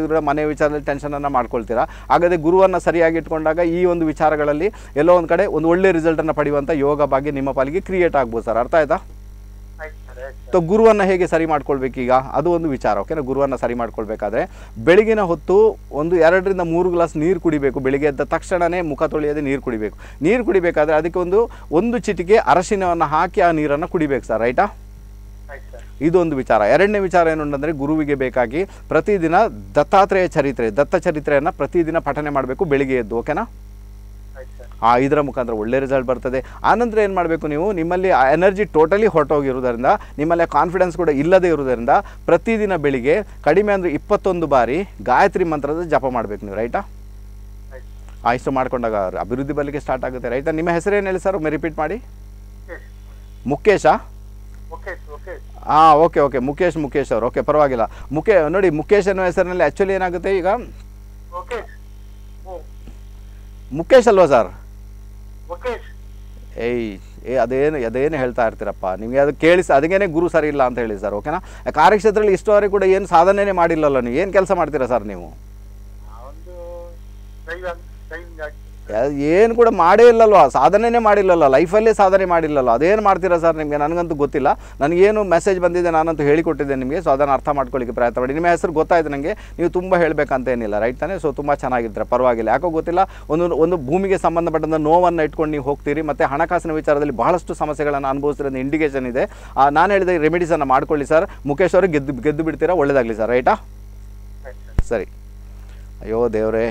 ಎರಡನೇ ವಿಚಾರದಲ್ಲಿ ಟೆನ್ಷನನ್ನು ಮಾಡ್ಕೊಳ್ತೀರಾ ಹಾಗಾದರೆ ಗುರುವನ್ನು ಸರಿಯಾಗಿ ಇಟ್ಕೊಂಡಾಗ ಈ ಒಂದು ವಿಚಾರಗಳಲ್ಲಿ ಎಲ್ಲೋ ಒಂದು ಕಡೆ ಒಂದು ಒಳ್ಳೆ ರಿಸಲ್ಟನ್ನು ಪಡೆಯುವಂಥ ಯೋಗ ಭಾಗ್ಯ ನಿಮ್ಮ ಪಾಲಿಗೆ ಕ್ರಿಯೇಟ್ ಆಗ್ಬೋದು ಸರ್ ಅರ್ಥ ಆಯ್ತಾ ಆಯ್ತು ಸರ್ ಆಯ್ತು ಸೊ ಗುರುವನ್ನು ಹೇಗೆ ಸರಿ ಮಾಡ್ಕೊಳ್ಬೇಕೀಗ ಅದು ಒಂದು ವಿಚಾರ ಓಕೆನಾ ಗುರುವನ್ನು ಸರಿ ಮಾಡ್ಕೊಳ್ಬೇಕಾದ್ರೆ ಬೆಳಗಿನ ಹೊತ್ತು ಒಂದು ಎರಡರಿಂದ ಮೂರು ಗ್ಲಾಸ್ ನೀರು ಕುಡಿಬೇಕು ಬೆಳಿಗ್ಗೆ ಎದ್ದ ತಕ್ಷಣವೇ ಮುಖ ತೊಳೆಯದೆ ನೀರು ಕುಡಿಬೇಕು ನೀರು ಕುಡಿಬೇಕಾದ್ರೆ ಅದಕ್ಕೆ ಒಂದು ಒಂದು ಚಿಟಿಕೆ ಅರಶಿನವನ್ನು ಹಾಕಿ ಆ ನೀರನ್ನು ಕುಡಿಬೇಕು ಸರ್ ರೈಟಾ ಆಯ್ತು ಸರ್ ಇದೊಂದು ವಿಚಾರ ಎರಡನೇ ವಿಚಾರ ಏನು ಅಂತಂದರೆ ಗುರುವಿಗೆ ಬೇಕಾಗಿ ಪ್ರತಿದಿನ ದತ್ತಾತ್ರೇಯ ಚರಿತ್ರೆ ದತ್ತ ಚರಿತ್ರೆಯನ್ನು ಪ್ರತಿದಿನ ಪಠನೆ ಮಾಡಬೇಕು ಬೆಳಿಗ್ಗೆ ಎದ್ದು ಓಕೆನಾ ಆಯ್ತು ಸರ್ ಆ ಇದರ ಮುಖಾಂತರ ಒಳ್ಳೆ ರಿಸಲ್ಟ್ ಬರ್ತದೆ ಆನಂತರ ಏನು ಮಾಡಬೇಕು ನೀವು ನಿಮ್ಮಲ್ಲಿ ಆ ಎನರ್ಜಿ ಟೋಟಲಿ ಹೊರಟೋಗಿರೋದ್ರಿಂದ ನಿಮ್ಮಲ್ಲಿ ಕಾನ್ಫಿಡೆನ್ಸ್ ಕೂಡ ಇಲ್ಲದೇ ಇರೋದ್ರಿಂದ ಪ್ರತಿದಿನ ಬೆಳಿಗ್ಗೆ ಕಡಿಮೆ ಅಂದರೆ ಇಪ್ಪತ್ತೊಂದು ಬಾರಿ ಗಾಯತ್ರಿ ಮಂತ್ರದ ಜಪ ಮಾಡಬೇಕು ನೀವು ರೈಟಾ ಆಯ್ತು ಆ ಇಷ್ಟು ಮಾಡ್ಕೊಂಡಾಗ ಅಭಿವೃದ್ಧಿ ಬರಲಿಕ್ಕೆ ಸ್ಟಾರ್ಟ್ ಆಗುತ್ತೆ ರೈಟಾ ನಿಮ್ಮ ಹೆಸರೇನು ಹೇಳಿ ಸರ್ ಒಮ್ಮೆ ರಿಪೀಟ್ ಮಾಡಿ ಮುಖೇಶ್ ಮುಖೇಶಾ ಮುಖೇಶ್ ಮುಖೇಶ್ ಹಾಂ ಓಕೆ ಓಕೆ ಮುಖೇಶ್ ಮುಖೇಶ್ ಅವರು ಓಕೆ ಪರವಾಗಿಲ್ಲ ಮುಖೇ ನೋಡಿ ಮುಖೇಶ್ ಅನ್ನೋ ಹೆಸರಿನಲ್ಲಿ ಆ್ಯಕ್ಚುಲಿ ಏನಾಗುತ್ತೆ ಈಗ ಮುಖೇಶ್ ಹ್ಞೂ ಮುಖೇಶ್ ಅಲ್ವಾ ಸರ್ ಮುಖೇಶ್ ಏಯ್ ಏ ಅದೇನು ಅದೇನು ಹೇಳ್ತಾ ಇರ್ತೀರಪ್ಪ ನಿಮಗೆ ಅದು ಕೇಳಿಸಿ ಅದಕ್ಕೇನೆ ಗುರು ಸರಿ ಇಲ್ಲ ಅಂತ ಹೇಳಿ ಸರ್ ಓಕೆನಾ ಕಾರ್ಯಕ್ಷೇತ್ರದಲ್ಲಿ ಇಷ್ಟವರೆಗೆ ಕೂಡ ಏನು ಸಾಧನೆನೇ ಮಾಡಿಲ್ಲಲ್ಲ ನೀವು ಏನು ಕೆಲಸ ಮಾಡ್ತೀರಾ ಸರ್ ನೀವು ಒಂದು ಡ್ರೈವ್ ಡ್ರೈವಿಂಗ್ ಆಗಿ ಏನು ಕೂಡ ಮಾಡೇ ಇಲ್ಲಲ್ವ ಸಾಧನೆನೇ ಮಾಡಿಲ್ಲಲ್ಲ ಲೈಫಲ್ಲೇ ಸಾಧನೆ ಮಾಡಿಲ್ಲಲ್ಲ ಅದೇನು ಮಾಡ್ತೀರಾ ಸರ್ ನಿಮಗೆ ನನಗಂತೂ ಗೊತ್ತಿಲ್ಲ ನನಗೇನು ಮೆಸೇಜ್ ಬಂದಿದೆ ನಾನಂತೂ ಹೇಳಿಕೊಟ್ಟಿದ್ದೆ ನಿಮಗೆ ಸೊ ಅದನ್ನು ಅರ್ಥ ಮಾಡ್ಕೊಳ್ಳಿಕ್ಕೆ ಪ್ರಯತ್ನ ಮಾಡಿ ನಿಮ್ಮ ಹೆಸರು ಗೊತ್ತಾಯ್ತು ನನಗೆ ನೀವು ತುಂಬ ಹೇಳಬೇಕಂತ ಏನಿಲ್ಲ ರೈಟ್ ತಾನೇ ಸೊ ತುಂಬ ಚೆನ್ನಾಗಿರ್ತಾರೆ ಪರವಾಗಿಲ್ಲ ಯಾಕೋ ಗೊತ್ತಿಲ್ಲ ಒಂದು ಒಂದು ಭೂಮಿಗೆ ಸಂಬಂಧಪಟ್ಟಂಥ ನೋವನ್ನು ಇಟ್ಕೊಂಡು ನೀವು ಹೋಗ್ತೀರಿ ಮತ್ತು ಹಣಕಾಸಿನ ವಿಚಾರದಲ್ಲಿ ಬಹಳಷ್ಟು ಸಮಸ್ಯೆಗಳನ್ನು ಅನುಭವಿಸಿರೋದು ಇಂಡಿಕೇಶನ್ ಇದೆ ಆ, ನಾನು ಹೇಳಿದ ರೆಮಿಡೀಸನ್ನು ಮಾಡ್ಕೊಳ್ಳಿ ಸರ್ ಮುಖೇಶ್ ಅವರು ಗೆದ್ದು ಗೆದ್ದು ಬಿಡ್ತೀರಾ ಒಳ್ಳೇದಾಗಲಿ ಸರ್ ರೈಟಾ ಆಯ್ತು ಸರ್ ಸರಿ ಅಯ್ಯೋ ದೇವರೇ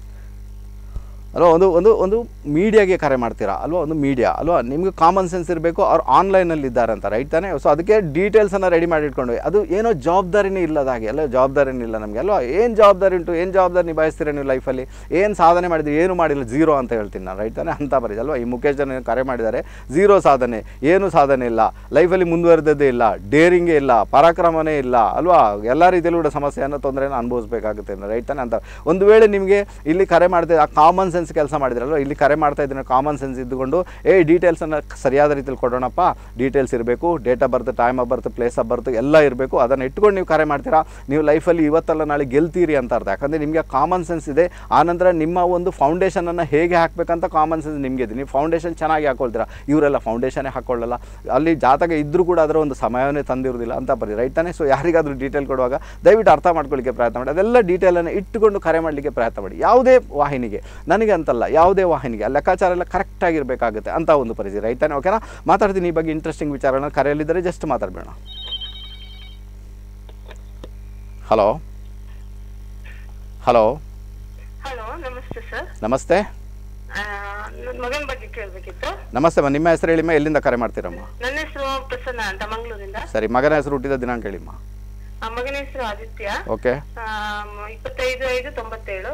ಅಲ್ವಾ ಒಂದು ಒಂದು ಒಂದು ಮೀಡಿಯಾಗೆ ಕರೆ ಮಾಡ್ತೀರಾ ಅಲ್ವಾ ಒಂದು ಮೀಡಿಯಾ ಅಲ್ವಾ ನಿಮಗೆ ಕಾಮನ್ ಸೆನ್ಸ್ ಇರಬೇಕು ಅವ್ರು ಆನ್ಲೈನಲ್ಲಿ ಇದ್ದಾರೆ ಅಂತ ರೈಟ್ ತಾನೇ ಸೊ ಅದಕ್ಕೆ ಡೀಟೇಲ್ಸನ್ನು ರೆಡಿ ಮಾಡಿ ಇಟ್ಕೊಂಡು ಅದು ಏನೋ ಜವಾಬ್ದಾರಿನೇ ಇಲ್ಲದ ಹಾಗೆ ಅಲ್ಲ ಜವಾಬ್ದಾರಿನೇ ಇಲ್ಲ ನಮಗೆ ಅಲ್ವಾ ಏನು ಜವಾಬ್ದಾರಿ ಉಂಟು ಏನು ಜವಾಬ್ದಾರಿ ನಿಭಾಯಿಸ್ತೀರಾ ನೀವು ಲೈಫಲ್ಲಿ ಏನು ಸಾಧನೆ ಮಾಡಿದ್ರಿ ಏನು ಮಾಡಿಲ್ಲ ಝೀರೋ ಅಂತ ಹೇಳ್ತೀನಿ ನಾನು ರೈಟ್ ತಾನೇ ಅಂತ ಬರೀ ಅಲ್ವಾ ಈ ಮುಖೇಶ್ ಜನ ಕರೆ ಮಾಡಿದ್ದಾರೆ ಝೀರೋ ಸಾಧನೆ ಏನು ಸಾಧನೆ ಇಲ್ಲ ಲೈಫಲ್ಲಿ ಮುಂದುವರೆದದ್ದೇ ಇಲ್ಲ ಡೇರಿಂಗೇ ಇಲ್ಲ ಪರಾಕ್ರಮನೇ ಇಲ್ಲ ಅಲ್ವಾ ಎಲ್ಲ ರೀತಿಯಲ್ಲೂ ಕೂಡ ಸಮಸ್ಯೆಯನ್ನು ತೊಂದರೆಯನ್ನು ಅನುಭವಿಸ್ಬೇಕಾಗುತ್ತೆ ರೈಟ್ ತಾನೇ ಅಂತ ಒಂದು ವೇಳೆ ನಿಮಗೆ ಇಲ್ಲಿ ಕರೆ ಮಾಡ್ತಾ ಆ ಕಾಮನ್ ಸೆನ್ಸ್ ಕೆಲಸ ಮಾಡಿದ್ರಲ್ವ ಇಲ್ಲಿ ಕರೆ ಮಾಡ್ತಾ ಇದ್ದೀನಿ ಕಾಮನ್ ಸೆನ್ಸ್ ಇದ್ದುಕೊಂಡು ಏ ಡೀಟೇಲ್ಸನ್ನು ಸರಿಯಾದ ರೀತಿಯಲ್ಲಿ ಕೊಡೋಣಪ್ಪ ಡೀಟೇಲ್ಸ್ ಇರಬೇಕು date of birth time of birth place of birth ಎಲ್ಲ ಇರಬೇಕು ಅದನ್ನು ಇಟ್ಕೊಂಡು ನೀವು ಕರೆ ಮಾಡ್ತೀರಾ ನೀವು ಲೈಫಲ್ಲಿ ಇವತ್ತಲ್ಲ ನಾಳೆ ಗೆಲ್ತೀರಿ ಅಂತ ಅರ್ಥ ಯಾಕಂದರೆ ನಿಮಗೆ ಕಾಮನ್ ಸೆನ್ಸ್ ಇದೆ ಆನಂತರ ನಿಮ್ಮ ಒಂದು ಫೌಂಡೇಶನನ್ನು ಹೇಗೆ ಹಾಕಬೇಕಂತ ಕಾಮನ್ ಸೆನ್ಸ್ ನಿಮಗೆ ಇದೆ ನೀವು ಫೌಂಡೇಶನ್ ಚೆನ್ನಾಗಿ ಹಾಕೊಳ್ತೀರಾ ಇವರೆಲ್ಲ ಫೌಂಡೇಶನೇ ಹಾಕೊಳ್ಳಲ್ಲ ಅಲ್ಲಿ ಜಾತಕ ಇದ್ದರೂ ಕೂಡ ಅದರ ಒಂದು ಸಮಯವನ್ನೇ ತಂದಿರೋದಿಲ್ಲ ಅಂತ ಬರೀ ರೈಟ್ ತಾನೇ ಸೊ ಯಾರಿಗಾದರೂ ಡೀಟೇಲ್ ಕೊಡುವಾಗ ದಯವಿಟ್ಟು ಅರ್ಥ ಮಾಡ್ಕೊಳ್ಳಿಕ್ಕೆ ಪ್ರಯತ್ನ ಮಾಡಿ ಅದೆಲ್ಲ ಡೀಟೇಲನ್ನು ಇಟ್ಟುಕೊಂಡು ಕರೆ ಮಾಡಲಿಕ್ಕೆ ಪ್ರಯತ್ನ ಮಾಡಿ ಯಾವುದೇ ವಾಹಿನಿಗೆ ನನಗೆ ಅಂತಲ್ಲ ಯಾವುದೇ ವಾಹಿನಿಗೆ ಆ ಲೆಕ್ಕಾಚಾರ ಎಲ್ಲ ಕರೆಕ್ಟಾಗಿರಬೇಕಾಗುತ್ತೆ ಅಂತ ಒಂದು ಪರಿಸ್ಥಿತಿ ರೈಟ್ ತಾನೇ ಓಕೆನಾ ಮಾತಾಡ್ತೀನಿ ಈ ಬಗ್ಗೆ ಇಂಟ್ರೆಸ್ಟಿಂಗ್ ವಿಚಾರನ ಕರೆಯಲ್ಲಿದ್ದರೆ ಜಸ್ಟ್ ಮಾತಾಡಬೇಡ ಹಲೋ ಹಲೋ ಹಲೋ ನಮಸ್ತೆ ಸರ್ ನಮಸ್ತೆ ನನ್ನ ಮಗನ ಬಗ್ಗೆ ಕೇಳಬೇಕಿತ್ತು ನಮಸ್ತೆ ಅಮ್ಮ ನಿಮ್ಮ ಹೆಸರು ಹೇಳಿಮ್ಮ ಎಲ್ಲಿಂದ ಕರೆ ಮಾಡ್ತೀರಮ್ಮ ನನ್ನ ಹೆಸರು ಪ್ರಸನ್ನ ಅಂತ ಮಂಗಳೂರಿಂದ ಸರಿ ಮಗನ ಹೆಸರು ಹುಟ್ಟಿದ ದಿನಾಂಕ ಹೇಳಿಮ್ಮ ಆ ಮಗನ ಹೆಸರು ಆದಿತ್ಯ ಓಕೆ ಆ, ಮ- ಇಪ್ಪತ್ತೈದು ಐದು ತೊಂಬತ್ತೇಳು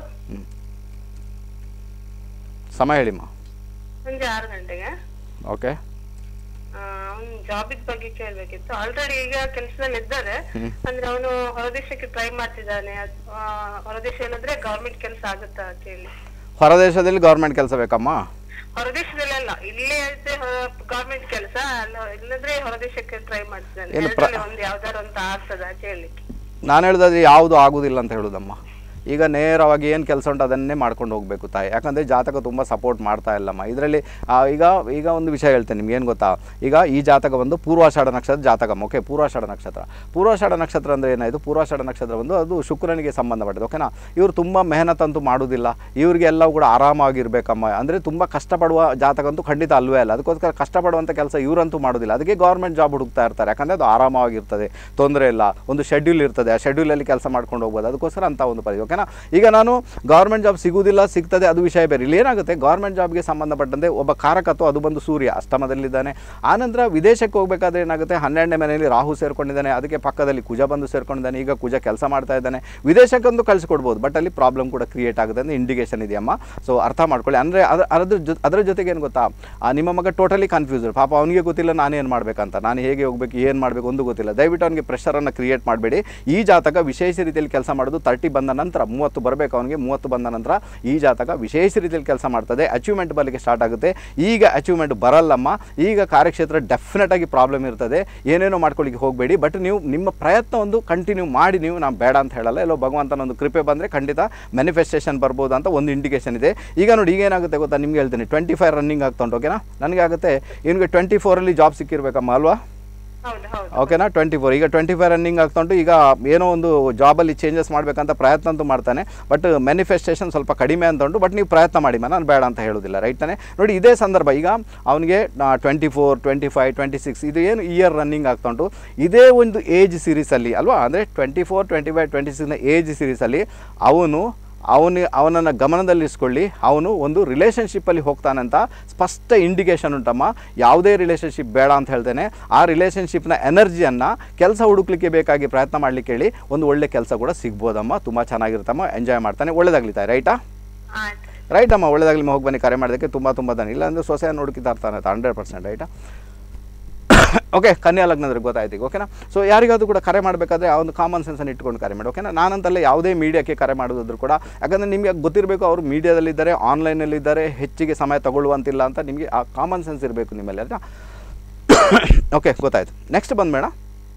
ಸಮಯ ಹೇಳಿಮ್ಮ ಸಂಜೆ ಆರು ಗಂಟೆಗೆ ಓಕೆ ಅವ್ನು ಜಾಬಿದ್ ಬಗ್ಗೆ ಕೇಳ್ಬೇಕಿತ್ತು ಆಲ್ರೆಡಿ ಈಗ ಕೆಲಸದಲ್ಲಿ ಇದ್ದಾರೆ ಅಂದ್ರೆ ಅವನು ಹೊರದೇಶಕ್ಕೆ ಟ್ರೈ ಮಾಡ್ತಿದ್ದಾನೆ ಅದ್- ಆ, ಹೊರದೇಶ ಇಲ್ಲದ್ರೆ ಗೌರ್ಮೆಂಟ್ ಕೆಲಸ ಆಗುತ್ತಾ ಅಂತ ಹೇಳಿ ಹೊರದೇಶದಲ್ಲಿ ಗೌರ್ಮೆಂಟ್ ಕೆಲಸ ಬೇಕಮ್ಮ ಹೊರದೇಶದಲ್ಲೆಲ್ಲ ಇಲ್ಲೇ ಐತೆ ಗೌರ್ಮೆಂಟ್ ಕೆಲಸ ಇಲ್ಲದ್ರೆ ಹೊರದೇಶಕ್ಕೆ ಟ್ರೈ ಮಾಡ್ತಿದ್ದಾನೆ ಏನು ಪ್ರ- ಎರಡ್ರಲ್ಲಿ ಒಂದ್ ಯಾವ್ದಾರು ಅಂತ ಆಗ್ತದ ಅಂತ ಹೇಳಲಿಕ್ಕೆ ನಾನು ಹೇಳ್ದಾದ್ರೆ ಯಾವುದು ಆಗೋದಿಲ್ಲ ಅಂತ ಹೇಳೋದಮ್ಮ ಈಗ ನೇರವಾಗಿ ಏನು ಕೆಲಸ ಉಂಟು ಅದನ್ನೇ ಮಾಡ್ಕೊಂಡು ಹೋಗಬೇಕು ತಾಯಿ ಯಾಕಂದರೆ ಜಾತಕ ತುಂಬ ಸಪೋರ್ಟ್ ಮಾಡ್ತಾ ಇಲ್ಲಮ್ಮ ಇದರಲ್ಲಿ ಈಗ ಈಗ ಒಂದು ವಿಷಯ ಹೇಳ್ತೇನೆ ನಿಮ್ಗೆ ಏನು ಗೊತ್ತಾ ಈಗ ಈ ಜಾತಕ ಬಂದು ಪೂರ್ವಾಷಾಢ ನಕ್ಷತ್ರ ಜಾತಕಮ್ಮ ಓಕೆ ಪೂರ್ವಾಷಾಢ ನಕ್ಷತ್ರ ಪೂರ್ವಾಷಾಢ ನಕ್ಷತ್ರ ಅಂದರೆ ಏನಾಯಿತು ಪೂರ್ವಾಷಾಢ ನಕ್ಷತ್ರ ಬಂದು ಅದು ಶುಕ್ರನಿಗೆ ಸಂಬಂಧಪಟ್ಟಿದ್ದು ಓಕೆನಾ ಇವರು ತುಂಬ ಮೆಹನತಂತೂ ಮಾಡೋದಿಲ್ಲ ಇವರಿಗೆ ಎಲ್ಲವೂ ಕೂಡ ಆರಾಮಾಗಿರ್ಬೇಕಮ್ಮ ಅಂದರೆ ತುಂಬ ಕಷ್ಟಪಡುವ ಜಾತಕ ಅಂತೂ ಖಂಡಿತ ಅಲ್ವೇ ಅಲ್ಲ ಅದಕ್ಕೋಸ್ಕರ ಕಷ್ಟಪಡುವಂಥ ಕೆಲಸ ಇವರಂತೂ ಮಾಡೋದಿಲ್ಲ ಅದಕ್ಕೆ ಗೌರ್ಮೆಂಟ್ ಜಾಬ್ ಹುಡುಕ್ತಾ ಇರ್ತಾರೆ ಯಾಕಂದರೆ ಅದು ಆರಾಮವಾಗಿರ್ತದೆ ತೊಂದರೆ ಇಲ್ಲ ಒಂದು ಶೆಡ್ಯೂಲ್ ಇರ್ತದೆ ಆ ಶೆಡ್ಯೂಲಲ್ಲಿ ಕೆಲಸ ಮಾಡ್ಕೊಂಡು ಹೋಗ್ಬೋದು ಅದಕ್ಕೋಸ್ಕರ ಅಂತ ಒಂದು ಪರಿ ಓಕೆನಾ ಈಗ ನಾನು ಗೌರ್ಮೆಂಟ್ ಜಾಬ್ ಸಿಗುವುದಿಲ್ಲ ಸಿಗ್ತದೆ ಅದು ವಿಷಯ ಬೇರೆ ಇಲ್ಲಿ ಏನಾಗುತ್ತೆ ಗೌರ್ಮೆಂಟ್ ಜಾಬ್ಗೆ ಸಂಬಂಧಪಟ್ಟಂತೆ ಒಬ್ಬ ಕಾರಕತ್ವ ಅದು ಬಂದು ಸೂರ್ಯ ಅಷ್ಟಮದಲ್ಲಿದ್ದಾನೆ ಆನಂತರ ವಿದೇಶಕ್ಕೆ ಹೋಗಬೇಕಾದ್ರೆ ಏನಾಗುತ್ತೆ ಹನ್ನೆರಡನೇ ಮನೆಯಲ್ಲಿ ರಾಹು ಸೇರ್ಕೊಂಡಿದ್ದಾನೆ ಅದಕ್ಕೆ ಪಕ್ಕದಲ್ಲಿ ಕುಜ ಬಂದು ಸೇರ್ಕೊಂಡಿದ್ದಾನೆ ಈಗ ಕುಜ ಕೆಲಸ ಮಾಡ್ತಾ ಇದ್ದಾನೆ ವಿದೇಶಕ್ಕಂತೂ ಕಳಿಸ್ಕೊಡ್ಬೋದು ಬಟ್ ಅಲ್ಲಿ ಪ್ರಾಬ್ಲಮ್ ಕೂಡ ಕ್ರಿಯೇಟ್ ಆಗುತ್ತೆ ಅಂತ ಇಂಡಿಕೇಶನ್ ಇದೆಯಮ್ಮ ಸೊ ಅರ್ಥ ಮಾಡ್ಕೊಳ್ಳಿ ಅಂದರೆ ಅದ್ರ ಅದ್ರ ಜೊ ಅದರ ಜೊತೆಗೆ ಏನು ಗೊತ್ತಾ ಆ, ನಿಮ್ಮ ಮಗ ಟೋಟಲಿ ಕನ್ಫ್ಯೂಸ್ಡ್ ಪಾಪ ಅವನಿಗೆ ಗೊತ್ತಿಲ್ಲ ನಾನೇನು ಮಾಡಬೇಕಂತ ನಾನು ಹೇಗೆ ಹೋಗಬೇಕು ಏನು ಮಾಡಬೇಕು ಒಂದು ಗೊತ್ತಿಲ್ಲ ದಯವಿಟ್ಟು ಅವನಿಗೆ ಪ್ರೆಷರನ್ನು ಕ್ರಿಯೇಟ್ ಮಾಡಬೇಡಿ ಈ ಜಾತಕ ವಿಶೇಷ ರೀತಿಯಲ್ಲಿ ಕೆಲಸ ಮಾಡೋದು ತರ್ಟಿ ಬಂದ ನಂತರ ಮೂವತ್ತು ಬರಬೇಕು ಅವನಿಗೆ ಮೂವತ್ತು ಬಂದ ನಂತರ ಈ ಜಾತಕ ವಿಶೇಷ ರೀತಿಯಲ್ಲಿ ಕೆಲಸ ಮಾಡ್ತದೆ ಅಚೀವ್ಮೆಂಟ್ ಬರಲಿಕ್ಕೆ ಸ್ಟಾರ್ಟ್ ಆಗುತ್ತೆ ಈಗ ಅಚೀವ್ಮೆಂಟ್ ಬರಲ್ಲಮ್ಮ ಈಗ ಕಾರ್ಯಕ್ಷೇತ್ರ ಡೆಫಿನೆಟ್ ಆಗಿ ಪ್ರಾಬ್ಲಮ್ ಇರ್ತದೆ ಏನೇನೋ ಮಾಡ್ಕೊಳ್ಳಿಕ್ಕೆ ಹೋಗಬೇಡಿ ಬಟ್ ನೀವು ನಿಮ್ಮ ಪ್ರಯತ್ನ ಒಂದು ಕಂಟಿನ್ಯೂ ಮಾಡಿ ನೀವು ನಾನು ಬೇಡ ಅಂತ ಹೇಳಲ್ಲ ಎಲ್ಲೋ ಭಗವಂತನ ಒಂದು ಕೃಪೆ ಬಂದರೆ ಖಂಡಿತ ಮ್ಯಾನಿಫೆಸ್ಟೇಷನ್ ಬರ್ಬೋದು ಅಂತ ಒಂದು ಇಂಡಿಕೇಶನ್ ಇದೆ ಈಗ ನೋಡಿ ಈಗ ಏನಾಗುತ್ತೆ ಗೊತ್ತಾ ನಿಮ್ಗೆ ಹೇಳ್ತೀನಿ ಟ್ವೆಂಟಿ ಫೈವ್ ರನ್ನಿಂಗ್ ಆಗ್ತಾ ಉಂಟು ಓಕೆನಾ ನನಗೆ ಆಗುತ್ತೆ ಇವನಿಗೆ ಟ್ವೆಂಟಿ ಫೋರಲ್ಲಿ ಜಾಬ್ ಸಿಕ್ಕಿರ್ಬೇಕಮ್ಮ ಅಲ್ವಾ ಹೌದು ಹೌದು ಓಕೆನಾ ಟ್ವೆಂಟಿ ಫೋರ್ ಈಗ ಟ್ವೆಂಟಿ ಫೈವ್ ರನ್ನಿಂಗ್ ಆಗ್ತಾ ಉಂಟು ಈಗ ಏನೋ ಒಂದು ಜಾಬಲ್ಲಿ ಚೇಂಜಸ್ ಮಾಡಬೇಕಂತ ಪ್ರಯತ್ನ ಅಂತೂ ಮಾಡ್ತಾನೆ ಬಟ್ ಮ್ಯಾನಿಫೆಸ್ಟೇಷನ್ ಸ್ವಲ್ಪ ಕಡಿಮೆ ಅಂತ ಉಂಟು ಬಟ್ ನೀವು ಪ್ರಯತ್ನ ಮಾಡಿ ನಾನು ಬೇಡ ಅಂತ ಹೇಳೋದಿಲ್ಲ ರೈಟ್ ತಾನೆ ನೋಡಿ ಇದೇ ಸಂದರ್ಭ ಈಗ ಅವನಿಗೆ twenty four twenty five twenty six ಇದು ಏನು ಇಯರ್ ರನ್ನಿಂಗ್ ಆಗ್ತಾ ಉಂಟು ಇದೇ ಒಂದು ಏಜ್ ಸೀರೀಸಲ್ಲಿ ಅಲ್ವಾ ಅಂದರೆ twenty four twenty five twenty ಸಿಕ್ಸ್ನ ಏಜ್ ಸೀರೀಸಲ್ಲಿ ಅವನು ಅವನು ಅವನನ್ನು ಗಮನದಲ್ಲಿರಿಸ್ಕೊಳ್ಳಿ ಅವನು ಒಂದು ರಿಲೇಷನ್ಶಿಪ್ಪಲ್ಲಿ ಹೋಗ್ತಾನಂತ ಸ್ಪಷ್ಟ ಇಂಡಿಕೇಶನ್ ಉಂಟಮ್ಮ ಯಾವುದೇ ರಿಲೇಷನ್ಶಿಪ್ ಬೇಡ ಅಂತ ಹೇಳ್ತೇನೆ ಆ ರಿಲೇಷನ್ಶಿಪ್ನ ಎನರ್ಜಿಯನ್ನು ಕೆಲಸ ಹುಡುಕ್ಲಿಕ್ಕೆ ಬೇಕಾಗಿ ಪ್ರಯತ್ನ ಮಾಡಲಿಕ್ಕೆ ಹೇಳಿ ಒಂದು ಒಳ್ಳೆ ಕೆಲಸ ಕೂಡ ಸಿಗ್ಬೋದಮ್ಮ ತುಂಬ ಚೆನ್ನಾಗಿರುತ್ತಮ್ಮ ಎಂಜಾಯ್ ಮಾಡ್ತಾನೆ ಒಳ್ಳೇದಾಗ್ಲಿತಾ ರೈಟಾ ಆಯ್ತು ರೈಟ್ ಅಮ್ಮ ಒಳ್ಳೇದಾಗಲಿ ಹೋಗಿ ಬನ್ನಿ ಕರೆ ಮಾಡೋದಕ್ಕೆ ತುಂಬ ತುಂಬ ಧನ್ಯ ಇಲ್ಲ ಅಂದರೆ ಸೊಸೆ ನೋಡ್ಕಿತಾ ಇರ್ತಾನೆ ಹಂಡ್ರೆಡ್ ಪರ್ಸೆಂಟ್ ರೈಟಾ ಓಕೆ ಕನ್ಯಾ ಲಗ್ನದ್ರೆ ಗೊತ್ತಾಯ್ತು ಈಗ ಓಕೆನಾ ಸೊ ಯಾರಿಗಾದ್ರೂ ಕೂಡ ಕರೆ ಮಾಡಬೇಕಾದ್ರೆ ಆ ಒಂದು ಕಾಮನ್ ಸೆನ್ಸನ್ನು ಇಟ್ಕೊಂಡು ಕರೆ ಮಾಡಿ ಓಕೆನಾ ನಾನಂತಲ್ಲ ಯಾವುದೇ ಮೀಡಿಯಾಕ್ಕೆ ಕರೆ ಮಾಡೋದಾದ್ರೂ ಕೂಡ ಯಾಕಂದರೆ ನಿಮಗೆ ಗೊತ್ತಿರಬೇಕು ಅವರು ಮೀಡಿಯಾದಲ್ಲಿದ್ದಾರೆ ಆನ್ಲೈನಲ್ಲಿದ್ದಾರೆ ಹೆಚ್ಚಿಗೆ ಸಮಯ ತಗೊಳ್ಳುವಂತಿಲ್ಲ ಅಂತ ನಿಮಗೆ ಆ ಕಾಮನ್ ಸೆನ್ಸ್ ಇರಬೇಕು ನಿಮ್ಮಲ್ಲಿ ಆಯ್ತಾ ಓಕೆ ಗೊತ್ತಾಯ್ತು ನೆಕ್ಸ್ಟ್ ಬಂದ್ಬೇಡ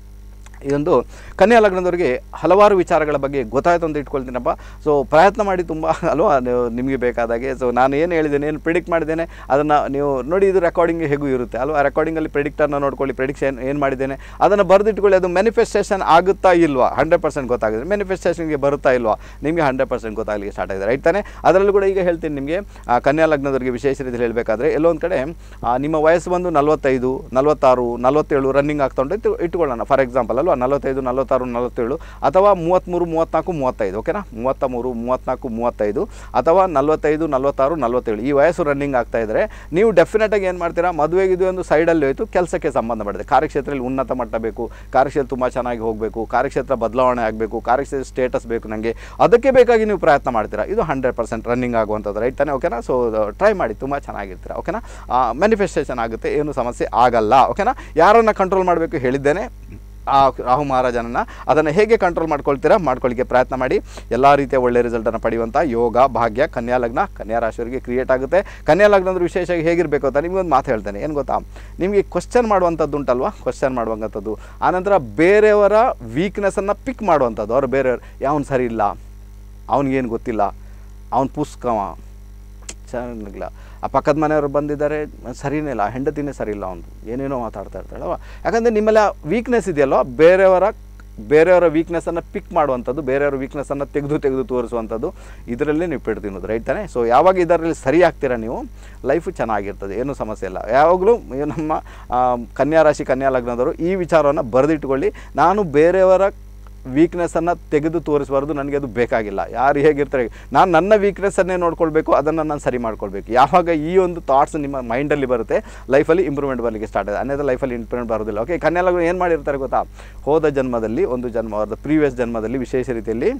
ಇದೊಂದು ಕನ್ಯಾ ಲಗ್ನದವರಿಗೆ ಹಲವಾರು ವಿಚಾರಗಳ ಬಗ್ಗೆ ಗೊತ್ತಾಯ್ತು ಅಂತ ಇಟ್ಕೊಳ್ತೀನಪ್ಪ ಸೊ ಪ್ರಯತ್ನ ಮಾಡಿ ತುಂಬ ಅಲ್ವಾ ನೀವು ನಿಮಗೆ ಬೇಕಾದಾಗೆ ಸೊ ನಾನು ಏನು ಹೇಳಿದ್ದೇನೆ ಏನು ಪ್ರಿಡಿಕ್ಟ್ ಮಾಡಿದ್ದೇನೆ ಅದನ್ನು ನೀವು ನೋಡಿ ಇದು ರೆಕಾರ್ಡಿಂಗ್ ಹೇಗೂ ಇರುತ್ತೆ ಅಲ್ವಾ ರೆಕಾರ್ಡಿಂಗಲ್ಲಿ ಪ್ರಿಡಿಕ್ಟರ್ನ ನೋಡ್ಕೊಳ್ಳಿ ಪ್ರಿಡಿಕ್ಷನ್ ಏನು ಮಾಡಿದ್ದೇನೆ ಅದನ್ನು ಬರೆದಿಟ್ಕೊಳ್ಳಿ ಅದು ಮ್ಯಾನಿಫೆಸ್ಟೇಷನ್ ಆಗುತ್ತಾ ಇಲ್ವಾ ಹಂಡ್ರೆಡ್ ಪರ್ಸೆಂಟ್ ಗೊತ್ತಾಗಿದೆ ಮ್ಯಾನಿಫೆಸ್ಟೇಷನ್ಗೆ ಬರುತ್ತಾ ಇಲ್ವಾ ನಿಮಗೆ ಹಂಡ್ರೆಡ್ ಪರ್ಸೆಂಟ್ ಗೊತ್ತಾಗಲಿಕ್ಕೆ ಸ್ಟಾರ್ಟ್ ಆಗಿದೆ ರೈಟ್ ತಾನೆ ಅದರಲ್ಲೂ ಕೂಡ ಈಗ ಹೇಳ್ತೀನಿ ನಿಮಗೆ ಆ, ಕನ್ಯಾ ಲಗ್ನದವರಿಗೆ ವಿಶೇಷ ರೀತಿಯಲ್ಲಿ ಹೇಳಬೇಕಾದ್ರೆ ಎಲ್ಲೋ ಒಂದು ಕಡೆ ಆ, ನಿಮ್ಮ ವಯಸ್ಸು ಬಂದು ನಲವತ್ತೈದು ನಲವತ್ತಾರು ನಲವತ್ತೇಳು ರನ್ನಿಂಗ್ ಆಗ್ತಾ ಉಂಟು ಇಟ್ಟು ಇಟ್ಕೊಳ್ಳೋಣ ಫಾರ್ ಎಕ್ಸಾಂಪಲ್ ಅಲ್ವಾ ನಲವತ್ತೈದು ನಲವತ್ತಾರು ನಲವತ್ತೇಳು ಅಥವಾ ಮೂವತ್ತ್ಮೂರು ಮೂವತ್ತ್ನಾಲ್ಕು ಮೂವತ್ತೈದು ಓಕೆನಾ ಮೂವತ್ತ ಮೂರು ಮೂವತ್ತ್ನಾಲ್ಕು ಮೂವತ್ತೈದು ಅಥವಾ ನಲವತ್ತೈದು ನಲವತ್ತಾರು ನಲವತ್ತೇಳು ಈ ವಯಸ್ಸು ರನ್ನಿಂಗ್ ಆಗ್ತಾ ಇದ್ದರೆ ನೀವು ಡೆಫಿನೆಟಾಗಿ ಏನು ಮಾಡ್ತೀರಾ ಮದುವೆಗೆ ಇದು ಒಂದು ಸೈಡಲ್ಲಿ ಹೋಯಿತು ಕೆಲಸಕ್ಕೆ ಸಂಬಂಧ ಪಡಿದೆ ಕಾರ್ಯಕ್ಷೇತ್ರದಲ್ಲಿ ಉನ್ನತ ಮಟ್ಟ ಬೇಕು ಕಾರ್ಯಕ್ಷೇತ್ರ ತುಂಬ ಚೆನ್ನಾಗಿ ಹೋಗಬೇಕು ಕಾರ್ಯಕ್ಷೇತ್ರ ಬದಲಾವಣೆ ಆಗಬೇಕು ಕಾರ್ಯಕ್ಷೇತ್ರ ಸ್ಟೇಟಸ್ ಬೇಕು ನನಗೆ ಅದಕ್ಕೆ ಬೇಕಾಗಿ ನೀವು ಪ್ರಯತ್ನ ಮಾಡ್ತೀರಾ ಇದು ಹಂಡ್ರೆಡ್ ಪರ್ಸೆಂಟ್ ರನ್ನಿಂಗ್ ಆಗುವಂಥದ್ದು ರೈಟ್ ತಾನೆ ಓಕೆನಾ ಸೊ ಟ್ರೈ ಮಾಡಿ ತುಂಬ ಚೆನ್ನಾಗಿರ್ತೀರಾ ಓಕೆನಾ ಮ್ಯಾನಿಫೆಸ್ಟೇಷನ್ ಆಗುತ್ತೆ ಏನು ಸಮಸ್ಯೆ ಆಗಲ್ಲ ಓಕೆನಾ ಯಾರನ್ನು ಕಂಟ್ರೋಲ್ ಮಾಡಬೇಕು ಹೇಳಿದ್ದೇನೆ ಆ ರಾಹು ಮಹಾರಾಜನನ್ನು ಅದನ್ನು ಹೇಗೆ ಕಂಟ್ರೋಲ್ ಮಾಡ್ಕೊಳ್ತೀರಾ ಮಾಡ್ಕೊಳ್ಳಿಕ್ಕೆ ಪ್ರಯತ್ನ ಮಾಡಿ ಎಲ್ಲ ರೀತಿಯ ಒಳ್ಳೆ ರಿಸಲ್ಟನ್ನು ಪಡೆಯುವಂಥ ಯೋಗ ಭಾಗ್ಯ ಕನ್ಯಾ ಲಗ್ನ ಕನ್ಯಾ ರಾಶಿಯವರಿಗೆ ಕ್ರಿಯೇಟ್ ಆಗುತ್ತೆ ಕನ್ಯಾ ಲಗ್ನ ಅಂದ್ರೆ ವಿಶೇಷವಾಗಿ ಹೇಗಿರಬೇಕು ಅಂತ ನಿಮಗೊಂದು ಮಾತು ಹೇಳ್ತೇನೆ ಏನು ಗೊತ್ತಾ ನಿಮಗೆ ಕ್ವಶನ್ ಮಾಡುವಂಥದ್ದು ಉಂಟಲ್ವಾ ಕ್ವಶನ್ ಮಾಡುವಂಥದ್ದು ಆನಂತರ ಬೇರೆಯವರ ವೀಕ್ನೆಸ್ಸನ್ನು ಪಿಕ್ ಮಾಡುವಂಥದ್ದು ಅವ್ರು ಬೇರೆಯವ್ರು ಯಾವನು ಸರಿ ಇಲ್ಲ ಅವನಿಗೇನು ಗೊತ್ತಿಲ್ಲ ಅವನು ಪುಸ್ತಕವ ಚೆನ್ನಾಗಿಲ್ಲ ಆ ಪಕ್ಕದ ಮನೆಯವರು ಬಂದಿದ್ದಾರೆ ಸರಿನೇ ಇಲ್ಲ ಆ ಹೆಂಡತಿನೇ ಸರಿ ಇಲ್ಲ ಅವನು ಏನೇನೋ ಮಾತಾಡ್ತಾ ಇರ್ತಾಳವ ಯಾಕಂದರೆ ನಿಮ್ಮಲ್ಲಿ ವೀಕ್ನೆಸ್ ಇದೆಯಲ್ವ ಬೇರೆಯವರ ಬೇರೆಯವರ ವೀಕ್ನೆಸ್ಸನ್ನು ಪಿಕ್ ಮಾಡುವಂಥದ್ದು ಬೇರೆಯವರ ವೀಕ್ನೆಸ್ಸನ್ನು ತೆಗೆದು ತೆಗೆದು ತೋರಿಸುವಂಥದ್ದು ಇದರಲ್ಲೇ ನೀವು ಪೆಟ್ಟು ತಿನ್ನೋದು ರೈಟ್ ತಾನೆ ಸೊ ಯಾವಾಗ ಇದರಲ್ಲಿ ಸರಿ ಆಗ್ತೀರಾ ನೀವು ಲೈಫು ಚೆನ್ನಾಗಿರ್ತದೆ ಏನೂ ಸಮಸ್ಯೆ ಇಲ್ಲ ಯಾವಾಗಲೂ ಈ ನಮ್ಮ ಆ, ಕನ್ಯಾ ರಾಶಿ ಕನ್ಯಾ ಲಗ್ನದವರು ಈ ವಿಚಾರವನ್ನು ಬರೆದಿಟ್ಕೊಳ್ಳಿ ನಾನು ಬೇರೆಯವರ ವೀಕ್ನೆಸ್ಸನ್ನು ತೆಗೆದು ತೋರಿಸಬಾರ್ದು ನನಗೆ ಅದು ಬೇಕಾಗಿಲ್ಲ ಯಾರು ಹೇಗಿರ್ತಾರೆ ನಾನು ನನ್ನ ವೀಕ್ನೆಸ್ಸನ್ನೇ ನೋಡ್ಕೊಳ್ಬೇಕು ಅದನ್ನು ನಾನು ಸರಿ ಮಾಡ್ಕೊಳ್ಬೇಕು ಯಾವಾಗ ಈ ಒಂದು ಥಾಟ್ಸ್ ನಿಮ್ಮ ಮೈಂಡಲ್ಲಿ ಬರುತ್ತೆ ಲೈಫಲ್ಲಿ ಇಂಪ್ರೂವ್ಮೆಂಟ್ ಬರಲಿಕ್ಕೆ ಸ್ಟಾರ್ಟ್ ಆಗಿದೆ ಅನ್ನೋದು ಲೈಫಲ್ಲಿ ಇಂಪ್ರೂವ್ಮೆಂಟ್ ಬರೋದಿಲ್ಲ ಓಕೆ ಕನ್ಯಾಲಗ್ನ ಏನು ಮಾಡಿರ್ತಾರೆ ಗೊತ್ತಾ ಹೋದ ಜನ್ಮದಲ್ಲಿ ಒಂದು ಜನ್ಮ ಅವ್ರದ್ದು ಪ್ರೀವಿಯಸ್ ಜನ್ಮದಲ್ಲಿ ವಿಶೇಷ ರೀತಿಯಲ್ಲಿ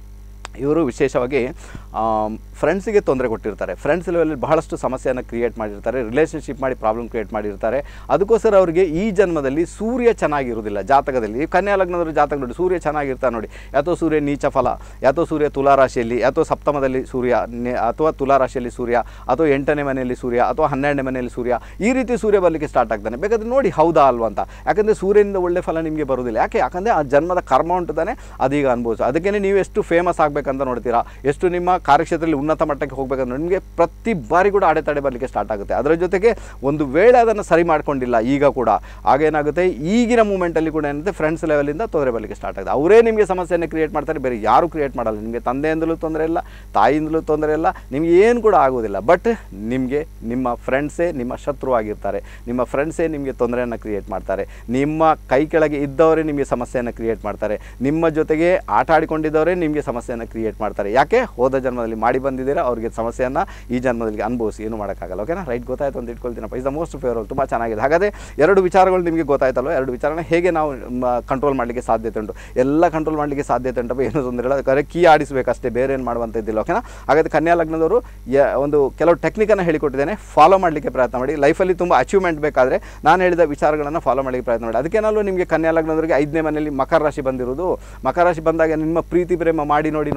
ಇವರು ವಿಶೇಷವಾಗಿ ಫ್ರೆಂಡ್ಸಿಗೆ ತೊಂದರೆ ಕೊಟ್ಟಿರ್ತಾರೆ ಫ್ರೆಂಡ್ಸ್ ಲೆವೆಲಲ್ಲಿ ಬಹಳಷ್ಟು ಸಮಸ್ಯೆಯನ್ನು ಕ್ರಿಯೇಟ್ ಮಾಡಿರ್ತಾರೆ ರಿಲೇಷನ್ಶಿಪ್ ಮಾಡಿ ಪ್ರಾಬ್ಲಮ್ ಕ್ರಿಯೇಟ್ ಮಾಡಿರ್ತಾರೆ ಅದಕ್ಕೋಸ್ಕರ ಅವರಿಗೆ ಈ ಜನ್ಮದಲ್ಲಿ ಸೂರ್ಯ ಚೆನ್ನಾಗಿರುವುದಿಲ್ಲ ಜಾತಕದಲ್ಲಿ ಕನ್ಯಾ ಲಗ್ನದವರು ಜಾತಕ ನೋಡಿ ಸೂರ್ಯ ಚೆನ್ನಾಗಿರ್ತಾನೆ ನೋಡಿ ಯಾತೋ ಸೂರ್ಯ ನೀಚ ಫಲ ಯಾತೋ ಸೂರ್ಯ ತುಲಾರಾಶಿಯಲ್ಲಿ ಯಾತೋ ಸಪ್ತಮದಲ್ಲಿ ಸೂರ್ಯ ನೆ- ಅಥವಾ ತುಲಾರಾಶಿಯಲ್ಲಿ ಸೂರ್ಯ ಅಥವಾ ಎಂಟನೇ ಮನೆಯಲ್ಲಿ ಸೂರ್ಯ ಅಥವಾ ಹನ್ನೆರಡನೇ ಮನೆಯಲ್ಲಿ ಸೂರ್ಯ ಈ ರೀತಿ ಸೂರ್ಯ ಬರಲಿಕ್ಕೆ ಸ್ಟಾರ್ಟ್ ಆಗ್ತಾನೆ ಬೇಕಾದ್ರೆ ನೋಡಿ ಹೌದಾ ಅಲ್ವಾ ಅಂತ ಯಾಕಂದರೆ ಸೂರ್ಯನಿಂದ ಒಳ್ಳೆ ಫಲ ನಿಮಗೆ ಬರೋದಿಲ್ಲ ಯಾಕೆ ಯಾಕಂದರೆ ಆ ಜನ್ಮದ ಕರ್ಮ ಉಂಟು ತಾನೆ ಅದೀಗ ಅನುಭವಿಸು ಅದಕ್ಕೇ ನೀವು ಎಷ್ಟು ಫೇಮಸ್ ಆಗಬೇಕಂತ ನೋಡ್ತೀರಾ ಎಷ್ಟು ನಿಮ್ಮ ಕಾರ್ಯಕ್ಷೇತ್ರದಲ್ಲಿ ಉನ್ನತ ಮಟ್ಟಕ್ಕೆ ಹೋಗ್ಬೇಕಂದ್ರೆ ನಿಮಗೆ ಪ್ರತಿ ಬಾರಿ ಕೂಡ ಅಡೆತಡೆ ಬರಲಿಕ್ಕೆ ಸ್ಟಾರ್ಟ್ ಆಗುತ್ತೆ ಅದರ ಜೊತೆಗೆ ಒಂದು ವೇಳೆ ಅದನ್ನು ಸರಿ ಮಾಡ್ಕೊಂಡಿಲ್ಲ ಈಗ ಕೂಡ ಆಗೇನಾಗುತ್ತೆ ಈಗಿನ ಮೂಮೆಂಟಲ್ಲಿ ಕೂಡ ಏನಂತೆ ಫ್ರೆಂಡ್ಸ್ ಲೆವೆಲಿಂದ ತೊಂದರೆ ಬರಲಿಕ್ಕೆ ಸ್ಟಾರ್ಟ್ ಆಗುತ್ತೆ ಅವರೇ ನಿಮಗೆ ಸಮಸ್ಯೆಯನ್ನು ಕ್ರಿಯೇಟ್ ಮಾಡ್ತಾರೆ ಬೇರೆ ಯಾರೂ ಕ್ರಿಯೇಟ್ ಮಾಡಲ್ಲ ನಿಮಗೆ ತಂದೆಯಿಂದಲೂ ತೊಂದರೆ ಇಲ್ಲ ತಾಯಿಯಿಂದಲೂ ತೊಂದರೆ ಇಲ್ಲ ನಿಮಗೆ ಏನು ಕೂಡ ಆಗೋದಿಲ್ಲ ಬಟ್ ನಿಮಗೆ ನಿಮ್ಮ ಫ್ರೆಂಡ್ಸೇ ನಿಮ್ಮ ಶತ್ರು ಆಗಿರ್ತಾರೆ ನಿಮ್ಮ ಫ್ರೆಂಡ್ಸೇ ನಿಮಗೆ ತೊಂದರೆಯನ್ನು ಕ್ರಿಯೇಟ್ ಮಾಡ್ತಾರೆ ನಿಮ್ಮ ಕೈ ಕೆಳಗೆ ಇದ್ದವರೇ ನಿಮಗೆ ಸಮಸ್ಯೆಯನ್ನು ಕ್ರಿಯೇಟ್ ಮಾಡ್ತಾರೆ ನಿಮ್ಮ ಜೊತೆಗೆ ಆಟ ಆಡಿಕೊಂಡಿದ್ದವರೇ ನಿಮಗೆ ಸಮಸ್ಯೆಯನ್ನು ಕ್ರಿಯೇಟ್ ಮಾಡ್ತಾರೆ ಯಾಕೆ ಹೋದ ಜನ್ಮದಲ್ಲಿ ಮಾಡಿ ಬಂದಿದ್ದೀರಾ ಅವ್ರಿಗೆ ಸಮಸ್ಯೆಯನ್ನು ಈ ಜನ್ಮದಲ್ಲಿ ಅನುಭವಿಸಿ ಏನು ಮಾಡೋಕ್ಕಾಗಲ್ಲ ಓಕೆನಾ ರೈಟ್ ಗೊತ್ತಾಯ್ತು ಅಂತ ಇಟ್ಕೊಳ್ತೀನಪ್ಪ ಇಸ್ ದ ಮೋಸ್ಟ್ ಫೇವರಬಲ್ ತುಂಬ ಚೆನ್ನಾಗಿದೆ ಹಾಗಾದರೆ ಎರಡು ವಿಚಾರಗಳು ನಿಮಗೆ ಗೊತ್ತಾಯ್ತಲ್ವ ಎರಡು ವಿಚಾರನ ಹೇಗೆ ನಾವು ಕಂಟ್ರೋಲ್ ಮಾಡಲಿಕ್ಕೆ ಸಾಧ್ಯತೆ ಉಂಟು ಎಲ್ಲ ಕಂಟ್ರೋಲ್ ಮಾಡಲಿಕ್ಕೆ ಸಾಧ್ಯತೆ ಉಂಟಪ್ಪ ಏನೂ ತೊಂದರೆ ಇಲ್ಲ ಅದಕ್ಕೆ ಕೀ ಆಡಿಸಬೇಕಷ್ಟೇ ಬೇರೆ ಏನು ಮಾಡುವಂಥದ್ದಿಲ್ಲ ಓಕೆನಾ ಹಾಗಾದರೆ ಕನ್ಯಾ ಲಗ್ನದವರು ಯ- ಒಂದು ಕೆಲವು ಟೆಕ್ನಿಕನ್ನು ಹೇಳಿಕೊಟ್ಟಿದ್ದೇನೆ ಫಾಲೋ ಮಾಡಲಿಕ್ಕೆ ಪ್ರಯತ್ನ ಮಾಡಿ ಲೈಫಲ್ಲಿ ತುಂಬ ಅಚೀವ್ಮೆಂಟ್ ಬೇಕಾದರೆ ನಾನು ಹೇಳಿದ ವಿಚಾರಗಳನ್ನು ಫಾಲೋ ಮಾಡಲಿಕ್ಕೆ ಪ್ರಯತ್ನ ಮಾಡಿ ಅದಕ್ಕೇನಲ್ಲೂ ನಿಮಗೆ ಕನ್ಯಾ ಲಗ್ನದವರಿಗೆ ಐದನೇ ಮನೆಯಲ್ಲಿ ಮಕರ ರಾಶಿ ಬಂದಿರೋದು ಮಕರ ರಾಶಿ ಬಂದಾಗ ನಿಮ್ಮ ಪ್ರೀತಿ ಪ್ರೇಮ ಮಾಡಿ ನೋಡಿ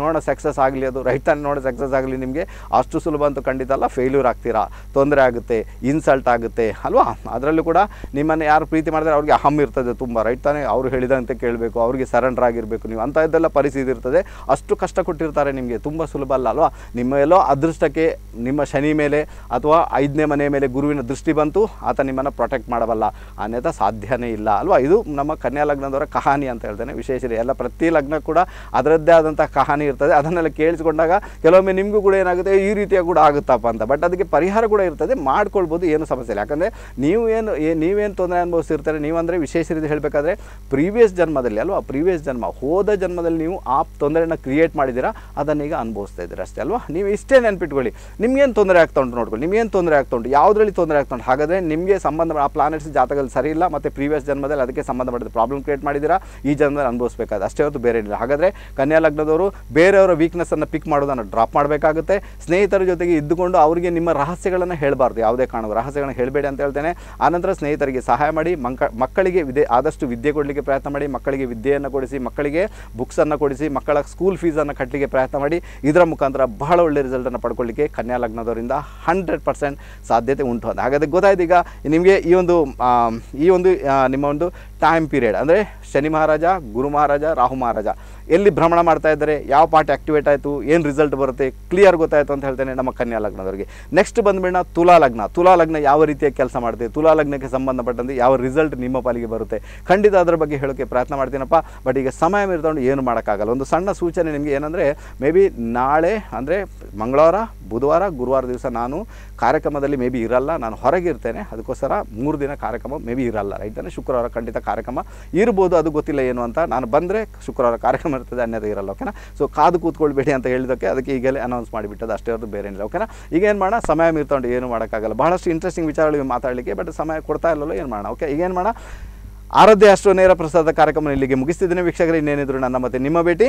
ನೋಡೋಣ ಸಕ್ಸಸ್ ಆಗಲಿ ಅದು ರೈಟ್ ತಾನೇ ನೋಡೋ ಸಕ್ಸಸ್ ಆಗಲಿ ನಿಮಗೆ ಅಷ್ಟು ಸುಲಭ ಅಂತೂ ಖಂಡಿತ ಅಲ್ಲ ಫೇಲ್ಯೂರ್ ಆಗ್ತೀರಾ ತೊಂದರೆ ಆಗುತ್ತೆ ಇನ್ಸಲ್ಟ್ ಆಗುತ್ತೆ ಅಲ್ವಾ ಅದರಲ್ಲೂ ಕೂಡ ನಿಮ್ಮನ್ನು ಯಾರು ಪ್ರೀತಿ ಮಾಡಿದ್ರೆ ಅವ್ರಿಗೆ ಅಹಂ ಇರ್ತದೆ ತುಂಬ ರೈಟ್ ತಾನೇ ಅವ್ರು ಹೇಳಿದಂತೆ ಕೇಳಬೇಕು ಅವ್ರಿಗೆ ಸರೆಂಡರ್ ಆಗಿರಬೇಕು ನೀವು ಅಂತ ಇದ್ದೆಲ್ಲ ಪರಿಸ್ಥಿತಿ ಇರ್ತದೆ ಅಷ್ಟು ಕಷ್ಟ ಕೊಟ್ಟಿರ್ತಾರೆ ನಿಮಗೆ ತುಂಬ ಸುಲಭ ಅಲ್ಲ ಅಲ್ವಾ ನಿಮ್ಮ ಎಲ್ಲೋ ಅದೃಷ್ಟಕ್ಕೆ ನಿಮ್ಮ ಶನಿ ಮೇಲೆ ಅಥವಾ ಐದನೇ ಮನೆ ಮೇಲೆ ಗುರುವಿನ ದೃಷ್ಟಿ ಬಂತು ಆತ ನಿಮ್ಮನ್ನು ಪ್ರೊಟೆಕ್ಟ್ ಮಾಡಬಲ್ಲ ಅನ್ಯಥ ಸಾಧ್ಯನೇ ಇಲ್ಲ ಅಲ್ವಾ ಇದು ನಮ್ಮ ಕನ್ಯಾ ಲಗ್ನದವರ ಕಹಾನಿ ಅಂತ ಹೇಳ್ತೇನೆ ವಿಶೇಷ ಇದೆ ಎಲ್ಲ ಪ್ರತಿ ಲಗ್ನ ಕೂಡ ಅದರದ್ದೇ ಆದಂಥ ಕಹಾನಿ ಇರ್ತದೆ ಅದನ್ನೆಲ್ಲ ಕೇಳಿಸ್ಕೊಂಡಾಗ ಕೆಲವೊಮ್ಮೆ ನಿಮಗೂ ಕೂಡ ಏನಾಗುತ್ತೆ ಈ ರೀತಿಯ ಕೂಡ ಆಗುತ್ತಪ್ಪ ಅಂತ ಬಟ್ ಅದಕ್ಕೆ ಪರಿಹಾರ ಕೂಡ ಇರ್ತದೆ ಮಾಡ್ಕೊಳ್ಬೋದು ಏನು ಸಮಸ್ಯೆ ಇಲ್ಲ ಯಾಕಂದರೆ ನೀವು ಏನು ಏ- ನೀವೇನು ತೊಂದರೆ ಅನುಭವಿಸ್ತಿರ್ತಾರೆ ನೀವಂದರೆ ವಿಶೇಷ ರೀತಿ ಹೇಳಬೇಕಾದ್ರೆ ಪ್ರೀವಿಯಸ್ ಜನ್ಮದಲ್ಲಿ ಅಲ್ವಾ ಪ್ರೀವಿಯಸ್ ಜನ್ಮ ಹೋದ ಜನ್ಮದಲ್ಲಿ ನೀವು ಆ ತೊಂದರೆನ ಕ್ರಿಯೇಟ್ ಮಾಡಿದ್ದೀರಾ ಅದನ್ನೀಗ ಅನುಭವಿಸ್ತಾ ಇದ್ದೀರಾ ಅಷ್ಟೇ ಅಲ್ವಾ ನೀವು ಇಷ್ಟೇ ನೆನ್ಪಿಟ್ಕೊಳ್ಳಿ ನಿಮ್ಗೇನು ತೊಂದರೆ ಆಗ್ತಾ ಉಂಟು ನೋಡ್ಕೊಳ್ಳಿ ನಿಮ್ಗೇನು ತೊಂದರೆ ಆಗ್ತಾ ಉಂಟು ಯಾವುದರಲ್ಲಿ ತೊಂದರೆ ಆಗ್ತಾ ಉಂಟು ಹಾಗಾದರೆ ನಿಮಗೆ ಸಂಬಂಧ ಆ ಪ್ಲಾನೆಟ್ಸ್ ಜಾತಕದಲ್ಲಿ ಸರಿ ಇಲ್ಲ ಮತ್ತು ಪ್ರೀವಿಯಸ್ ಜನ್ಮದಲ್ಲಿ ಅದಕ್ಕೆ ಸಂಬಂಧಪಟ್ಟಿದ ಪ್ರಾಬ್ಲಮ್ ಕ್ರಿಯೇಟ್ ಮಾಡಿದ್ದೀರಾ ಈ ಜನ್ಮದಲ್ಲಿ ಅನುಭವಿಸಬೇಕಾದ ಅಷ್ಟೇ ಹೊರತು ಬೇರೆ ಏನಿಲ್ಲ ಹಾಗಾದರೆ ಕನ್ಯಾ ಲಗ್ನದವರು ಬೇರೆಯವರ ವೀಕ್ನೆಸ್ಸನ್ನು ಪಿಕ್ ಮಾಡೋದನ್ನು ಡ್ರಾಪ್ ಮಾಡಬೇಕಾಗುತ್ತೆ ಸ್ನೇಹಿತರ ಜೊತೆಗೆ ಇದ್ದುಕೊಂಡು ಅವರಿಗೆ ನಿಮ್ಮ ರಹಸ್ಯಗಳನ್ನು ಹೇಳಬಾರ್ದು ಯಾವುದೇ ಕಾರಣವು ರಹಸ್ಯಗಳನ್ನು ಹೇಳಬೇಡಿ ಅಂತ ಹೇಳ್ತೇನೆ ಆನಂತರ ಸ್ನೇಹಿತರಿಗೆ ಸಹಾಯ ಮಾಡಿ ಮಂಕ ಮಕ್ಕಳಿಗೆ ವಿದ್ಯೆ ಆದಷ್ಟು ವಿದ್ಯೆ ಕೊಡಲಿಕ್ಕೆ ಪ್ರಯತ್ನ ಮಾಡಿ ಮಕ್ಕಳಿಗೆ ವಿದ್ಯೆಯನ್ನು ಕೊಡಿಸಿ ಮಕ್ಕಳಿಗೆ ಬುಕ್ಸನ್ನು ಕೊಡಿಸಿ ಮಕ್ಕಳ ಸ್ಕೂಲ್ ಫೀಸನ್ನು ಕಟ್ಟಲಿಕ್ಕೆ ಪ್ರಯತ್ನ ಮಾಡಿ ಇದರ ಮುಖಾಂತರ ಬಹಳ ಒಳ್ಳೆ ರಿಸಲ್ಟನ್ನು ಪಡ್ಕೊಳ್ಳಿಕ್ಕೆ ಕನ್ಯಾ ಲಗ್ನದವರಿಂದ ಹಂಡ್ರೆಡ್ ಪರ್ಸೆಂಟ್ ಸಾಧ್ಯತೆ ಉಂಟು ಅಂತ ಹಾಗಾದರೆ ಗೊತ್ತಾಯ್ತು ಈಗ ನಿಮಗೆ ಈ ಒಂದು ಆ, ಈ ಒಂದು ಆ, ನಿಮ್ಮ ಒಂದು ಟೈಮ್ ಪೀರಿಯಡ್ ಅಂದರೆ ಶನಿ ಮಹಾರಾಜ ಗುರು ಮಹಾರಾಜ ರಾಹು ಮಹಾರಾಜ ಎಲ್ಲಿ ಭ್ರಮಣ ಮಾಡ್ತಾ ಇದ್ದಾರೆ ಯಾವ ಪಾರ್ಟ್ ಆಕ್ಟಿವೇಟ್ ಆಯಿತು ಏನು ರಿಸಲ್ಟ್ ಬರುತ್ತೆ ಕ್ಲಿಯರ್ ಗೊತ್ತಾಯಿತು ಅಂತ ಹೇಳ್ತೇನೆ ನಮ್ಮ ಕನ್ಯಾ ಲಗ್ನದವರಿಗೆ ನೆಕ್ಸ್ಟ್ ಬಂದ್ಬಿಡ ತುಲಾ ಲಗ್ನ ತುಲಾ ಲಗ್ನ ಯಾವ ರೀತಿಯ ಕೆಲಸ ಮಾಡುತ್ತೆ ತುಲಾ ಲಗ್ನಕ್ಕೆ ಸಂಬಂಧಪಟ್ಟಂತೆ ಯಾವ ರಿಸಲ್ಟ್ ನಿಮ್ಮ ಪಾಲಿಗೆ ಬರುತ್ತೆ ಖಂಡಿತ ಅದರ ಬಗ್ಗೆ ಹೇಳೋಕ್ಕೆ ಪ್ರಯತ್ನ ಮಾಡ್ತೀನಪ್ಪ ಬಟ್ ಈಗ ಸಮಯ ಮೀರ್ಕೊಂಡು ಏನು ಮಾಡೋಕ್ಕಾಗಲ್ಲ ಒಂದು ಸಣ್ಣ ಸೂಚನೆ ನಿಮಗೆ ಏನಂದರೆ ಮೇ ಬಿ ನಾಳೆ ಅಂದರೆ ಮಂಗಳವಾರ ಬುಧವಾರ ಗುರುವಾರ ದಿವಸ ನಾನು ಕಾರ್ಯಕ್ರಮದಲ್ಲಿ ಮೇ ಬಿ ಇರಲ್ಲ ನಾನು ಹೊರಗಿರ್ತೇನೆ ಅದಕ್ಕೋಸ್ಕರ ಮೂರು ದಿನ ಕಾರ್ಯಕ್ರಮ ಮೇ ಬಿ ಇರಲ್ಲ ರೈಟ್ ತಾನೆ ಶುಕ್ರವಾರ ಖಂಡಿತ ಕಾರ್ಯಕ್ರಮ ಇರ್ಬೋದು ಅದು ಗೊತ್ತಿಲ್ಲ ಏನು ಅಂತ ನಾನು ಬಂದರೆ ಶುಕ್ರವಾರ ಕಾರ್ಯಕ್ರಮ ಇರ್ತದೆ ಅನ್ಯದ ಇರಲ್ಲ ಓಕೆನಾ ಸೊ ಕಾದು ಕೂತ್ಕೊಳ್ಬೇಡಿ ಅಂತ ಹೇಳಿದಕ್ಕೆ ಅದಕ್ಕೆ ಈಗಲೇ ಅನೌನ್ಸ್ ಮಾಡಿಬಿಟ್ಟದ್ದು ಅಷ್ಟೇ ಹೊರತು ಬೇರೆ ಏನಿಲ್ಲ ಓಕೆನಾ ಈಗ ಏನು ಮಾಡೋಣ ಸಮಯ ಮೀರ್ಕೊಂಡು ಏನು ಮಾಡೋಕ್ಕಾಗಲ್ಲ ಬಹಳಷ್ಟು ಇಂಟ್ರೆಸ್ಟಿಂಗ್ ವಿಚಾರಗಳು ಮಾತಾಡಲಿಕ್ಕೆ ಬಟ್ ಸಮಯ ಕೊಡ್ತಾ ಇಲ್ಲಲ್ಲ ಏನು ಮಾಡೋಣ ಓಕೆ ಈಗ ಏನು ಮಾಡೋಣ ಆರಾಧ್ಯ ಅಷ್ಟು ನೇರ ಪ್ರಸಾದ ಕಾರ್ಯಕ್ರಮ ಇಲ್ಲಿಗೆ ಮುಗಿಸ್ತಿದ್ದೀನಿ ವೀಕ್ಷಕರೇ ಇನ್ನೇನಿದ್ರು ನನ್ನ ಮತ್ತೆ ನಿಮ್ಮ ಭೇಟಿ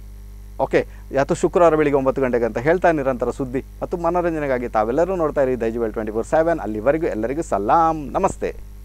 ಓಕೆ ಯಾತು ಶುಕ್ರವಾರ ಬೆಳಿಗ್ಗೆ ಒಂಬತ್ತು ಗಂಟೆಗೆ ಅಂತ ಹೇಳ್ತಾ ನಿರಂತರ ಸುದ್ದಿ ಮತ್ತು ಮನೋರಂಜನೆಗಾಗಿ ತಾವೆಲ್ಲರೂ ನೋಡ್ತಾ ಇರಿ ದೈಜುವೆಲ್ ಟ್ವೆಂಟಿ ಫೋರ್ ಸೆವೆನ್ ಅಲ್ಲಿವರೆಗೂ ಎಲ್ಲರಿಗೂ ಸಲಾಂ ನಮಸ್ತೆ